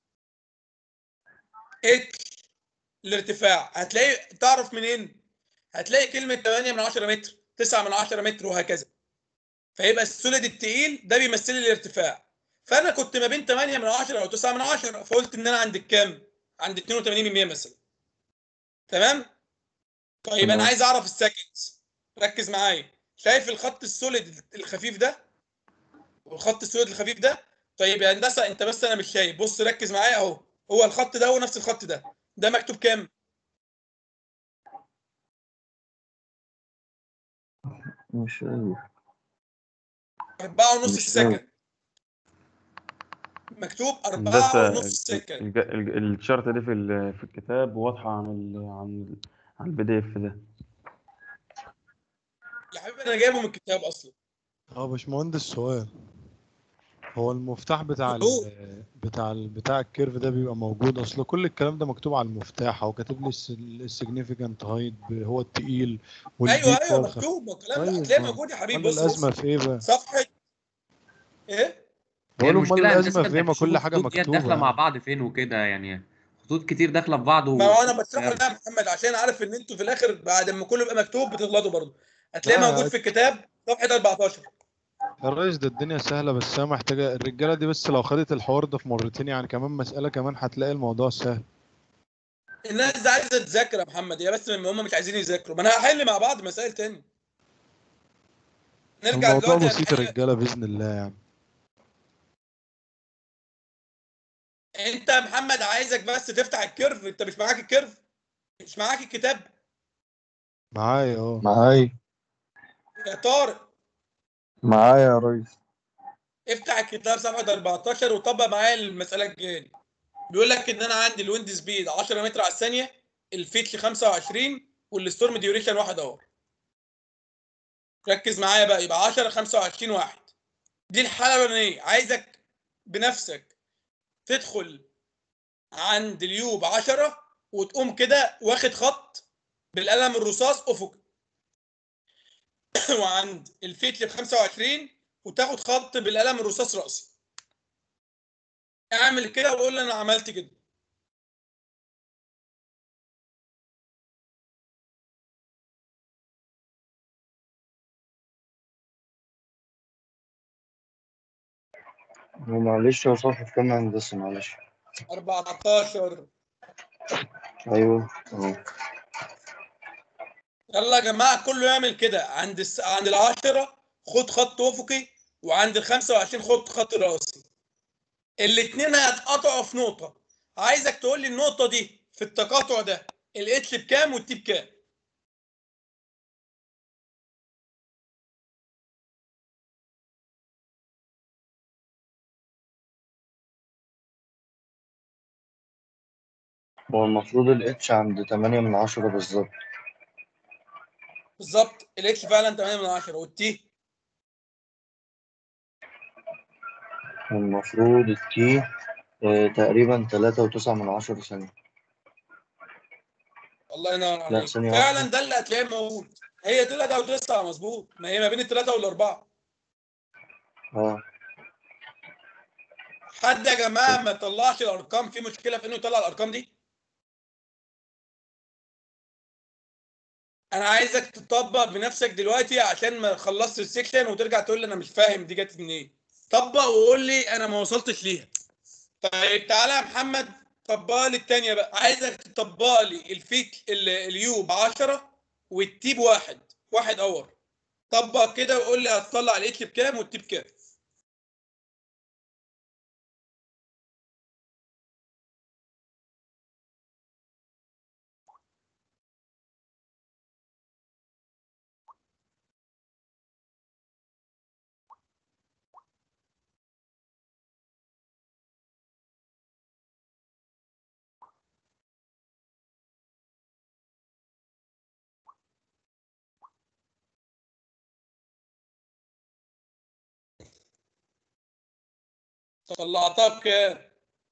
اتش الارتفاع هتلاقي تعرف منين هتلاقي كلمه 8 من 10 متر 9 من 10 متر وهكذا فيبقى السوليد التقيل ده بيمثل لي الارتفاع فانا كنت ما بين 8 من 10 او 9 من 10 فقلت ان انا عند الكام عند 82% مثلا تمام طيب انا تمام. عايز اعرف السكندز ركز معايا شايف الخط السوليد الخفيف ده والخط السوليد الخفيف ده طيب يا هندسه انت بس انا مش شايف بص ركز معايا اهو هو الخط ده هو نفس الخط ده ده مكتوب كام مش شايف أربعة ونص مش قوي. سكند مكتوب أربعة هندسة ونص سكند الج- الج- الشرط دي في ال- في الكتاب واضحة عن ال عن ال عن البي دي اف ده يا حبيبي أنا جايبه من الكتاب أصلا اه باشمهندس سؤال هو المفتاح بتاع هو. ال بتاع ال بتاع الكيرف ده بيبقى موجود اصل كل الكلام ده مكتوب على المفتاح او كاتب لي السيجنيفيكانت هايت هو التقيل أيوه والبيك أيوه هو الخفيف مكتوب ما الكلام ده طيب، هتلاقيه ما- موجود يا حبيبي امال بص بص الازمه في ايه بقى؟ صفحة إيه بقول امال المشكلة الازمه هندسة في ايه انك ما تشوف كل حاجه الخطوط ديت داخلة مكتوبه مع يعني. بعض فين وكده يعني خطوط كتير داخلة في بعض و... ما هو أنا بشرحه ده يا محمد عشان عارف إن أنتوا في الآخر بعد ما كله يبقى مكتوب بتغلطوا برضه هتلاقيه لا، موجود في الكتاب صفحة 14 يا ريس ده الدنيا سهله بس هي محتاجه الرجاله دي بس لو خدت الحوار ده في مرتين يعني كمان مساله كمان هتلاقي الموضوع سهل الناس دي عايزة تذاكر يا محمد هي بس هم مش عايزين يذاكروا ما أنا هحل مع بعض مسائل تاني نرجع الموضوع دلوقتي بسيط يا هنحل- رجاله باذن الله يعني انت يا محمد عايزك بس تفتح الكيرف انت مش معاك الكيرف مش معاك الكتاب معايا اه معايا يا طارق معايا يا ريس افتح الكتاب صفحه 14 وطبق معايا المساله الجايه دي. بيقول لك ان انا عندي الويند سبيد 10 متر على الثانيه الفيتش 25 والستورم ديوريشن 1 اور ركز معايا بقى يبقى 10 25 واحد دي الحاله الاولانيه عايزك بنفسك تدخل عند اليو ب 10 وتقوم كده واخد خط بالقلم الرصاص افقي وعند الفيتش ب 25 وتاخد خط بالقلم الرصاص راسي اعمل كده وقول لي انا عملت كده معلش يا صاحب كام هندسة معلش 14 ايوه اهو يلا يا جماعه كله يعمل كده عند الس... عند العشرة خد خط افقي وعند ال 25 خد خط راسي الاثنين هيتقاطعوا في نقطه عايزك تقول لي النقطه دي في التقاطع ده الاتش بكام والتي بكام هو المفروض الاتش عند تمانية من عشرة بالظبط بالظبط الاتش فعلا 8 من 10 والتي المفروض التي آه تقريبا تلاتة وتسعة من عشرة ثانية الله ينور عليك ثانية فعلا واحدة. ده اللي هتلاقيه موجود هي ثلاثة او تسعة مظبوط ما هي ما بين الثلاثة والأربعة اه حد يا جماعة ما طلعش الأرقام في مشكلة في إنه يطلع الأرقام دي أنا عايزك تطبق بنفسك دلوقتي عشان ما خلصت السكشن وترجع تقول لي أنا مش فاهم دي جت منين طبق وقول لي أنا ما وصلتش ليها طيب تعالى يا محمد طبق لي التانية بقى عايزك تطبق لي الفيك ال- اليو ب 10 والتي بواحد واحد اور طبق كده وقول لي هتطلع الاتش بكام والتي بكام طلعتها بكام؟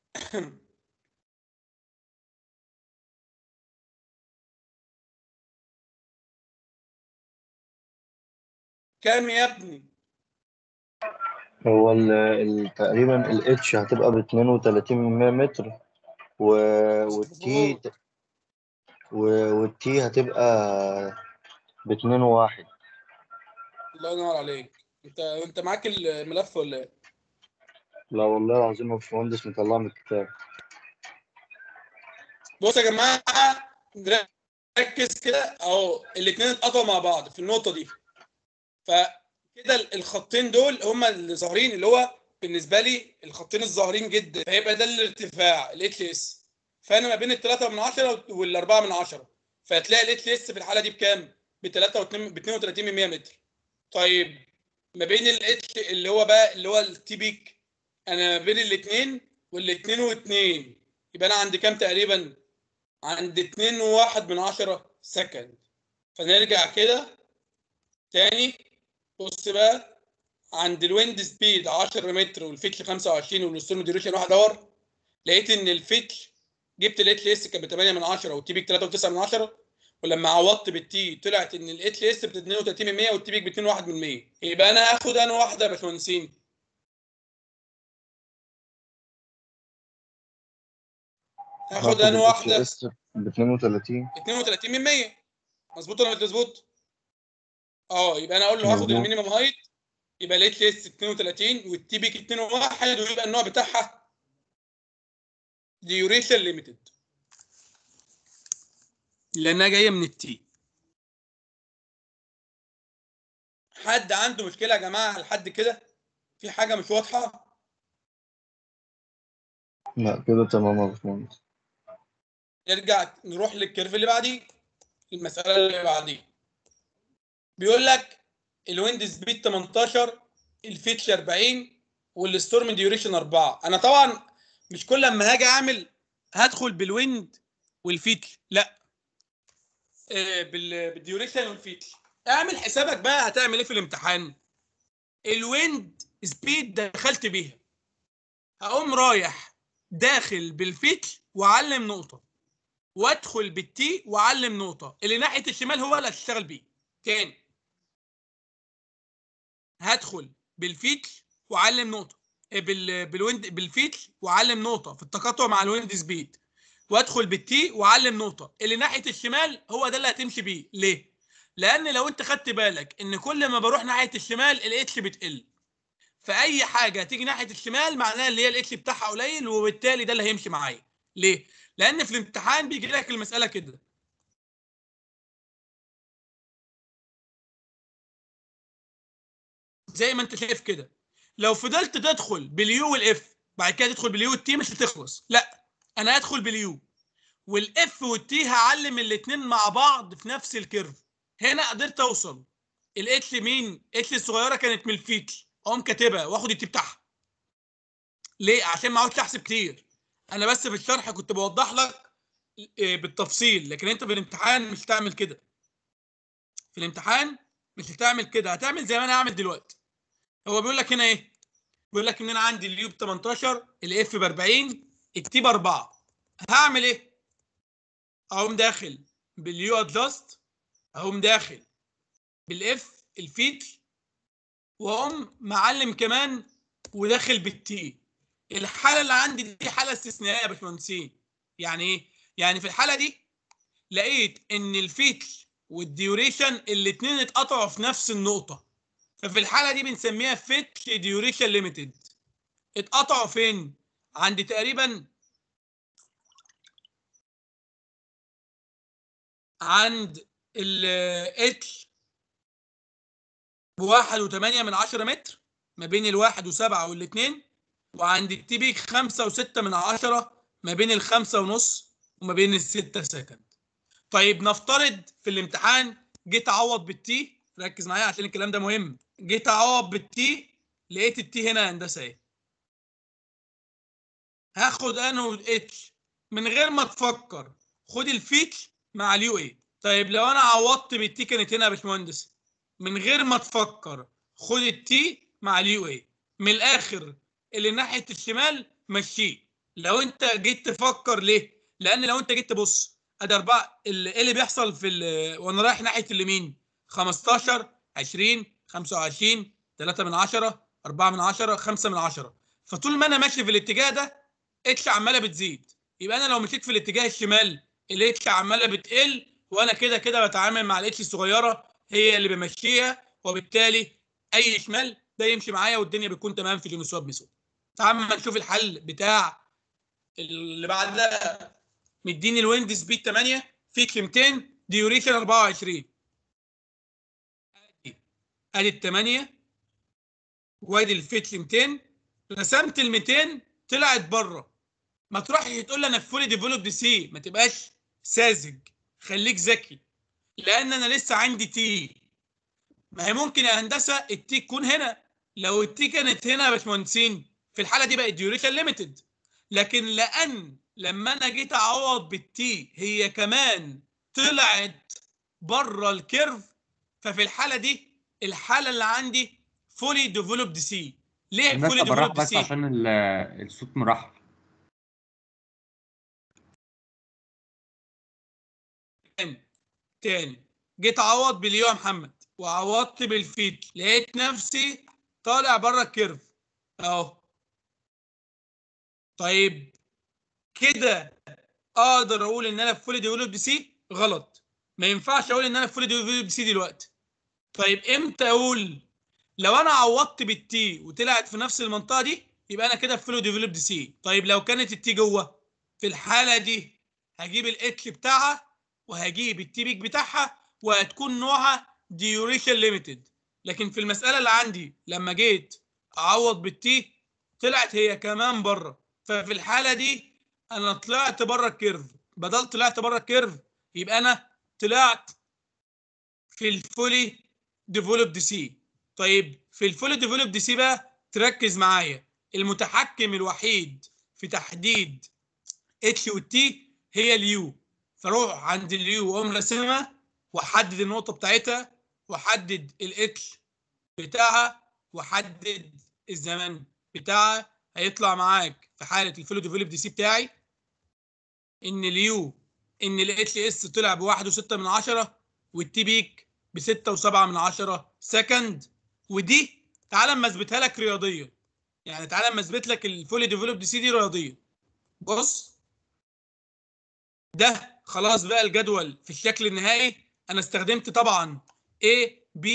كام يا ابني؟ هو ال- ال- تقريبا الاتش هتبقى ب 32 متر و... والتي مظبوط. و- والتي هتبقى ب 2 واحد الله ينور عليك انت انت معاك الملف ولا ايه؟ لا والله العظيم يا باشمهندس مطلع من الكتاب بص يا جماعه ركز كده اهو الاثنين اتقطعوا مع بعض في النقطه دي فكده الخطين دول هما اللي ظاهرين اللي هو بالنسبه لي الخطين الظاهرين جدا فيبقى ده الارتفاع الاتش اس فانا ما بين الثلاثة من عشرة والأربعة من عشرة فهتلاقي الاتش اس في الحاله دي بكام؟ ب 3 ب 32 من 100 متر طيب ما بين الاتش اللي هو بقى اللي هو التي بيك انا ما بين الاثنين والاثنين واثنين يبقى انا عند كام تقريبا؟ عند 2 وواحد من عشرة سكند فنرجع كده تاني بص بقى عند الويند سبيد 10 متر والفيتش 25 والستورم ديوريشن 1 اور لقيت ان الفيتش جبت الاتش اس كان ب 8 من 10 والتي بيك 3.9 من 10 ولما عوضت بالتي طلعت ان الاتش اس ب 32 من 100 والتي بيك ب 2.1 من 100 يبقى انا هاخد انا واحده يا باشمهندسين هاخد انا واحده اس ب 32 32 من 100 مظبوط ولا مش مظبوط؟ اه يبقى انا اقول له هاخد مظبوط. المينيمم هايت يبقى الاتش اس 32 والتي بيك 2 1 ويبقى النوع بتاعها ديوريشن ليميتد لانها جايه من التي حد عنده مشكله يا جماعه لحد كده في حاجه مش واضحه لا كده تمام يا باشمهندس نرجع نروح للكيرف اللي بعديه المساله اللي بعديه بيقول لك الويند سبيد 18 الفيتش 40 والستورم ديوريشن 4 انا طبعا مش كل لما هاجي اعمل هدخل بالويند والفيتش لا آه، بال- بالديوريشن والفيتش اعمل حسابك بقى هتعمل ايه في الامتحان الويند سبيد دخلت بيها هقوم رايح داخل بالفيتش وعلم نقطه وادخل بالتي واعلم نقطه اللي ناحيه الشمال هو اللي هتشتغل بيه تاني هدخل بالفيتش واعلم نقطه إيه بال بالويند بالفيتش واعلم نقطه في التقاطع مع الويند سبيد وادخل بالتي واعلم نقطه اللي ناحيه الشمال هو ده اللي هتمشي بيه ليه لان لو انت خدت بالك ان كل ما بروح ناحيه الشمال الاتش بتقل فاي حاجه هتيجي ناحيه الشمال معناها اللي هي الاتش بتاعها قليل وبالتالي ده اللي هيمشي معايا ليه لان في الامتحان بيجي لك المساله كده زي ما انت شايف كده لو فضلت تدخل باليو والاف بعد كده تدخل باليو والتي مش هتخلص لا انا هدخل باليو والاف والتي هعلم الاثنين مع بعض في نفس الكيرف هنا قدرت اوصل الاتش مين اتش الصغيره كانت من الفيتش اقوم كاتبها واخد التي بتاعها ليه عشان ما اقعدش احسب كتير انا بس في الشرح كنت بوضح لك إيه، بالتفصيل لكن انت في الامتحان مش هتعمل كده في الامتحان مش هتعمل كده هتعمل زي ما انا هعمل دلوقتي هو بيقول لك هنا ايه بيقول لك ان انا عندي اليو ب 18 الاف ب 40 التي ب 4 هعمل ايه اقوم داخل باليو ادجاست اقوم داخل بالاف الفيتش واقوم معلم كمان وداخل بالتي الحاله اللي عندي دي حاله استثنائيه يا باشمهندسين يعني ايه يعني في الحاله دي لقيت ان الفيتش والديوريشن الاثنين اتقطعوا في نفس النقطه ففي الحاله دي بنسميها فيتش ديوريشن ليميتد اتقطعوا فين عند تقريبا عند ال اتش بواحد وثمانية من عشرة متر ما بين الواحد وسبعة والاثنين وعند التي بيك خمسة وستة من عشرة ما بين الخمسة ونص وما بين الستة سكند طيب نفترض في الامتحان جيت اعوض بالتي ركز معايا عشان الكلام ده مهم جيت اعوض بالتي لقيت التي هنا هندسه ايه هاخد انه اتش من غير ما تفكر خد الفيتش مع اليو اي طيب لو انا عوضت بالتي كانت هنا يا باشمهندس من غير ما تفكر خد التي مع اليو اي من الاخر اللي ناحيه الشمال مشيه لو انت جيت تفكر ليه لان لو انت جيت تبص ادي اربعه ال- ايه اللي بيحصل في ال- وانا رايح ناحيه اليمين 15 20 25 3 من 10 4 من 10 5 من 10 فطول ما انا ماشي في الاتجاه ده اتش عماله بتزيد يبقى انا لو مشيت في الاتجاه الشمال الاتش عماله بتقل وانا كده كده بتعامل مع الاتش الصغيره هي اللي بمشيها وبالتالي اي شمال ده يمشي معايا والدنيا بتكون تمام في اليونيسواب ميثود تعال ما نشوف الحل بتاع اللي بعدها مديني الويند سبيد 8 فيتش 200 ديوريشن 24 ادي ادي ال 8 وادي الفيتش 200 رسمت ال 200 طلعت بره ما تروحش تقول لي انا فولي ديفلوبد سي ما تبقاش ساذج خليك ذكي لان انا لسه عندي تي ما هي ممكن يا هندسه التي تكون هنا لو التي كانت هنا يا باشمهندسين في الحاله دي بقت ديوريشن ليميتد لكن لان لما انا جيت اعوض بالتي هي كمان طلعت بره الكيرف ففي الحاله دي الحاله اللي عندي فولي ديفلوبد سي ليه الناس فولي بالراحه ديفلوبد بس سي عشان ال- الصوت مرحب تاني تاني جيت اعوض باليو يا محمد وعوضت بالفيت لقيت نفسي طالع بره الكيرف اهو طيب كده اقدر اقول ان انا في فولي ديفلوبد سي غلط ما ينفعش اقول ان انا في فولي ديفلوبد سي دلوقتي طيب امتى اقول لو انا عوضت بالتي وطلعت في نفس المنطقه دي يبقى انا كده في فولي ديفلوبد سي طيب لو كانت التي جوه في الحاله دي هجيب الاتش بتاعها وهجيب التي بيك بتاعها وهتكون نوعها ديوريشن ليميتد لكن في المساله اللي عندي لما جيت اعوض بالتي طلعت هي كمان بره ففي الحاله دي انا طلعت بره الكيرف بدل طلعت بره الكيرف يبقى انا طلعت في الفولي ديفلوبد سي طيب في الفولي ديفلوبد سي بقى تركز معايا المتحكم الوحيد في تحديد اتش والتي هي اليو فاروح عند اليو واقوم راسمها واحدد النقطه بتاعتها واحدد الاتش بتاعها واحدد الزمان بتاعها هيطلع معاك في حاله الفولو ديفلوب دي سي بتاعي ان اليو ان الاتش اس طلع بواحد وستة من عشرة والتي بيك بستة وسبعة من عشرة سكند ودي تعالى اما اثبتها لك رياضيا يعني تعالى اما اثبت لك الفولي ديفلوب دي سي دي رياضيا بص ده خلاص بقى الجدول في الشكل النهائي انا استخدمت طبعا A B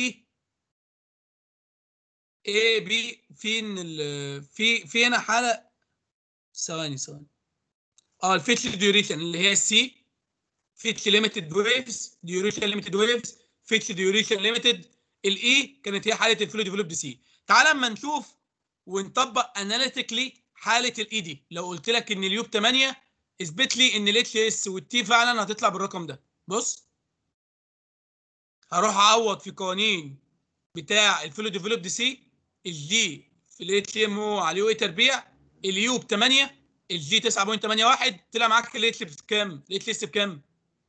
A B فين ال في في هنا حاله ثواني ثواني اه الفيتش ديوريشن اللي هي السي فيتش ليميتد ويفز ديوريشن ليميتد ويفز فيتش ديوريشن ليميتد الاي كانت هي حاله الفلو ديفلوبد سي تعال اما نشوف ونطبق اناليتيكلي حاله الاي دي لو قلت لك ان اليوب 8 اثبت لي ان الاتش اس والتي فعلا هتطلع بالرقم ده بص هروح اعوض في قوانين بتاع الفلو ديفلوبد سي الجي في الاتش ام او على اليو اي تربيع اليو ب 8 الجي 9.81 طلع معاك الاتش بكام؟ الاتش اس بكام؟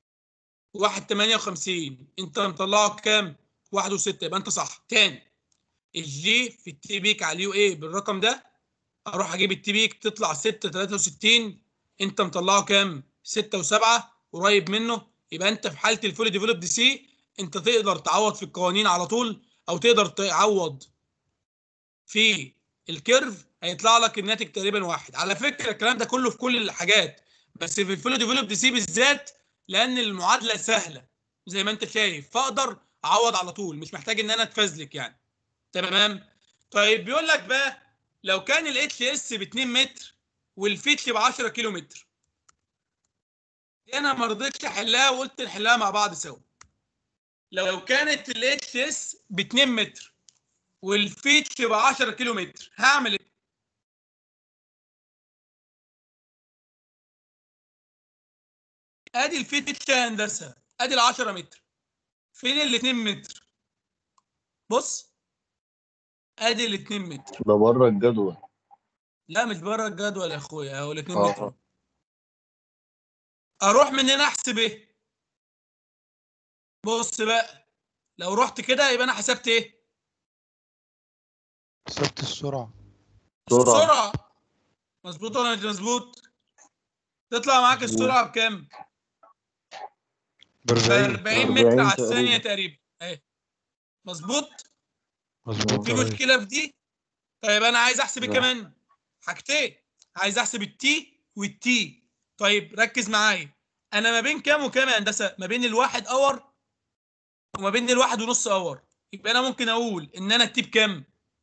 1.58 انت مطلعه بكام؟ 1.6 يبقى انت صح تاني الجي في التي بيك على اليو اي بالرقم ده اروح اجيب التي بيك تطلع 6.63 انت مطلعه كام؟ 6 و7 قريب منه يبقى انت في حاله الفولي ديفلوبد سي انت تقدر تعوض في القوانين على طول او تقدر تعوض في الكيرف هيطلع لك الناتج تقريبا واحد على فكره الكلام ده كله في كل الحاجات بس في الفولي ديفلوبد سي بالذات لان المعادله سهله زي ما انت شايف فاقدر اعوض على طول مش محتاج ان انا اتفزلك يعني تمام طيب بيقول لك بقى لو كان الاتش اس ب 2 متر والفيتش ب 10 كيلو متر دي انا ما رضيتش احلها وقلت نحلها مع بعض سوا لو كانت الاتش اس ب 2 متر والفيتش ب 10 كيلو متر هعمل ايه؟ ادي الفيتش يا هندسه ادي ال 10 متر فين ال 2 متر؟ بص ادي ال 2 متر ده بره الجدول لا مش بره الجدول يا اخويا هو ال 2 اه متر اروح من هنا احسب ايه؟ بص بقى لو رحت كده يبقى انا حسبت ايه؟ حسبت السرعة سرعة السرعه مظبوط ولا مش مظبوط تطلع معاك مظبوط. السرعه بكام ب ب 40 40 متر 40 على الثانيه تقريبا. تقريبا اهي مظبوط مظبوط في يا ريس. مشكله في دي طيب انا عايز احسب ايه لا. كمان حاجتين عايز احسب التي والتي طيب ركز معايا انا ما بين كام وكام يا هندسه ما بين الواحد اور وما بين الواحد ونص اور يبقى انا ممكن اقول ان انا التي بكام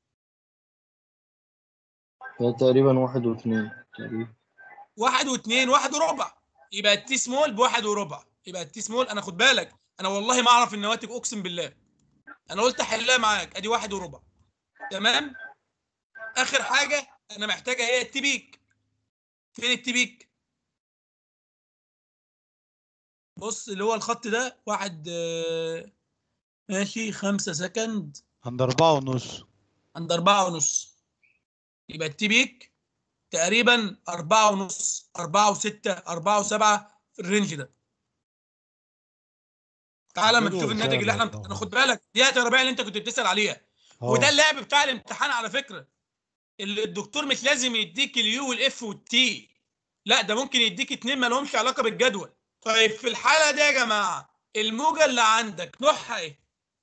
هي تقريبا واحد واثنين تقريبا واحد واثنين واحد وربع يبقى التي سمول بواحد وربع يبقى التي سمول انا خد بالك انا والله ما اعرف النواتج اقسم بالله انا قلت احلها معاك ادي واحد وربع تمام اخر حاجه انا محتاجها هي التي بيك فين التي بيك بص اللي هو الخط ده واحد آه، ماشي خمسة سكند عند أربعة ونص عند أربعة ونص يبقى التي بيك تقريبا أربعة ونص أربعة وستة أربعة وسبعة في الرينج ده تعالى ما حلو نشوف الناتج اللي احنا وسهل انا خد بالك دي الربيع اللي انت كنت بتسأل عليها اه وده اللعب بتاع الامتحان على فكرة اللي الدكتور مش لازم يديك اليو والاف والتي لا ده ممكن يديك اتنين ما لهمش علاقة بالجدول طيب في الحالة دي يا جماعة الموجة اللي عندك نوعها ايه؟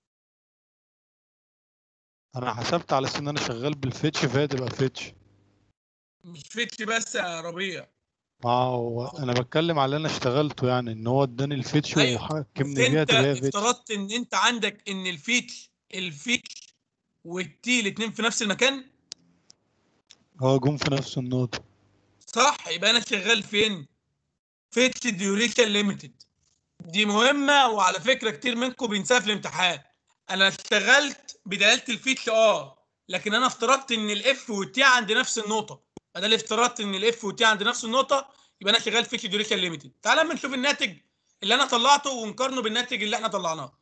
انا حسبت على أساس ان انا شغال بالفيتش فهي تبقى فيتش مش فيتش بس يا ربيع ما هو انا بتكلم على اللي انا اشتغلته يعني ان هو اداني الفيتش أيوة. وحكمني بس بيها انت تبقى هي فيتش افترضت ان انت عندك ان الفيتش الفيتش والتي الاثنين في نفس المكان هو جم في نفس النقطة صح يبقى انا شغال فين فيتش ديوريشن ليميتد دي مهمه وعلى فكره كتير منكم بينساها في الامتحان انا اشتغلت بدلاله الفيتش اه لكن انا افترضت ان الاف والتي عند نفس النقطه بدل افترضت ان الاف والتي عند نفس النقطه يبقى انا شغال فيتش ديوريشن ليميتد تعال اما نشوف الناتج اللي انا طلعته ونقارنه بالناتج اللي احنا طلعناه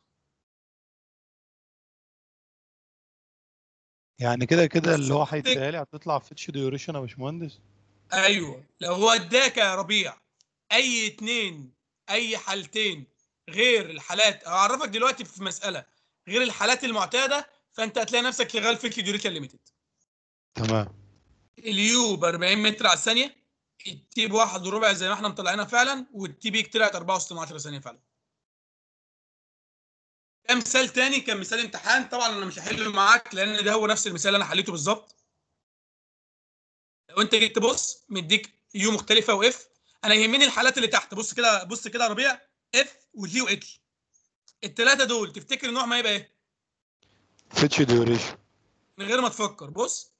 يعني كده كده اللي هو بس هيديها لي هتطلع فيتش ديوريشن يا باشمهندس ايوه لو هو اداك يا ربيع اي اتنين اي حالتين غير الحالات هعرفك دلوقتي في مساله غير الحالات المعتاده فانت هتلاقي نفسك شغال في ديوريشن ليميتد تمام اليو ب 40 متر على الثانيه التي بواحد وربع زي ما احنا مطلعينها فعلا والتي بيك طلعت 4.6 ثانيه فعلا ده مثال تاني كان مثال امتحان طبعا انا مش هحله معاك لان ده هو نفس المثال اللي انا حليته بالظبط لو انت جيت تبص مديك يو مختلفه واف انا يهمني الحالات اللي تحت بص كده بص كده يا ربيع اف وجي واتش الثلاثه دول تفتكر نوع ما يبقى ايه فيتش ديوريشن من غير ما تفكر بص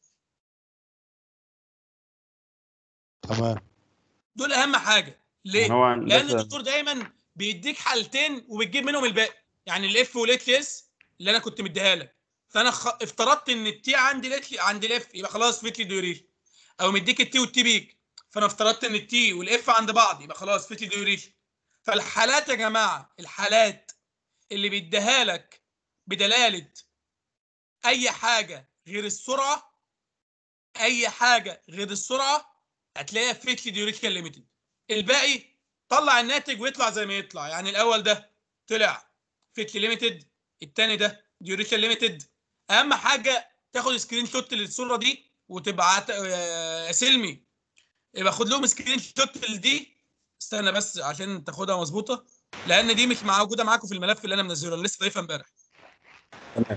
تمام دول اهم حاجه ليه هو لان هندسة الدكتور دايما بيديك حالتين وبتجيب منهم الباقي يعني الاف والاتش اس اللي انا كنت مديها لك فانا خ... افترضت ان التي عندي الاتش عند الاف يبقى خلاص فيتلي ديوريشن او مديك التي والتي بيك فانا افترضت ان التي والاف عند بعض يبقى خلاص فيتلي ديوريشن فالحالات يا جماعه الحالات اللي بيديها لك بدلاله اي حاجه غير السرعه اي حاجه غير السرعه هتلاقيها فيتلي ديوريشن ليميتد الباقي طلع الناتج ويطلع زي ما يطلع يعني الاول ده طلع فيتلي ليميتد الثاني ده ديوريشن ليميتد اهم حاجه تاخد سكرين شوت للصوره دي وتبعت آه، يا سلمي يبقى خد لهم سكرين شوت لدي استنى بس عشان تاخدها مظبوطه لان دي مش موجوده معاكم في الملف اللي انا منزله انا لسه ضايفها امبارح تمام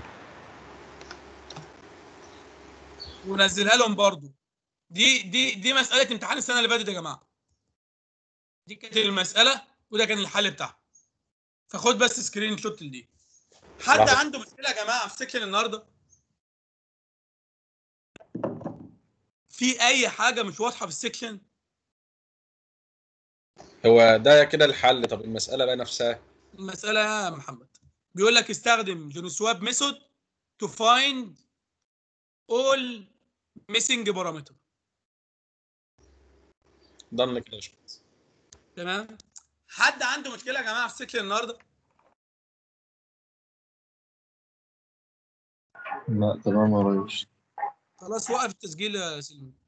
ونزلها لهم برضو دي دي دي مساله امتحان السنه اللي فاتت يا جماعه دي كانت المساله وده كان الحل بتاعها فخد بس سكرين شوت لدي حد لحظة. عنده مشكله يا جماعه في سكشن النهارده في اي حاجه مش واضحه في السكشن هو ده كده الحل طب المسألة بقى نفسها المساله يا محمد بيقول لك استخدم جونسواب ميثود تو فايند اول ميسنج بارامتر ضمن كده يا باشمهندس تمام حد عنده مشكله يا جماعه في السكشن النهارده لا تمام يا ريس خلاص وقف التسجيل يا سلمي